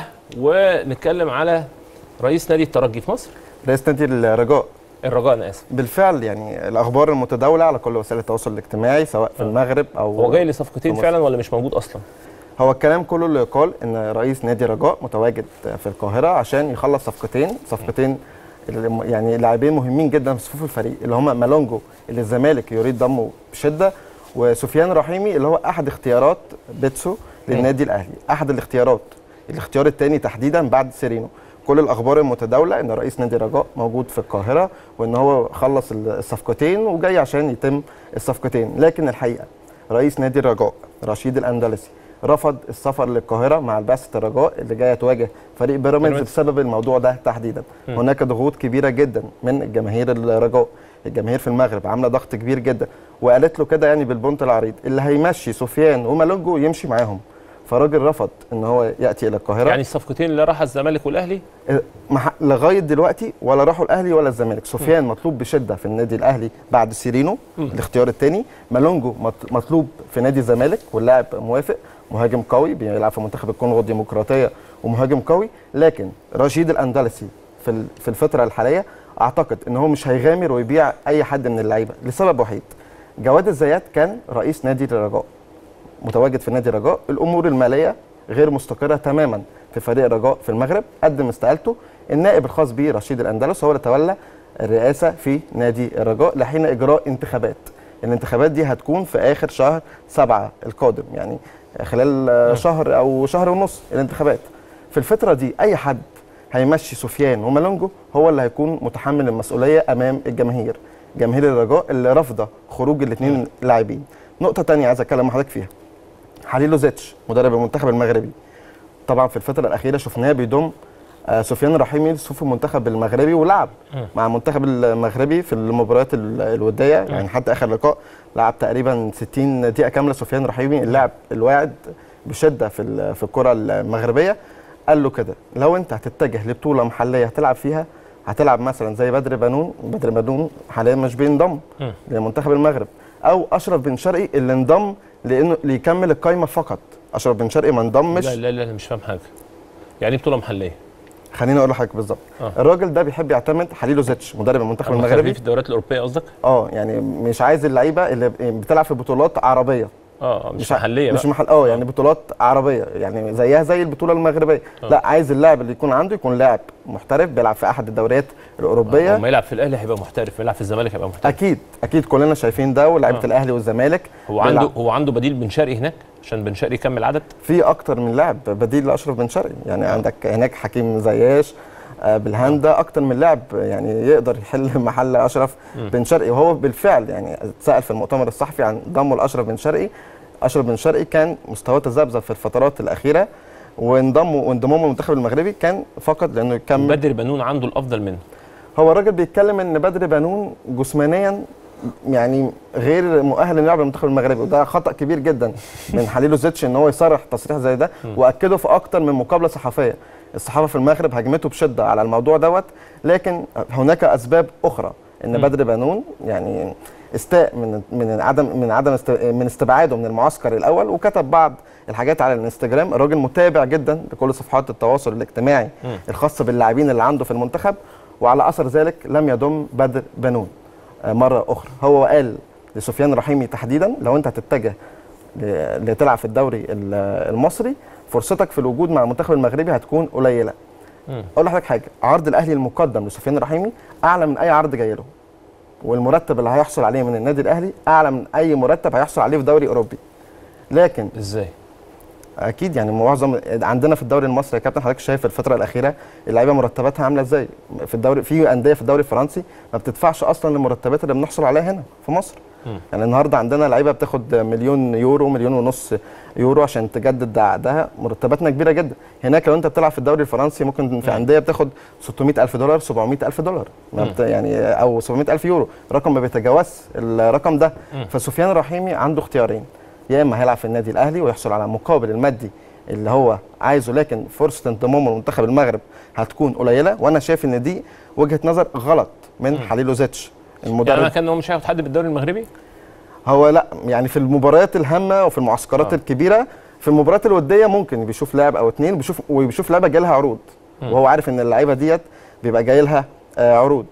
ونتكلم على رئيس نادي الترجي في مصر رئيس نادي الرجاء الرجاء أنا آسف بالفعل يعني الاخبار المتداوله على كل وسائل التواصل الاجتماعي سواء في آه. المغرب او هو جاي لصفقتين في مصر. فعلا ولا مش موجود أصلا؟ هو الكلام كله اللي يقال ان رئيس نادي رجاء متواجد في القاهره عشان يخلص صفقتين صفقتين اللي- يعني لاعبين مهمين جدا في صفوف الفريق اللي هم مالونجو اللي الزمالك يريد ضمه بشده وسفيان رحيمي اللي هو احد اختيارات بيتسو للنادي الاهلي احد الاختيارات الاختيار الثاني تحديدا بعد سيرينو كل الاخبار المتداوله ان رئيس نادي رجاء موجود في القاهره وان هو خلص الصفقتين وجاي عشان يتم الصفقتين لكن الحقيقه رئيس نادي الرجاء رشيد الاندلسي رفض السفر للقاهره مع بعثه الرجاء اللي جايه تواجه فريق بيراميدز بيراميدز. بسبب الموضوع ده تحديدا مم. هناك ضغوط كبيره جدا من جماهير الرجاء الجماهير في المغرب عامله ضغط كبير جدا وقالت له كده يعني بالبنط العريض اللي هيمشي سفيان ومالونجو يمشي معاهم فراجل رفض ان هو ياتي الى القاهره يعني الصفقتين اللي راح الزمالك والأهلي مح- لغايه دلوقتي ولا راحوا الاهلي ولا الزمالك سفيان مطلوب بشده في النادي الاهلي بعد سيرينو مم. الاختيار الثاني مالونجو مط- مطلوب في نادي الزمالك واللاعب موافق مهاجم قوي بيلعب في منتخب الكونغو الديمقراطيه ومهاجم قوي لكن رشيد الاندلسي في ال- في الفتره الحاليه اعتقد ان هو مش هيغامر ويبيع اي حد من اللعيبه لسبب وحيد جواد الزيات كان رئيس نادي الرجاء متواجد في نادي الرجاء الامور الماليه غير مستقره تماما في فريق الرجاء في المغرب قدم استقالته النائب الخاص به رشيد الاندلس هو اللي تولى الرئاسه في نادي الرجاء لحين اجراء انتخابات الانتخابات دي هتكون في اخر شهر سبعة القادم يعني خلال آه، شهر او شهر ونص الانتخابات في الفتره دي اي حد هيمشي سفيان ومالونجو هو اللي هيكون متحمل المسؤوليه امام الجماهير جماهير الرجاء اللي رافضه خروج الاثنين لاعبين نقطه تانية عايز اتكلم مع حضرتك فيها حليلو زيتش مدرب المنتخب المغربي وطبعا في الفتره الاخيره شفناه بيضم آه، سفيان رحيمي لصفوف المنتخب المغربي ولعب مم. مع المنتخب المغربي في المباريات ال- الوديه يعني حتى اخر لقاء لعب تقريبا 60 دقيقه كامله سفيان رحيمي اللاعب الواعد بشده في ال- في الكره المغربيه قال له كده لو انت هتتجه لبطوله محليه هتلعب فيها هتلعب مثلا زي بدر بنون بدر بنون حاليا مش بينضم مم. لمنتخب المغرب او اشرف بن شرقي اللي انضم لانه ليكمل القايمه فقط اشرف بن شرقي ما انضمش لا لا لا أنا مش فاهم حاجه يعني إيه بطوله محليه خليني اقول لحضرتك بالظبط آه. الراجل ده بيحب يعتمد حليلو زيتش مدرب المنتخب المغربي المغربي في الدوريات الاوروبيه قصدك اه يعني مش عايز اللعيبه اللي بتلعب في بطولات عربيه اه مش ع- محليه مش بقى. محل اه يعني بطولات عربيه يعني زيها زي البطوله المغربيه آه. لا عايز اللاعب اللي يكون عنده يكون لاعب محترف بيلعب في احد الدوريات الاوروبيه لما يلعب في الاهلي هيبقى محترف يلعب في الزمالك هيبقى محترف اكيد اكيد كلنا شايفين ده ولاعيبه آه. الاهلي والزمالك هو عنده بيلعب. هو عنده بديل بن شرقي هناك عشان بن شرقي يكمل عدد في اكتر من لاعب بديل لاشرف بن شرقي يعني عندك هناك حكيم زياش آه، بالهاندا اكتر من لاعب يعني يقدر يحل محل اشرف مم. بن شرقي وهو بالفعل يعني اتسال في المؤتمر الصحفي عن ضمه لاشرف بن شرقي اشرف بن شرقي كان مستواه تذبذب في الفترات الاخيره وانضمه وانضمامه للمنتخب المغربي كان فقط لانه يكمل بدر بنون عنده الافضل منه هو الراجل بيتكلم ان بدر بنون جسمانيا يعني غير مؤهل انه يلعب المنتخب المغربي وده خطا كبير جدا من حليلو زيتش ان هو يصرح تصريح زي ده واكده في اكتر من مقابله صحفيه الصحافه في المغرب هجمته بشده على الموضوع دوت لكن هناك اسباب اخرى ان مم. بدر بنون يعني استاء من من عدم من عدم است من استبعاده من المعسكر الاول وكتب بعض الحاجات على الانستجرام الراجل متابع جدا لكل صفحات التواصل الاجتماعي مم. الخاصه باللاعبين اللي عنده في المنتخب وعلى اثر ذلك لم يضم بدر بنون آه، مره اخرى هو قال لسفيان رحيمي تحديدا لو انت هتتجه ل- لتلعب في الدوري ال- المصري فرصتك في الوجود مع المنتخب المغربي هتكون قليله مم. اقول لحضرتك حاجه عرض الاهلي المقدم لسفيان رحيمي اعلى من اي عرض جاي له والمرتب اللي هيحصل عليه من النادي الاهلي اعلى من اي مرتب هيحصل عليه في دوري اوروبي لكن ازاي اكيد يعني معظم عندنا في الدوري المصري يا كابتن حضرتك شايف الفتره الاخيره اللعيبه مرتباتها عامله ازاي في الدوري في انديه في الدوري الفرنسي ما بتدفعش اصلا المرتبات اللي بنحصل عليها هنا في مصر مم. يعني النهارده عندنا لعيبه بتاخد مليون يورو مليون ونص يورو عشان تجدد عقدها مرتباتنا كبيره جدا هناك لو انت بتلعب في الدوري الفرنسي ممكن في انديه بتاخد 600 الف دولار 700 الف دولار ما بت يعني او 700 الف يورو رقم ما بيتجاوزش الرقم ده مم. فسفيان رحيمي عنده اختيارين يا اما هيلعب في النادي الاهلي ويحصل على المقابل المادي اللي هو عايزه لكن فرصه انضمامه لمنتخب المغرب هتكون قليله وانا شايف ان دي وجهه نظر غلط من حليلو زيتش يعني المدرب ما كان هو مش هياخد حد بالدوري المغربي هو لا يعني في المباريات الهامه وفي المعسكرات آه. آه. الكبيره في المباريات الوديه ممكن بيشوف لاعب او اتنين بيشوف وبيشوف لعبه جاي لها عروض مم. وهو عارف ان اللعيبه ديت بيبقى جاي لها آه عروض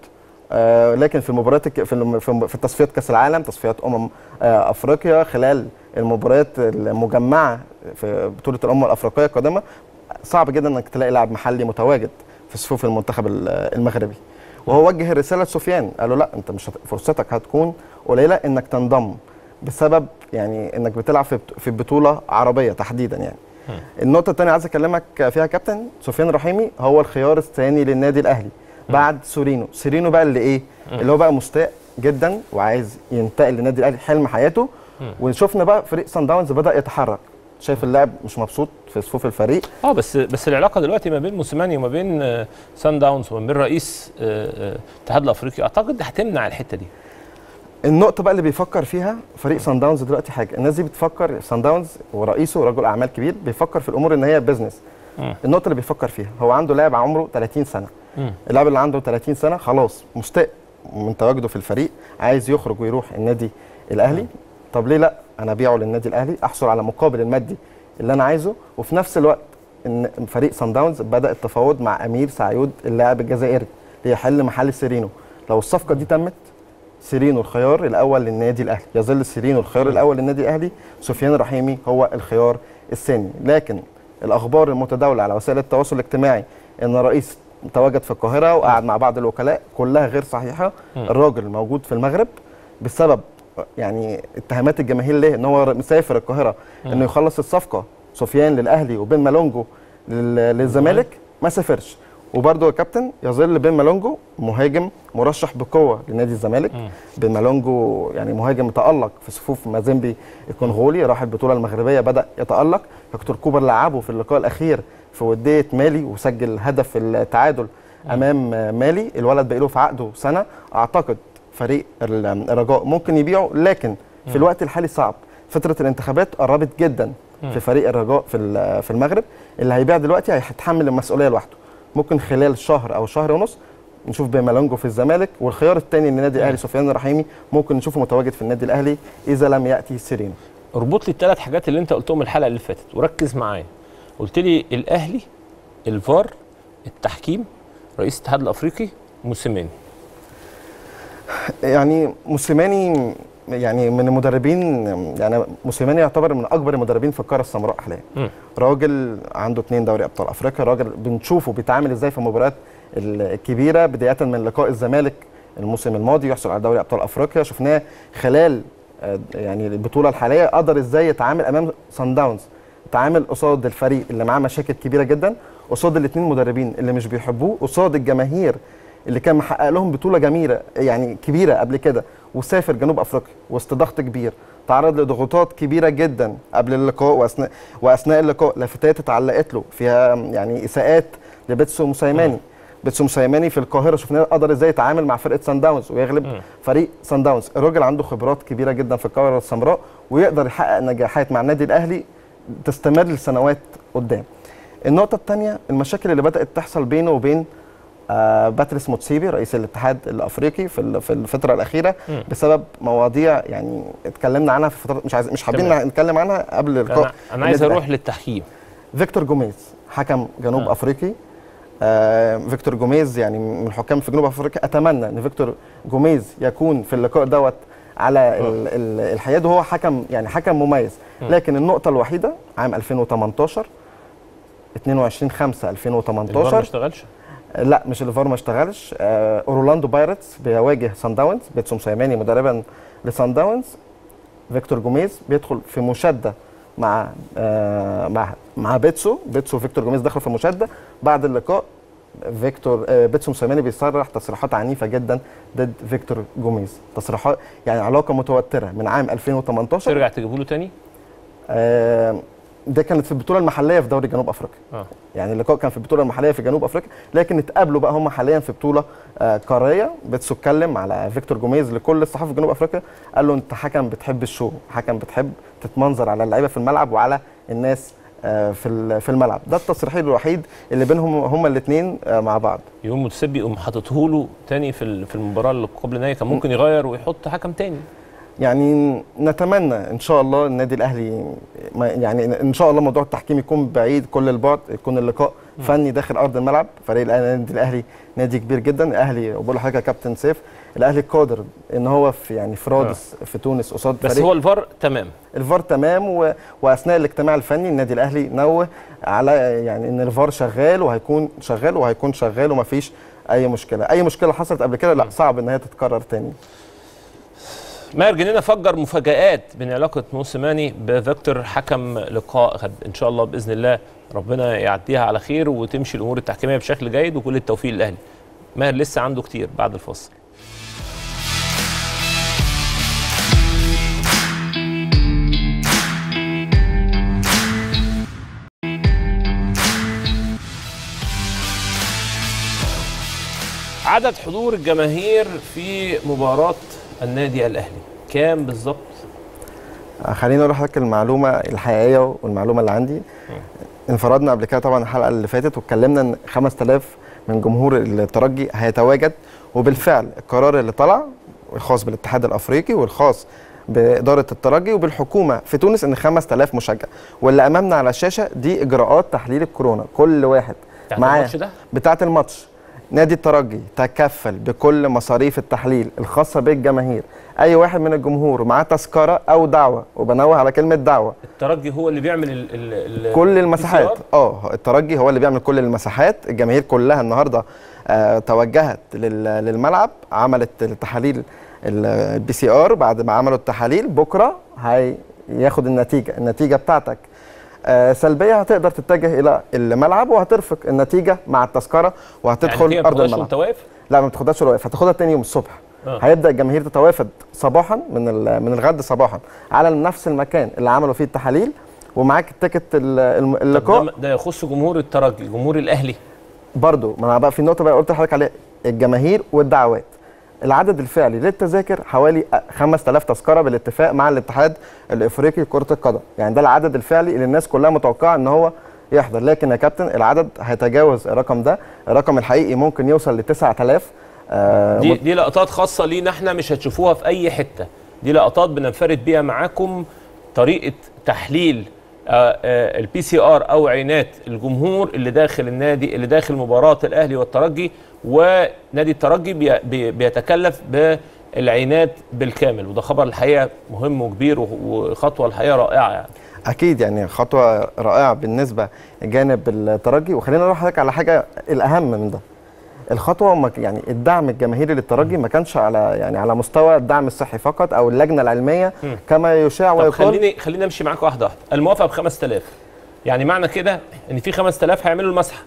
آه لكن في المباريات الك- في الم- في في تصفيات كاس العالم تصفيات امم آه افريقيا خلال المباريات المجمعه في بطوله الامم الافريقيه القادمه صعب جدا انك تلاقي لاعب محلي متواجد في صفوف المنتخب ال- المغربي وهو وجه الرساله لسفيان قال له لا انت مش هت... فرصتك هتكون قليله انك تنضم بسبب يعني انك بتلعب في بط- في بطوله عربيه تحديدا يعني النقطة الثانية عايز أكلمك فيها كابتن سفيان رحيمي هو الخيار الثاني للنادي الأهلي بعد سورينو، سورينو بقى اللي إيه؟ اللي هو بقى مستاء جدا وعايز ينتقل للنادي الأهلي حلم حياته وشفنا بقى فريق سان داونز بدأ يتحرك شايف اللاعب مش مبسوط في صفوف الفريق اه بس بس العلاقه دلوقتي ما بين موسيماني وما بين آه، سان داونز وما بين رئيس آه، آه، الاتحاد الافريقي اعتقد هتمنع الحته دي النقطة بقى اللي بيفكر فيها فريق سان داونز دلوقتي حاجة، الناس دي بتفكر سان داونز ورئيسه رجل أعمال كبير بيفكر في الأمور إن هي بيزنس. مم. النقطة اللي بيفكر فيها هو عنده لاعب عمره 30 سنة. مم. اللاعب اللي عنده 30 سنة خلاص مستاء من تواجده في الفريق، عايز يخرج ويروح النادي الأهلي. طب ليه لا؟ أنا أبيعه للنادي الأهلي، أحصل على المقابل المادي اللي أنا عايزه، وفي نفس الوقت إن فريق سان داونز بدأ التفاوض مع أمير سعيود اللاعب الجزائري ليحل محل سيرينو. لو الصفقة دي تمت سيرينو الخيار الاول للنادي الاهلي يظل سيرينو الخيار الاول للنادي الاهلي سفيان رحيمي هو الخيار الثاني لكن الاخبار المتداوله على وسائل التواصل الاجتماعي ان الرئيس تواجد في القاهره وقعد مع بعض الوكلاء كلها غير صحيحه مم. الراجل موجود في المغرب بسبب يعني اتهامات الجماهير ليه ان هو مسافر القاهره انه يخلص الصفقه سفيان للاهلي وبين مالونجو لل- للزمالك ما سافرش وبرده يا كابتن يظل بين مالونجو مهاجم مرشح بقوه لنادي الزمالك بين مالونجو يعني مهاجم تالق في صفوف مازيمبي الكونغولي راح البطوله المغربيه بدا يتالق هكتور كوبر لعبه في اللقاء الاخير في وديه مالي وسجل هدف التعادل امام مالي الولد بقى له في عقده سنه اعتقد فريق الرجاء ممكن يبيعه لكن في الوقت الحالي صعب فتره الانتخابات قربت جدا في فريق الرجاء في في المغرب اللي هيبيع دلوقتي هيتحمل المسؤوليه لوحده ممكن خلال شهر او شهر ونص نشوف بمالونجو في الزمالك والخيار الثاني للنادي الاهلي سفيان الرحيمي ممكن نشوفه متواجد في النادي الاهلي اذا لم ياتي سيرينو اربط لي الثلاث حاجات اللي انت قلتهم الحلقه اللي فاتت وركز معايا قلت لي الاهلي الفار التحكيم رئيس الاتحاد الافريقي موسيماني يعني موسيماني يعني من المدربين يعني موسيماني يعتبر من اكبر المدربين في القاره السمراء حاليا راجل عنده اثنين دوري ابطال افريقيا راجل بنشوفه بيتعامل ازاي في المباريات الكبيره بدايه من لقاء الزمالك الموسم الماضي يحصل على دوري ابطال افريقيا شفناه خلال يعني البطوله الحاليه قدر ازاي يتعامل امام سان داونز تعامل قصاد الفريق اللي معاه مشاكل كبيره جدا قصاد الاثنين مدربين اللي مش بيحبوه قصاد الجماهير اللي كان محقق لهم بطوله جميله يعني كبيره قبل كده وسافر جنوب افريقيا وسط ضغط كبير تعرض لضغوطات كبيره جدا قبل اللقاء واثناء واثناء اللقاء لافتات اتعلقت له فيها يعني اساءات لبيتسو موسيماني بيتسو موسيماني في القاهره شفناه قدر ازاي يتعامل مع فرقه سان داونز ويغلب م. فريق سان داونز الراجل عنده خبرات كبيره جدا في القاره السمراء ويقدر يحقق نجاحات مع النادي الاهلي تستمر لسنوات قدام النقطه الثانيه المشاكل اللي بدات تحصل بينه وبين آه باتريس موتسيبي رئيس الاتحاد الافريقي في في الفتره الاخيره م. بسبب مواضيع يعني اتكلمنا عنها في فتره مش عايز مش حابين نتكلم عنها قبل اللقاء انا, أنا عايز اروح للتحكيم فيكتور جوميز حكم جنوب م. افريقي آه فيكتور جوميز يعني من الحكام في جنوب افريقيا اتمنى ان فيكتور جوميز يكون في اللقاء دوت على ال ال الحياد وهو حكم يعني حكم مميز م. لكن النقطه الوحيده عام 2018 22 5 2018 الفار ما اشتغلش لا مش الفار ما اشتغلش آه اورلاندو بايرتس بيواجه سان داونز بيتسو موسيماني مدربا لسان داونز فيكتور جوميز بيدخل في مشاده مع آه مع مع بيتسو بيتسو وفيكتور جوميز دخلوا في مشاده بعد اللقاء فيكتور آه بيتسو موسيماني بيصرح تصريحات عنيفه جدا ضد فيكتور جوميز تصريحات يعني علاقه متوتره من عام 2018 ترجع تجيبه له تاني؟ آه ده كانت في البطوله المحليه في دوري جنوب افريقيا آه. يعني اللقاء كان في البطوله المحليه في جنوب افريقيا لكن اتقابلوا بقى هم حاليا في بطوله آه قاريه بيتسو اتكلم على فيكتور جوميز لكل الصحافه في جنوب افريقيا قال له انت حكم بتحب الشو حكم بتحب تتمنظر على اللعيبه في الملعب وعلى الناس آه في في الملعب ده التصريح الوحيد اللي بينهم هم الاثنين آه مع بعض يوم متسبي يقوم حاططه له تاني في في المباراه اللي قبل النهائي كان ممكن يغير ويحط حكم تاني يعني نتمنى ان شاء الله النادي الاهلي يعني ان شاء الله موضوع التحكيم يكون بعيد كل البعد يكون اللقاء فني داخل ارض الملعب فريق النادي الاهلي نادي كبير جدا الاهلي وبقول لحضرتك يا كابتن سيف الاهلي قادر ان هو في يعني في رادس في تونس قصاد بس فريق هو الفار تمام الفار تمام و... واثناء الاجتماع الفني النادي الاهلي نوه على يعني ان الفار شغال وهيكون شغال وهيكون شغال ومفيش اي مشكله اي مشكله حصلت قبل كده لا صعب ان هي تتكرر تاني ماهر جنينة فجر مفاجآت بين علاقة موسيماني بفيكتور حكم لقاء غد إن شاء الله بإذن الله ربنا يعديها على خير وتمشي الأمور التحكيمية بشكل جيد وكل التوفيق للأهلي ماهر لسه عنده كتير بعد الفاصل عدد حضور الجماهير في مباراة النادي الاهلي كام بالظبط خليني اقول لحضرتك المعلومه الحقيقيه والمعلومه اللي عندي انفردنا قبل كده طبعا الحلقه اللي فاتت واتكلمنا ان 5000 من جمهور الترجي هيتواجد وبالفعل القرار اللي طلع الخاص بالاتحاد الافريقي والخاص باداره الترجي وبالحكومه في تونس ان 5000 مشجع واللي امامنا على الشاشه دي اجراءات تحليل الكورونا كل واحد معاه بتاعه الماتش نادي الترجي تكفل بكل مصاريف التحليل الخاصه بالجماهير اي واحد من الجمهور معاه تذكره او دعوه وبنوه على كلمه دعوه الترجي هو اللي بيعمل ال ال كل المساحات اه الترجي هو اللي بيعمل كل المساحات الجماهير كلها النهارده آه توجهت للملعب عملت التحاليل البي سي ار بعد ما عملوا التحاليل بكره هياخد النتيجه النتيجه بتاعتك آه، سلبيه هتقدر تتجه الى الملعب وهترفق النتيجه مع التذكره وهتدخل يعني هي ما ارض بتاخدش الملعب وانت واقف لا ما بتاخدهاش الوقف هتاخدها تاني يوم الصبح آه. هيبدا الجماهير تتوافد صباحا من ال- من الغد صباحا على نفس المكان اللي عملوا فيه التحاليل ومعاك التيكت ال- الم- طب اللقاء ده, ده يخص جمهور الترجي جمهور الاهلي برضو ما انا بقى في نقطه بقى قلت لحضرتك عليها الجماهير والدعوات العدد الفعلي للتذاكر حوالي 5000 تذكره بالاتفاق مع الاتحاد الافريقي لكره القدم يعني ده العدد الفعلي اللي الناس كلها متوقعه ان هو يحضر لكن يا كابتن العدد هيتجاوز الرقم ده الرقم الحقيقي ممكن يوصل ل 9000 آه دي مت- دي لقطات خاصه لينا احنا مش هتشوفوها في اي حته دي لقطات بننفرد بيها معاكم طريقه تحليل البي سي ار او عينات الجمهور اللي داخل النادي اللي داخل مباراه الاهلي والترجي ونادي الترجي بي بي بيتكلف بالعينات بالكامل وده خبر الحقيقه مهم وكبير وخ- وخطوه الحقيقه رائعه يعني اكيد يعني خطوه رائعه بالنسبه لجانب الترجي وخلينا نروح حضرتك على حاجه الاهم من ده الخطوه ما ك- يعني الدعم الجماهيري للترجي ما كانش على يعني على مستوى الدعم الصحي فقط او اللجنه العلميه مم. كما يشاع طب ويقال خليني خليني امشي معاك واحده واحده الموافقه ب 5000 يعني معنى كده ان في 5000 هيعملوا المسحه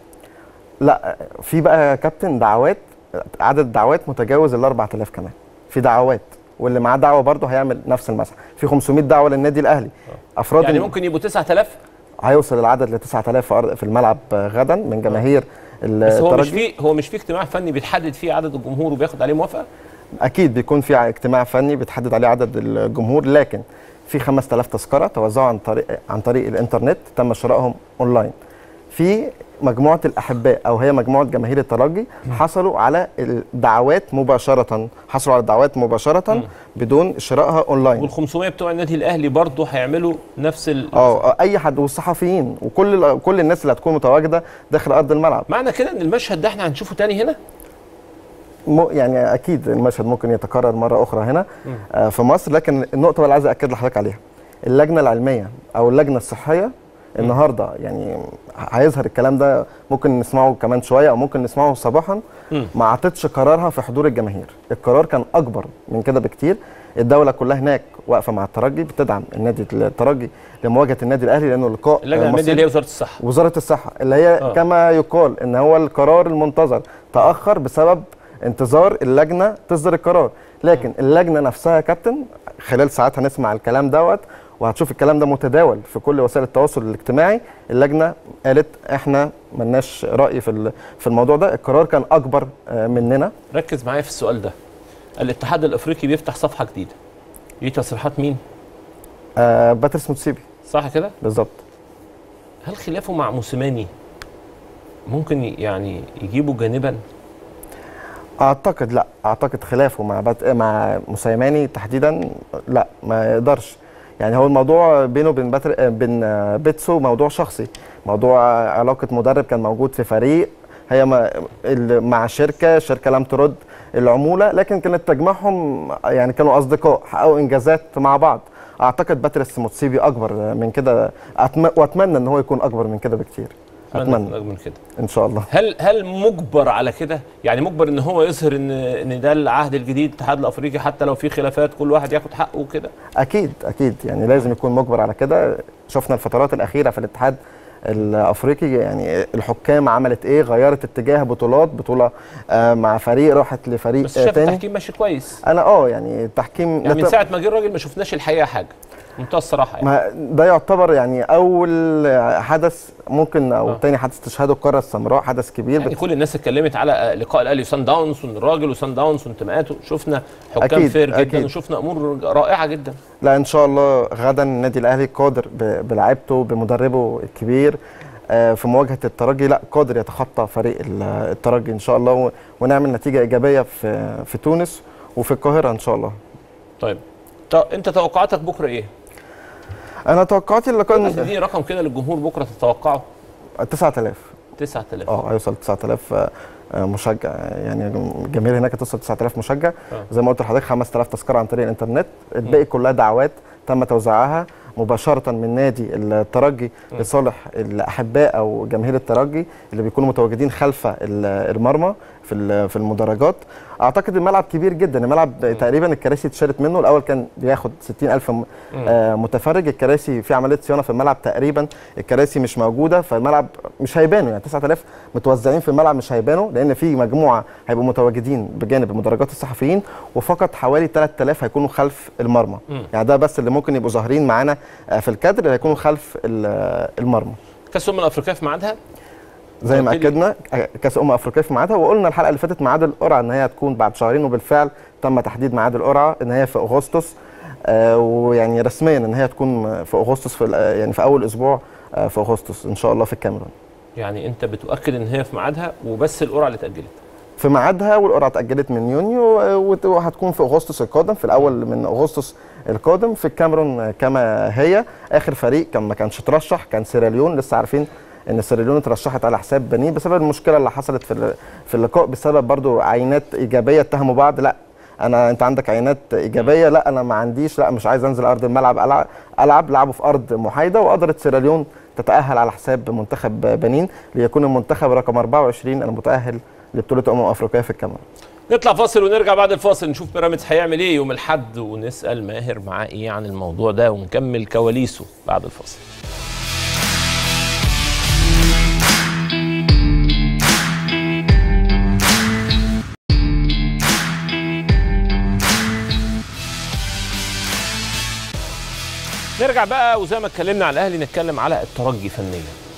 لا في بقى يا كابتن دعوات عدد الدعوات متجاوز ال 4000 كمان في دعوات واللي معاه دعوه برضه هيعمل نفس المسح في 500 دعوه للنادي الاهلي افراد يعني الم- ممكن يبقوا 9000 هيوصل العدد ل 9000 في أرض- في الملعب غدا من جماهير بس هو مش الترجي في هو مش في اجتماع فني بيتحدد فيه عدد الجمهور وبياخد عليه موافقه اكيد بيكون في اجتماع فني بيتحدد عليه عدد الجمهور لكن في 5000 تذكره توزعوا عن طريق عن طريق الانترنت تم شرائهم اونلاين في مجموعه الاحباء او هي مجموعه جماهير الترجي حصلوا على الدعوات مباشره حصلوا على الدعوات مباشره بدون شرائها اونلاين وال 500 بتوع النادي الاهلي برضه هيعملوا نفس ال اه اي حد والصحفيين وكل كل الناس اللي هتكون متواجده داخل ارض الملعب معنى كده ان المشهد ده احنا هنشوفه تاني هنا م- يعني اكيد المشهد ممكن يتكرر مره اخرى هنا مم. آه، في مصر لكن النقطه بقى اللي عايز اكد لحضرتك عليها اللجنه العلميه او اللجنه الصحيه النهارده يعني هيظهر الكلام ده ممكن نسمعه كمان شويه او ممكن نسمعه صباحا مم. ما عطتش قرارها في حضور الجماهير القرار كان اكبر من كده بكتير الدوله كلها هناك واقفه مع الترجي بتدعم النادي الترجي لمواجهه النادي الاهلي لانه لقاء اللجنه آه، العلميه دي مصيري. اللي هي وزاره الصحه وزاره الصحه اللي هي آه. آه. كما يقال ان هو القرار المنتظر تاخر بسبب انتظار اللجنه تصدر القرار لكن اللجنه نفسها يا كابتن خلال ساعات هنسمع الكلام دوت وهتشوف الكلام ده متداول في كل وسائل التواصل الاجتماعي اللجنه قالت احنا ملناش راي في ال- في الموضوع ده القرار كان اكبر آه، مننا ركز معايا في السؤال ده الاتحاد الافريقي بيفتح صفحه جديده دي تصريحات مين آه باتريس موتسيبي صح كده بالظبط هل خلافه مع موسيماني ممكن ي- يعني يجيبوا جانبا اعتقد لا اعتقد خلافه مع بات... مع موسيماني تحديدا لا ما يقدرش يعني هو الموضوع بينه وبين باتر... بين بيتسو موضوع شخصي موضوع علاقه مدرب كان موجود في فريق هي ما... ال- مع شركه شركه لم ترد العموله لكن كانت تجمعهم يعني كانوا اصدقاء حققوا انجازات مع بعض اعتقد باتريس موتسيبي اكبر من كده أتم... واتمنى ان هو يكون اكبر من كده بكتير اتمنى أكبر من كده ان شاء الله هل هل مجبر على كده؟ يعني مجبر ان هو يظهر ان ان ده العهد الجديد الاتحاد الافريقي حتى لو في خلافات كل واحد ياخد حقه وكده؟ اكيد اكيد يعني لازم يكون مجبر على كده شفنا الفترات الاخيره في الاتحاد الافريقي يعني الحكام عملت ايه غيرت اتجاه بطولات بطوله آه مع فريق راحت لفريق بس آه شايف تاني التحكيم ماشي كويس انا اه يعني التحكيم يعني من نت- ساعه ما جه الراجل ما شفناش الحقيقه حاجه منتهى الصراحه يعني ما ده يعتبر يعني اول حدث ممكن او آه. آه. تاني حدث تشهده القاره السمراء حدث كبير يعني كل الناس اتكلمت على لقاء الاهلي وسان داونز وان الراجل وسان داونز وانتماءاته شفنا حكام أكيد، فير جدا أكيد. وشفنا امور رائعه جدا لا ان شاء الله غدا النادي الاهلي قادر ب- بلعيبته بمدربه الكبير آه، في مواجهه الترجي لا قادر يتخطى فريق ال- الترجي ان شاء الله و- ونعمل نتيجه ايجابيه في في تونس وفي القاهره ان شاء الله طيب ط- انت توقعاتك بكره ايه؟ انا توقعاتي اللي كان تديني رقم كده للجمهور بكره تتوقعه 9000 9000 اه هيوصل 9000 آه، آه، مشجع يعني الجماهير هناك توصل 9000 مشجع آه. زي ما قلت لحضرتك 5000 تذكره عن طريق الانترنت الباقي كلها دعوات تم توزيعها مباشره من نادي الترجي لصالح الاحباء او جماهير الترجي اللي بيكونوا متواجدين خلف ال- المرمى في ال- في المدرجات اعتقد الملعب كبير جدا الملعب تقريبا الكراسي اتشالت منه الاول كان بياخد 60000 م- آه، متفرج الكراسي في عمليه صيانه في الملعب تقريبا الكراسي مش موجوده فالملعب مش هيبانوا يعني 9000 متوزعين في الملعب مش هيبانوا لان في مجموعه هيبقوا متواجدين بجانب مدرجات الصحفيين وفقط حوالي 3000 هيكونوا خلف المرمى مم. يعني ده بس اللي ممكن يبقوا ظاهرين معانا آه، في الكادر اللي هيكونوا خلف ال- المرمى كاس الامم الافريقيه في ميعادها زي ما قلت لي- اكدنا كاس امم افريقيا في ميعادها وقلنا الحلقه اللي فاتت ميعاد القرعه ان هي هتكون بعد شهرين وبالفعل تم تحديد ميعاد القرعه ان هي في اغسطس آه ويعني رسميا ان هي تكون في اغسطس في ال- يعني في اول اسبوع آه في اغسطس ان شاء الله في الكاميرون يعني انت بتؤكد ان هي في ميعادها وبس القرعه اللي اتاجلت في ميعادها والقرعه اتاجلت من يونيو آه، وت- وهتكون في اغسطس القادم في الاول من اغسطس القادم في الكاميرون آه، كما هي اخر فريق كان ما كانش ترشح كان سيراليون لسه عارفين ان سيراليون اترشحت على حساب بنين بسبب المشكله اللي حصلت في ال- في اللقاء بسبب برضو عينات ايجابيه اتهموا بعض لا انا انت عندك عينات ايجابيه لا انا ما عنديش لا مش عايز انزل ارض الملعب العب العب لعبوا في ارض محايده وقدرت سيراليون تتاهل على حساب منتخب بنين ليكون المنتخب رقم 24 المتاهل لبطوله امم افريقيا في الكاميرون نطلع فاصل ونرجع بعد الفاصل نشوف بيراميدز هيعمل ايه يوم الاحد ونسال ماهر معاه ايه عن الموضوع ده ونكمل كواليسه بعد الفاصل نرجع بقى وزي ما اتكلمنا على الاهلي نتكلم على الترجي فنيا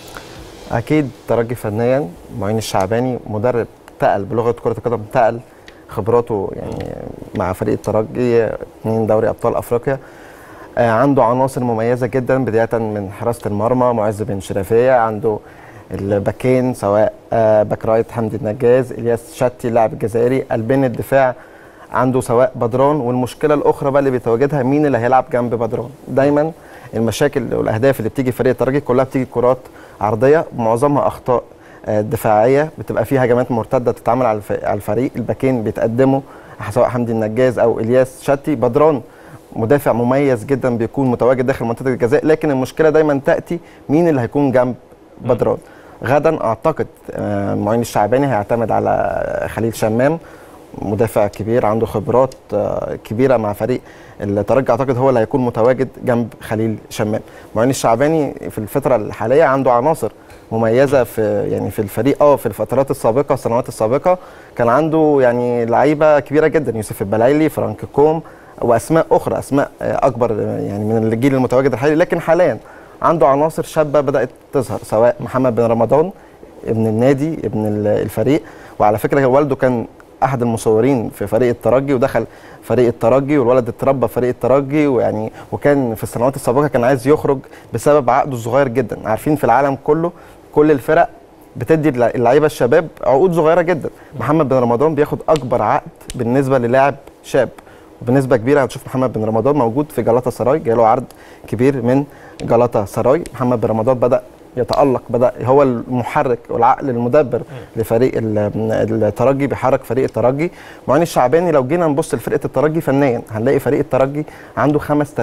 اكيد ترجي فنيا معين الشعباني مدرب تقل بلغه كره القدم تقل خبراته يعني مع فريق الترجي اثنين دوري ابطال افريقيا آه، عنده عناصر مميزه جدا بدايه من حراسه المرمى معز بن شرافيه عنده الباكين سواء آه، باك رايت حمدي النجاز الياس شتي اللاعب الجزائري قلبين الدفاع عنده سواء بدران والمشكله الاخرى بقى اللي بيتواجدها مين اللي هيلعب جنب بدران دايما المشاكل والاهداف اللي بتيجي فريق الترجي كلها بتيجي كرات عرضيه معظمها اخطاء آه، دفاعيه بتبقى فيها هجمات مرتده تتعمل على الف- على الفريق الباكين بيتقدموا سواء حمدي النجاز او الياس شتي بدران مدافع مميز جدا بيكون متواجد داخل منطقه الجزاء لكن المشكله دايما تاتي مين اللي هيكون جنب بدران غدا اعتقد آه، معين الشعباني هيعتمد على خليل شمام مدافع كبير عنده خبرات آه، كبيره مع فريق الترجي اعتقد هو اللي هيكون متواجد جنب خليل شمام معين الشعباني في الفتره الحاليه عنده عناصر مميزه في يعني في الفريق اه في الفترات السابقه السنوات السابقه كان عنده يعني لعيبه كبيره جدا يوسف البلايلي فرانك كوم واسماء اخرى اسماء آه، اكبر آه، يعني من الجيل المتواجد الحالي لكن حاليا عنده عناصر شابه بدات تظهر سواء محمد بن رمضان ابن النادي ابن ال- الفريق وعلى فكره والده كان احد المصورين في فريق الترجي ودخل فريق الترجي والولد اتربى في فريق الترجي ويعني وكان في السنوات السابقه كان عايز يخرج بسبب عقده الصغير جدا عارفين في العالم كله كل الفرق بتدي اللع- اللعيبه الشباب عقود صغيره جدا محمد بن رمضان بياخد اكبر عقد بالنسبه للاعب شاب وبنسبه كبيره هتشوف محمد بن رمضان موجود في جلاتا سراي جاله عرض كبير من جلاتا سراي محمد بن رمضان بدا يتالق بدا هو المحرك والعقل المدبر لفريق ال- الترجي بيحرك فريق الترجي معين الشعباني لو جينا نبص لفرقه الترجي فنيا هنلاقي فريق الترجي عنده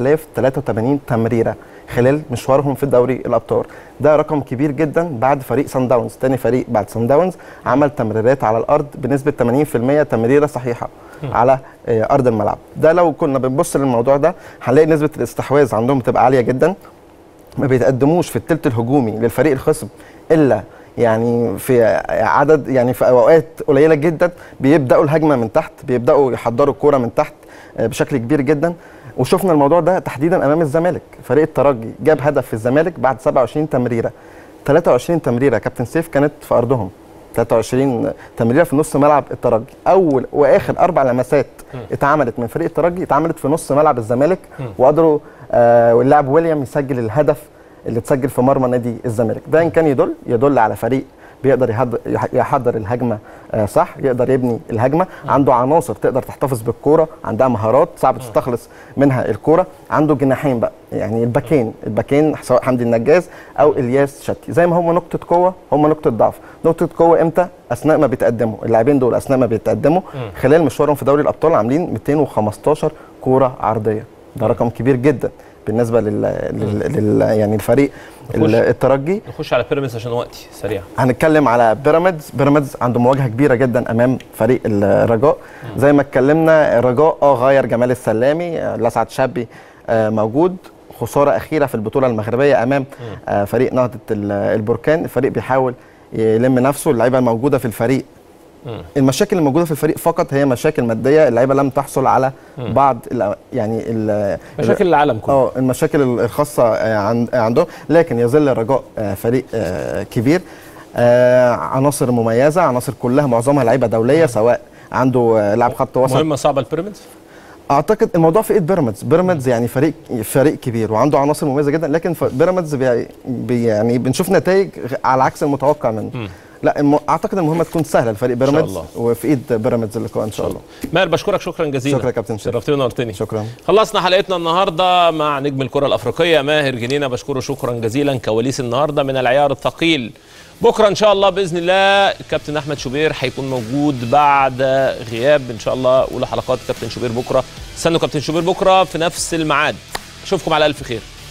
5083 تمريره خلال مشوارهم في دوري الابطال ده رقم كبير جدا بعد فريق سان داونز تاني فريق بعد سان داونز عمل تمريرات على الارض بنسبه 80% تمريره صحيحه على آه، ارض الملعب ده لو كنا بنبص للموضوع ده هنلاقي نسبه الاستحواذ عندهم بتبقى عاليه جدا ما بيتقدموش في الثلث الهجومي للفريق الخصم الا يعني في عدد يعني في اوقات قليله جدا بيبداوا الهجمه من تحت بيبداوا يحضروا الكوره من تحت آه، بشكل كبير جدا وشفنا الموضوع ده تحديدا امام الزمالك فريق الترجي جاب هدف في الزمالك بعد 27 تمريره 23 تمريره كابتن سيف كانت في ارضهم 23 تمريره في نص ملعب الترجي اول واخر اربع لمسات اتعملت من فريق الترجي اتعملت في نص ملعب الزمالك وقدروا آه واللاعب ويليام يسجل الهدف اللي اتسجل في مرمى نادي الزمالك ده ان كان يدل يدل على فريق بيقدر يحضر, يحضر الهجمه آه صح يقدر يبني الهجمه عنده عناصر تقدر تحتفظ بالكوره عندها مهارات صعب تستخلص منها الكوره عنده جناحين بقى يعني الباكين الباكين سواء حمدي النجاز او الياس شتي زي ما هم نقطه قوه هم نقطه ضعف نقطه قوه امتى اثناء ما بيتقدموا اللاعبين دول اثناء ما بيتقدموا خلال مشوارهم في دوري الابطال عاملين 215 كوره عرضيه ده رقم كبير جدا بالنسبه لل, لل... لل... يعني الفريق نخش. الترجي نخش على بيراميدز عشان وقتي سريع هنتكلم على بيراميدز بيراميدز عنده مواجهه كبيره جدا امام فريق الرجاء زي ما اتكلمنا الرجاء اه غير جمال السلامي آه، لسعد شابي آه، موجود خساره اخيره في البطوله المغربيه امام آه، فريق نهضه ال- البركان الفريق بيحاول يلم نفسه اللعيبه الموجوده في الفريق المشاكل الموجوده في الفريق فقط هي مشاكل ماديه اللعيبه لم تحصل على مم. بعض ال- يعني ال- مشاكل العالم كله. اه المشاكل الخاصه آه، عن- عندهم لكن يظل الرجاء آه، فريق آه، كبير آه، عناصر مميزه عناصر كلها معظمها لعيبه دوليه سواء عنده آه، لاعب خط وسط مهمه صعبه البيراميدز اعتقد الموضوع في ايد بيراميدز بيراميدز يعني فريق فريق كبير وعنده عناصر مميزه جدا لكن ف- بيراميدز بي بي يعني بنشوف نتائج غ- على عكس المتوقع منه مم. لا الم... اعتقد المهمه تكون سهله لفريق بيراميدز الله. وفي ايد بيراميدز اللقاء ان شاء الله ماهر بشكرك شكرا جزيلا شكرا يا كابتن شريف. شرفتني ونورتني شكرا خلصنا حلقتنا النهارده مع نجم الكره الافريقيه ماهر جنينه بشكره شكرا جزيلا كواليس النهارده من العيار الثقيل بكره ان شاء الله باذن الله الكابتن احمد شوبير هيكون موجود بعد غياب ان شاء الله اولى حلقات كابتن شوبير بكره استنوا كابتن شوبير بكره في نفس الميعاد اشوفكم على الف خير